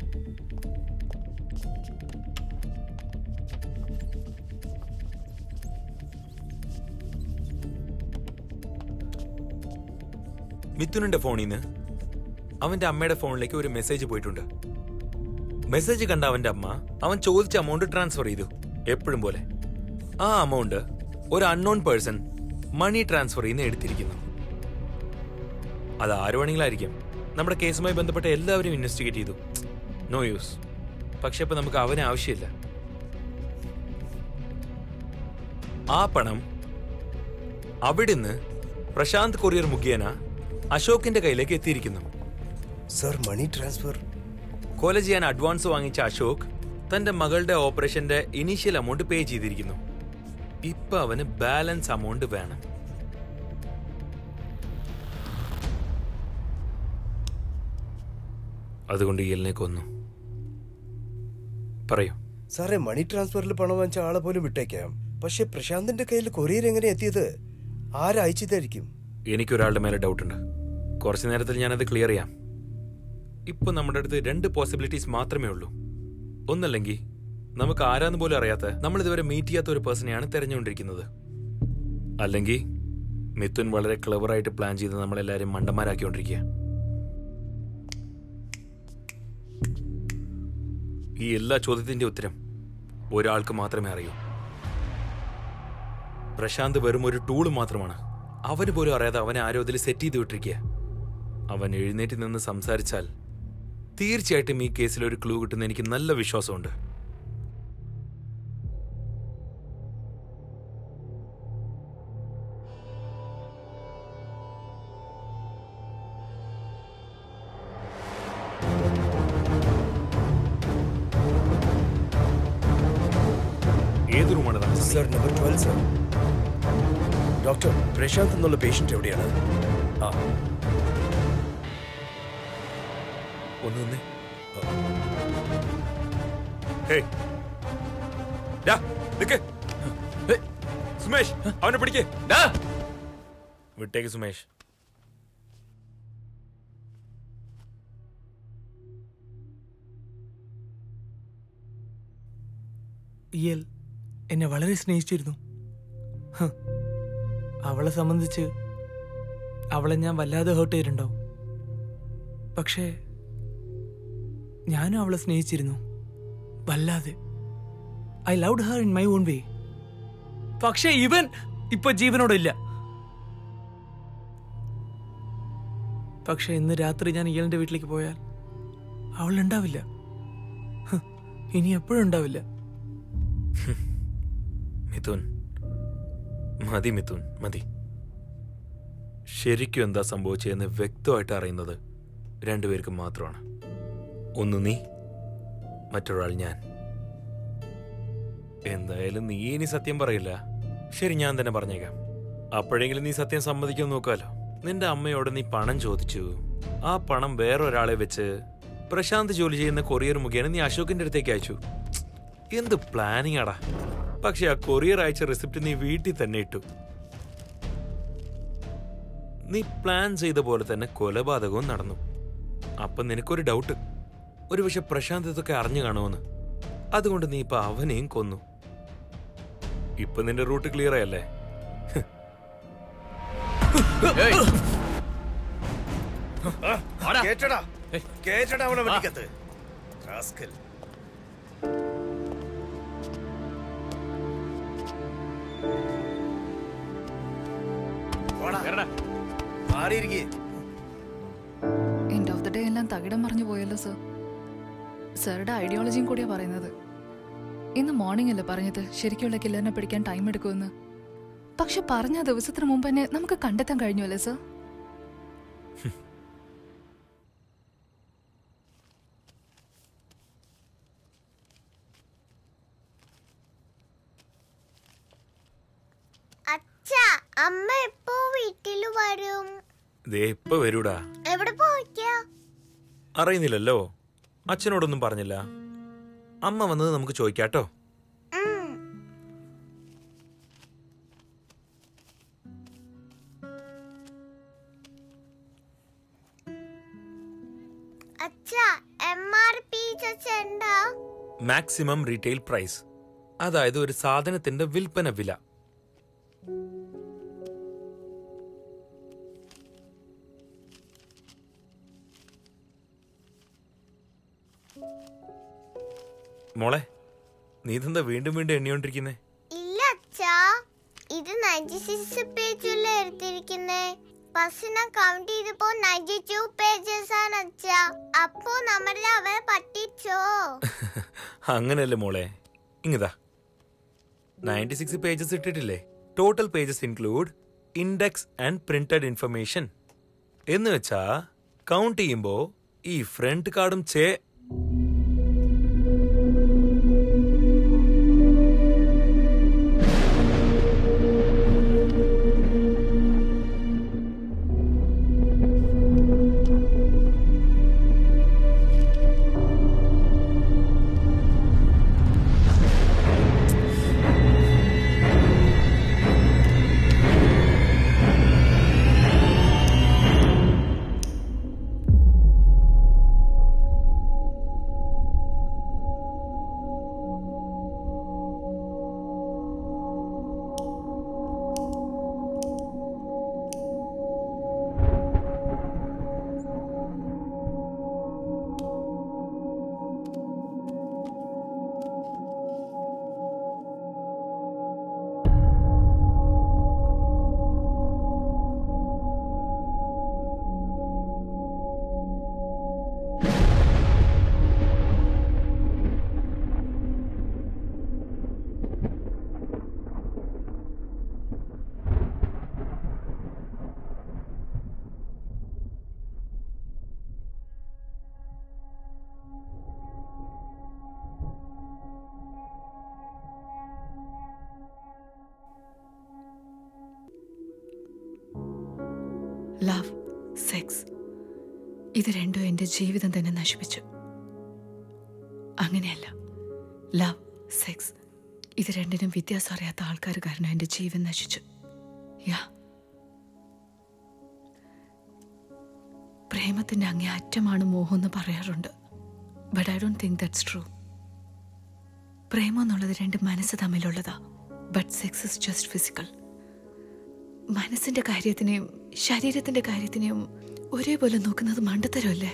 Speaker 6: മിഥുനിന്റെ ഫോണിൽ നിന്ന് അവന്റെ അമ്മയുടെ ഫോണിലേക്ക് ഒരു മെസ്സേജ് പോയിട്ടുണ്ട് മെസ്സേജ് കണ്ട അവന്റെ അമ്മ അവൻ ചോദിച്ച എമൗണ്ട് ട്രാൻസ്ഫർ ചെയ്തു എപ്പോഴും പോലെ ആ എമൗണ്ട് ഒരു അൺനോൺ പേഴ്സൺ മണി ട്രാൻസ്ഫർ ചെയ്യുന്ന എടുത്തിരിക്കുന്നു അത് ആര് വേണമെങ്കിലും ആയിരിക്കും നമ്മുടെ കേസുമായി ബന്ധപ്പെട്ട എല്ലാവരും ഇൻവെസ്റ്റിഗേറ്റ് ചെയ്തു നോ യൂസ് പക്ഷെ ഇപ്പൊ നമുക്ക് അവനെ ആവശ്യമില്ല ആ പണം അവിടുന്ന് പ്രശാന്ത് കൊറിയർ മുഖേന അശോകിന്റെ കയ്യിലേക്ക് എത്തിയിരിക്കുന്നു
Speaker 9: സർ മണി ട്രാൻസ്ഫർ
Speaker 6: കൊല ചെയ്യാൻ അഡ്വാൻസ് വാങ്ങിച്ച അശോക് തന്റെ മകളുടെ ഓപ്പറേഷന്റെ ഇനീഷ്യൽ എമൗണ്ട് പേ ചെയ്തിരിക്കുന്നു ഇപ്പൊ അവന് ബാലൻസ് എമൗണ്ട് വേണം അതുകൊണ്ട് ഇയലിനെ കൊന്നു പറയൂ
Speaker 9: സാറേ മണി ട്രാൻസ്ഫറിൽ പണം വാങ്ങിച്ച ആളെ പോലും വിട്ടേക്കാം പക്ഷെ പ്രശാന്തിന്റെ കയ്യിൽ കൊറിയർ എങ്ങനെ എത്തിയത് ആരയച്ചതായിരിക്കും
Speaker 6: എനിക്കൊരാളുടെ മേലെ ഡൗട്ട് ഉണ്ട് കുറച്ചു നേരത്തിൽ ഞാനത് ക്ലിയർ ചെയ്യാം ഇപ്പൊ നമ്മുടെ അടുത്ത് രണ്ട് പോസിബിലിറ്റീസ് മാത്രമേ ഉള്ളൂ ഒന്നല്ലെങ്കിൽ നമുക്ക് ആരാന്ന് പോലും അറിയാത്ത നമ്മൾ ഇതുവരെ മീറ്റ് ചെയ്യാത്ത ഒരു പേഴ്സണെയാണ് തെരഞ്ഞുകൊണ്ടിരിക്കുന്നത് അല്ലെങ്കിൽ മിഥുൻ വളരെ ക്ലവർ ആയിട്ട് പ്ലാൻ ചെയ്ത് നമ്മളെല്ലാവരും മണ്ടന്മാരാക്കിക്കൊണ്ടിരിക്കുക ഈ എല്ലാ ചോദ്യത്തിന്റെ ഉത്തരം ഒരാൾക്ക് മാത്രമേ അറിയൂ പ്രശാന്ത് വെറും ഒരു ടൂള് മാത്രമാണ് അവന് പോലും അറിയാതെ അവനെ ആരോ അതിൽ സെറ്റ് ചെയ്ത് വിട്ടിരിക്കുക അവൻ എഴുന്നേറ്റ് നിന്ന് സംസാരിച്ചാൽ തീർച്ചയായിട്ടും ഈ കേസിൽ ഒരു ക്ലൂ കിട്ടുന്ന എനിക്ക് നല്ല വിശ്വാസമുണ്ട് ഏത് റൂമാണ് താമസം
Speaker 9: sir number twelve sir doctor Prashanth എന്നുള്ള പേഷ്യന്റ് എവിടെയാണ് ആ
Speaker 6: ഒന്ന് നിന്നേ ഹേയ്. ഡാ, നിക്ക്. ഹേയ്, സുമേഷ് അവനെ പിടിക്കേ വിട്ടേക്ക് സുമേഷ്
Speaker 10: ഇയൽ എന്നെ വളരെ സ്നേഹിച്ചിരുന്നു ഹ്. അവളെ സംബന്ധിച്ച് അവളെ ഞാൻ വല്ലാതെ ഹേർട്ട് ചെയ്തിട്ടുണ്ടാവും പക്ഷേ ഞാനും അവളെ സ്നേഹിച്ചിരുന്നു വല്ലാതെ I loved her in my own way പക്ഷേ ഇവൻ ഇപ്പൊ ജീവനോടില്ല പക്ഷെ ഇന്ന് രാത്രി ഞാൻ ഇയാളിന്റെ വീട്ടിലേക്ക് പോയാൽ അവൾ ഉണ്ടാവില്ല ഹ്. ഇനി എപ്പോഴും ഉണ്ടാവില്ല
Speaker 6: മിഥുൻ മതി മിഥുൻ മതി ശരിക്കും എന്താ സംഭവിച്ചതെന്ന് വ്യക്തമായിട്ട് അറിയുന്നത് രണ്ടുപേർക്കും മാത്രമാണ് ഒന്ന് നീ മറ്റൊരാൾ ഞാൻ എന്തായാലും നീ ഇനി സത്യം പറയില്ല ശരി ഞാൻ തന്നെ പറഞ്ഞേക്കാം അപ്പോഴെങ്കിലും നീ സത്യം സമ്മതിക്കാൻ നോക്കാലോ നിന്റെ അമ്മയോട് നീ പണം ചോദിച്ചു ആ പണം വേറൊരാളെ വെച്ച് പ്രശാന്ത് ജോലി ചെയ്യുന്ന കൊറിയർ മുഖേന നീ അശോകിന്റെ അടുത്തേക്ക് അയച്ചു എന്ത് പ്ലാനിങ് ആടാ പക്ഷെ ആ കൊറിയർ അയച്ച റെസിപ്റ്റ് നീ വീട്ടിൽ തന്നെ ഇട്ടു നീ പ്ലാൻ ചെയ്ത പോലെ തന്നെ കൊലപാതകവും നടന്നു അപ്പൊ നിനക്കൊരു ഡൗട്ട് ഒരു പക്ഷെ പ്രശാന്ത് ഇതൊക്കെ അറിഞ്ഞു കാണുമെന്ന് അതുകൊണ്ട് നീ ഇപ്പൊ അവനെയും കൊന്നു ഇപ്പൊ നിന്റെ റൂട്ട് ക്ലിയർ ആയല്ലേ
Speaker 9: കേട്ടടാ കേട്ടടാ അവനെ വണ്ടിക്കത്ത് റാസ്കൽ മാറിയിരിക്കേ
Speaker 2: എൻഡ് ഓഫ് ദ ഡേ എല്ലാം തകിടം മറിഞ്ഞു പോയല്ലോ സർ സാറുടെ ഐഡിയോളജിയും കൂടിയാ പറയുന്നത് ഇന്ന് മോർണിംഗ് അല്ലേ പറഞ്ഞത് ശരിക്കുള്ള കില്ലറിനെ പിടിക്കാൻ ടൈം എടുക്കുമെന്ന് പക്ഷെ പറഞ്ഞ ആ ദിവസത്തിന് മുമ്പ് തന്നെ നമുക്ക് കണ്ടെത്താൻ കഴിഞ്ഞു അല്ലേ സർ
Speaker 17: അച്ഛാ അമ്മ എപ്പോ വീട്ടിൽ വരും
Speaker 6: ദേ ഇപ്പൊ വരൂടാ
Speaker 17: എവിടെ പോയിക്കാ
Speaker 6: അറിയുന്നില്ലല്ലോ അച്ഛനോടൊന്നും പറഞ്ഞില്ല അമ്മ വന്നത് നമുക്ക് ചോദിക്കാട്ടോ
Speaker 17: അച്ഛാ എം ആർ പി ചെണ്ടാ
Speaker 6: മാക്സിമം റീറ്റെയിൽ പ്രൈസ് അതായത് ഒരു സാധനത്തിന്റെ വിൽപ്പന വില മോളെ നീ ഇതെന്താ വീണ്ടും വീണ്ടും എണ്ണിക്കൊണ്ടിരിക്കുന്നേ
Speaker 17: ഇല്ല അച്ഛാ ഇത് നയൻറ്റി സിക്സ് പേജിൽ എടുത്തിരിക്കുന്നേ പക്ഷെ ഞാൻ കൗണ്ട് ചെയ്തപ്പോ നയൻറ്റി ടു പേജസ് ആണ് അച്ഛാ അപ്പോ നമ്മളെ അവനെ പറ്റിച്ചോ
Speaker 6: അങ്ങനെയല്ലേ മോളെ ഇങ്ങതാ നയൻറ്റി സിക്സ് പേജസ് ഇട്ടിട്ടില്ലേ total pages include index and printed information എന്ന് വെച്ചാ കൗണ്ട് ചെയ്യുമ്പോ ഈ ഫ്രണ്ട് കാർഡും ചേ
Speaker 7: ലവ് സെക്സ് ഇത് രണ്ടും എൻ്റെ ജീവിതം തന്നെ നശിപ്പിച്ചു അങ്ങനെയല്ല ലവ് സെക്സ് ഇത് രണ്ടിനും വ്യത്യാസം അറിയാത്ത ആൾക്കാർ കാരണം എൻ്റെ ജീവൻ നശിച്ചു യാ പ്രേമത്തിൻ്റെ അങ്ങേ അറ്റമാണ് മോഹം എന്ന് പറയാറുണ്ട് but I don't think that's true പ്രേമം എന്നുള്ളത് രണ്ട് മനസ്സ് തമ്മിലുള്ളതാ but sex is just physical മനസ്സിന്റെ കാര്യത്തിനെയും ശരീരത്തിന്റെ കാര്യത്തിനെയും ഒരേപോലെ നോക്കുന്നത് മണ്ടത്തരമല്ലേ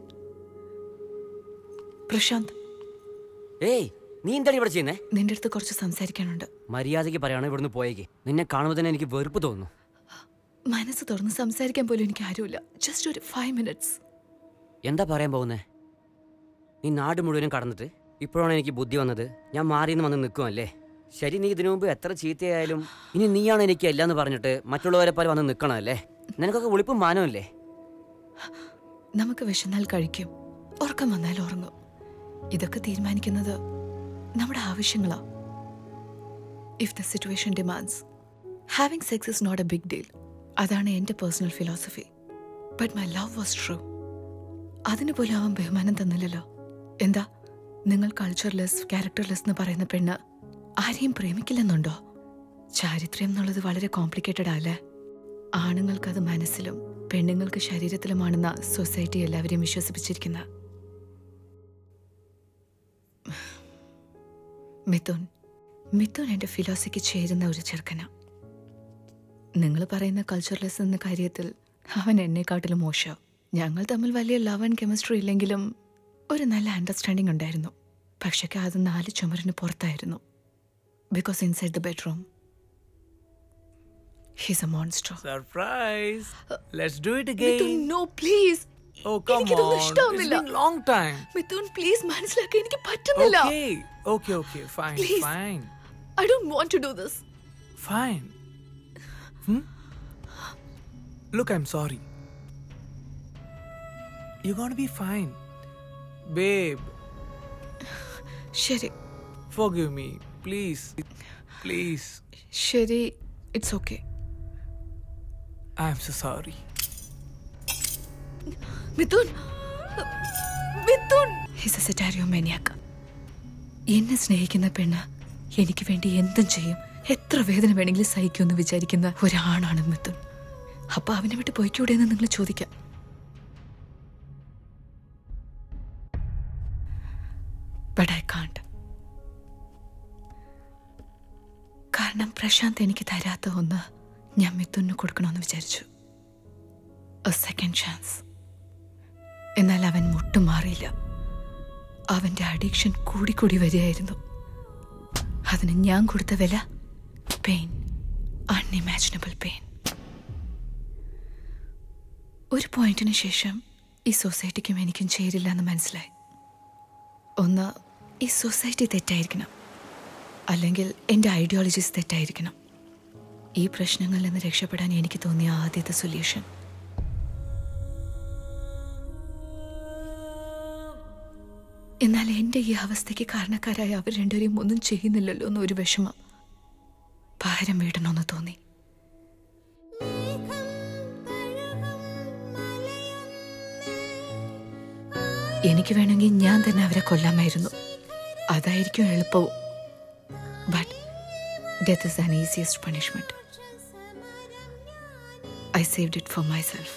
Speaker 7: പ്രശാന്ത്
Speaker 11: ഏയ് നീ എന്താണ് ഇവിടെ ചെയ്യുന്നേ
Speaker 7: നിന്റെ അടുത്ത് കുറച്ച് സംസാരിക്കാനുണ്ട്
Speaker 11: മര്യാദയ്ക്ക് പറയണം ഇവിടുന്ന് പോയേക്ക് നിന്നെ കാണുമ്പോൾ തന്നെ എനിക്ക് വെറുപ്പ് തോന്നുന്നു
Speaker 7: മനസ്സ് തുറന്ന് സംസാരിക്കാൻ പോലും എനിക്ക് ആരുമില്ല ജസ്റ്റ് ഒരു ഫൈവ് മിനിറ്റ്സ്
Speaker 11: എന്താ പറയാൻ പോകുന്നേ നീ നാട് മുഴുവനും കടന്നിട്ട് ഇപ്പോഴാണ് എനിക്ക് ബുദ്ധി വന്നത് ഞാൻ മാറിയെന്ന് വന്ന് നിൽക്കുമല്ലേ ശരി നീ ഇതിനു മുമ്പ് എത്ര ചീത്തയായാലും ഇനി നീയാണ് എനിക്ക് എല്ലാം എന്ന് പറഞ്ഞിട്ട് മറ്റുള്ളവരെ പോലെ വന്ന് നിൽക്കണമല്ലേ നിനക്കൊക്കെ ഒളിപ്പും മാനമല്ലേ
Speaker 7: നമുക്ക് വിശന്നാൽ കഴിക്കും ഉറക്കം വന്നാൽ ഉറങ്ങും ഇതൊക്കെ തീരുമാനിക്കുന്നത് നമ്മുടെ ആവശ്യങ്ങളാ if the situation demands having sex is not a big deal അതാണ് എൻ്റെ personal philosophy but my love was true അതിന് പോലും അവൻ ബഹുമാനം തന്നില്ലല്ലോ എന്താ നിങ്ങൾ കൾച്ചർലെസ് ക്യാരക്ടർലെസ് എന്ന് പറയുന്ന പെണ്ണ് ആരെയും പ്രേമിക്കില്ലെന്നുണ്ടോ ചാരിത്രം എന്നുള്ളത് വളരെ കോംപ്ലിക്കേറ്റഡ് അല്ലേ ആണുങ്ങൾക്കത് മനസ്സിലും പെണ്ണുങ്ങൾക്ക് ശരീരത്തിലുമാണെന്ന സൊസൈറ്റി എല്ലാവരെയും വിശ്വസിപ്പിച്ചിരിക്കുന്ന മിഥുൻ മിഥുൻ എൻ്റെ ഫിലോസഫിക്ക് ചേരുന്ന ഒരു ചെറുക്കന നിങ്ങൾ പറയുന്ന കൾച്ചർലെസ് എന്ന കാര്യത്തിൽ അവൻ എന്നെക്കാട്ടിലും മോശം ഞങ്ങൾ തമ്മിൽ വലിയ ലവ് ആൻഡ് കെമിസ്ട്രി ഇല്ലെങ്കിലും ഒരു നല്ല അണ്ടർസ്റ്റാൻഡിംഗ് ഉണ്ടായിരുന്നു പക്ഷേ അത് നാല് ചുമരിന് പുറത്തായിരുന്നു because inside the bedroom he's a monster
Speaker 10: Surprise! Let's do it again.
Speaker 7: No please
Speaker 10: Oh, come
Speaker 7: എനിക്കിതൊന്നും
Speaker 10: on.
Speaker 7: ഇഷ്ടമാവുന്നില്ല.
Speaker 10: It's been long time.
Speaker 7: Mithun please മനസ്സിലാക്കാൻ എനിക്ക് പറ്റുന്നില്ല
Speaker 10: Okay, okay, okay. Fine,
Speaker 7: Please.
Speaker 10: fine,
Speaker 7: I don't want to do this
Speaker 10: fine. Hmm? Look, I'm sorry. You're gonna be fine. Babe,
Speaker 7: ശരി
Speaker 10: forgive me. Please. Please.
Speaker 7: ശരി it's okay
Speaker 10: I'm so sorry.
Speaker 7: Mithun Mithun he's a satyriomaniac എന്നെ സ്നേഹിക്കുന്ന പെണ്ണ് എനിക്ക് വേണ്ടി എന്തും ചെയ്യും എത്ര വേദന വേണമെങ്കിലും സഹിക്കുമെന്ന് വിചാരിക്കുന്ന ഒരാണാണ് മിഥുൻ അപ്പൊ അവനെ വിട്ട് പോയിക്കൂടെ എന്ന് നിങ്ങൾ ചോദിക്കാം ബട്ട് ഐ കാണ്ട് കാരണം പ്രശാന്ത് എനിക്ക് തരാത്ത ഒന്ന് ഞാൻ മിഥുന് കൊടുക്കണമെന്ന് വിചാരിച്ചു എ സെക്കൻഡ് ചാൻസ് എന്നാൽ അവൻ മുട്ടും മാറിയില്ല അവന്റെ അഡിക്ഷൻ കൂടിക്കൂടി വരികയായിരുന്നു അതിന് ഞാൻ കൊടുത്ത വില പെയിൻ അൺഇമാജിനബിൾ പെയിൻ ഒരു പോയിന്റിന് ശേഷം ഈ സൊസൈറ്റിക്കും എനിക്കും ചേരില്ല എന്ന് മനസ്സിലായി ഒന്ന് ഈ സൊസൈറ്റി തെറ്റായിരിക്കണം അല്ലെങ്കിൽ എൻ്റെ ഐഡിയോളജീസ് തെറ്റായിരിക്കണം ഈ പ്രശ്നങ്ങളിൽ നിന്ന് രക്ഷപ്പെടാൻ എനിക്ക് തോന്നിയ ആദ്യത്തെ സൊല്യൂഷൻ എന്നാൽ എൻ്റെ ഈ അവസ്ഥയ്ക്ക് കാരണക്കാരായ അവർ രണ്ടുപേരെയും ഒന്നും ചെയ്യുന്നില്ലല്ലോ എന്നൊരു വിഷമം ഭാരം വീടണമെന്ന് തോന്നി എനിക്ക് വേണമെങ്കിൽ ഞാൻ തന്നെ അവരെ കൊല്ലാമായിരുന്നു അതായിരിക്കും എളുപ്പവും but death is an easiest punishment I saved it for myself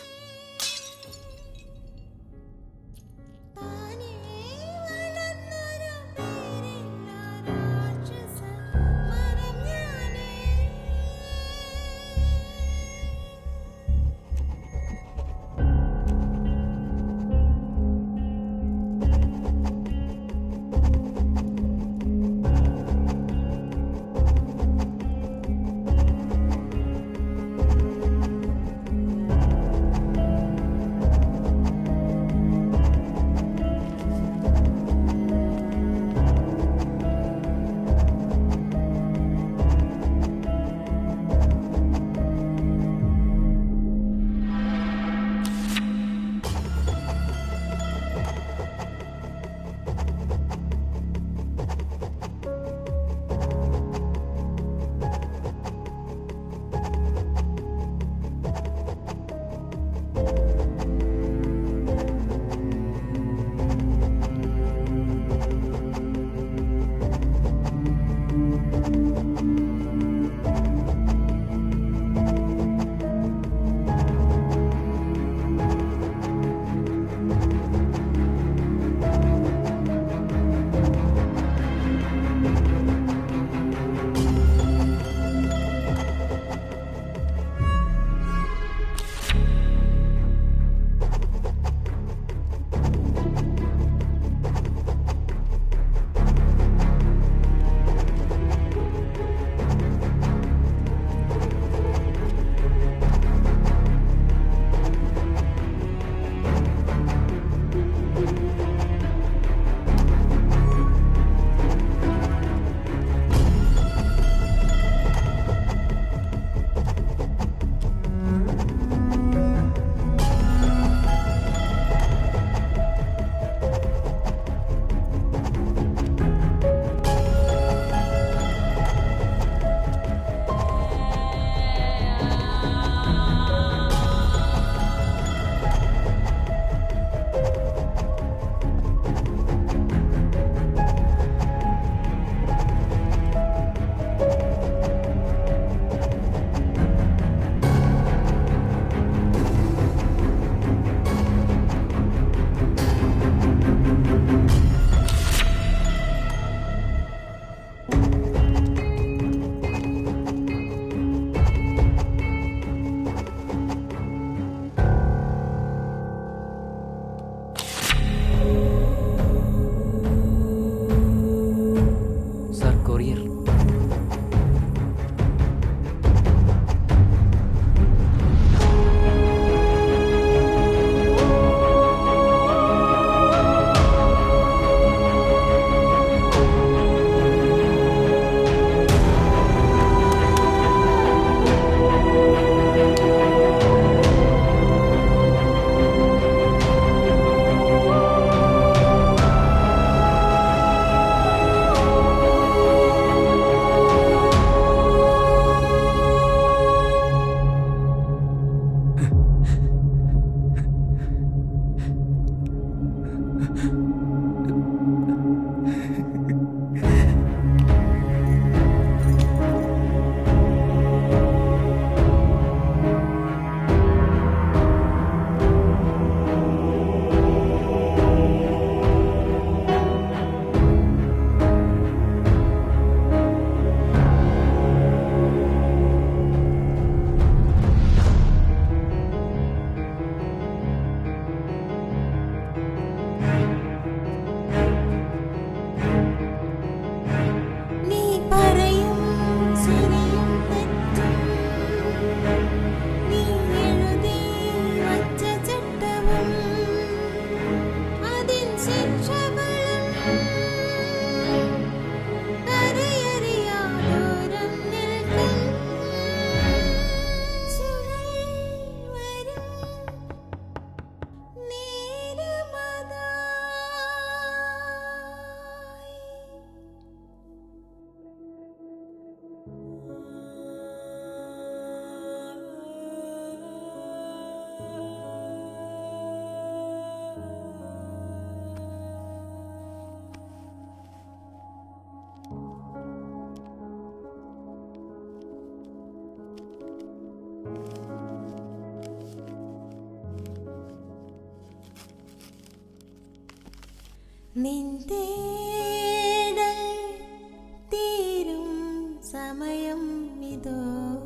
Speaker 14: നിന്തേടൽ തീരും സമയം ഇതോ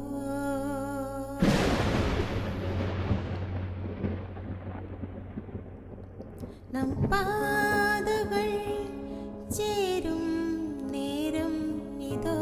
Speaker 14: നം പാതകൾ ചേരും നേരം ഇതോ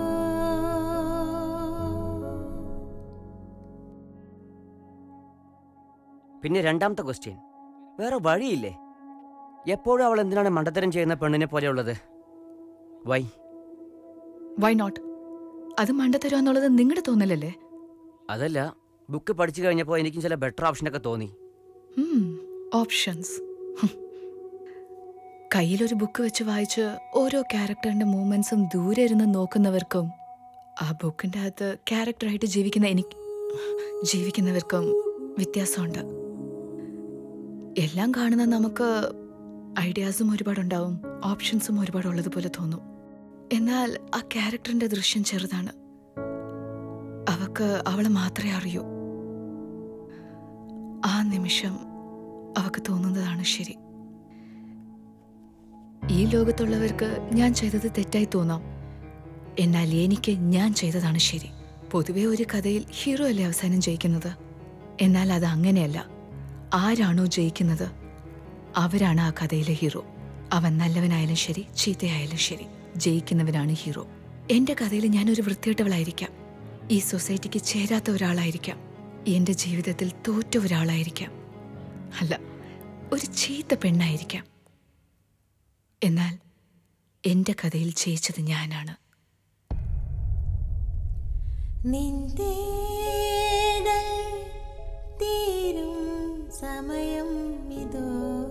Speaker 11: പിന്നെ രണ്ടാമത്തെ ക്വസ്റ്റ്യൻ വേറെ വഴിയില്ലേ എപ്പോഴും അവൾ എന്തിനാണ് മണ്ടത്തരം ചെയ്യുന്ന പെണ്ണിനെ പോലെയുള്ളത് വൈ
Speaker 7: വൈ നോട്ട് അത് മണ്ടത്തരം എന്നുള്ളത് നിങ്ങളുടെ തോന്നലല്ലേ
Speaker 11: അതല്ല ബുക്ക് പഠിച്ചു കഴിഞ്ഞപ്പോൾ എനിക്കും ചില ബെറ്റർ ഓപ്ഷനൊക്കെ തോന്നി
Speaker 7: ഓപ്ഷൻസ് കയ്യിലൊരു ബുക്ക് വെച്ച് വായിച്ച് ഓരോ ക്യാരക്ടറിന്റെ മൂമെന്റ്സും ദൂരെ ഇരുന്ന് നോക്കുന്നവർക്കും ആ ബുക്കിന്റെ അകത്ത് ക്യാരക്ടറായിട്ട് ജീവിക്കുന്ന എനിക്ക് ജീവിക്കുന്നവർക്കും വ്യത്യാസമുണ്ട് എല്ലാം കാണുന്ന നമുക്ക് ഐഡിയാസും ഒരുപാടുണ്ടാവും ഓപ്ഷൻസും ഒരുപാട് ഉള്ളതുപോലെ തോന്നും എന്നാൽ ആ ക്യാരക്ടറിന്റെ ദൃശ്യം ചെറുതാണ് അവക്ക് അവളെ മാത്രമേ അറിയൂ ആ നിമിഷം അവക്ക് തോന്നുന്നതാണ് ശരി ഈ ലോകത്തുള്ളവർക്ക് ഞാൻ ചെയ്തത് തെറ്റായി തോന്നാം എന്നാൽ എനിക്ക് ഞാൻ ചെയ്തതാണ് ശരി പൊതുവെ ഒരു കഥയിൽ ഹീറോ അല്ലേ അവസാനം ജയിക്കുന്നത് എന്നാൽ അത് അങ്ങനെയല്ല ആരാണോ ജയിക്കുന്നത് അവരാണ് ആ കഥയിലെ ഹീറോ അവൻ നല്ലവനായാലും ശരി ചീത്തയായാലും ശരി ജയിക്കുന്നവനാണ് ഹീറോ എന്റെ കഥയിൽ ഞാനൊരു വൃത്തികെട്ടവളായിരിക്കാം ഈ സൊസൈറ്റിക്ക് ചേരാത്ത ഒരാളായിരിക്കാം എന്റെ ജീവിതത്തിൽ തോറ്റ ഒരാളായിരിക്കാം അല്ല ഒരു ചീത്ത പെണ്ണായിരിക്കാം എന്നാൽ എന്റെ കഥയിൽ ജയിച്ചത് ഞാനാണ്
Speaker 14: നിന്തേടൽ തീരും സമയം ഇതോ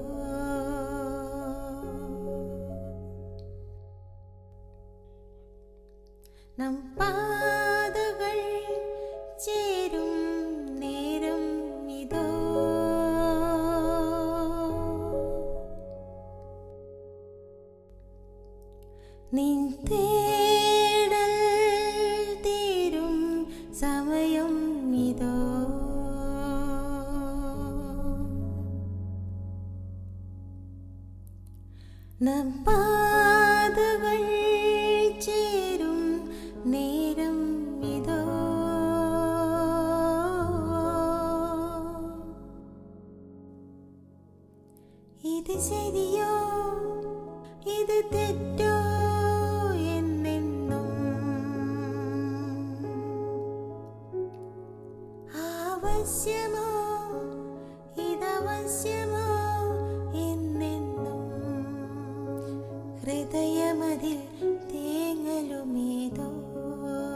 Speaker 14: നം പാതകൾ ചേരും നേരം ഇതോ നിന്തേടൽ തീരും സമയം ഇതോ നം പാതകൾ ചേരും നേരം ഇതോ ഇത് ശരിയോ ഇത് തെറ്റോ എന്നെന്നും ആവശ്യമോ ഇതവശ്യമോ എന്നെന്നും ഹൃദയമതിൽ തേങ്ങലുമേതോ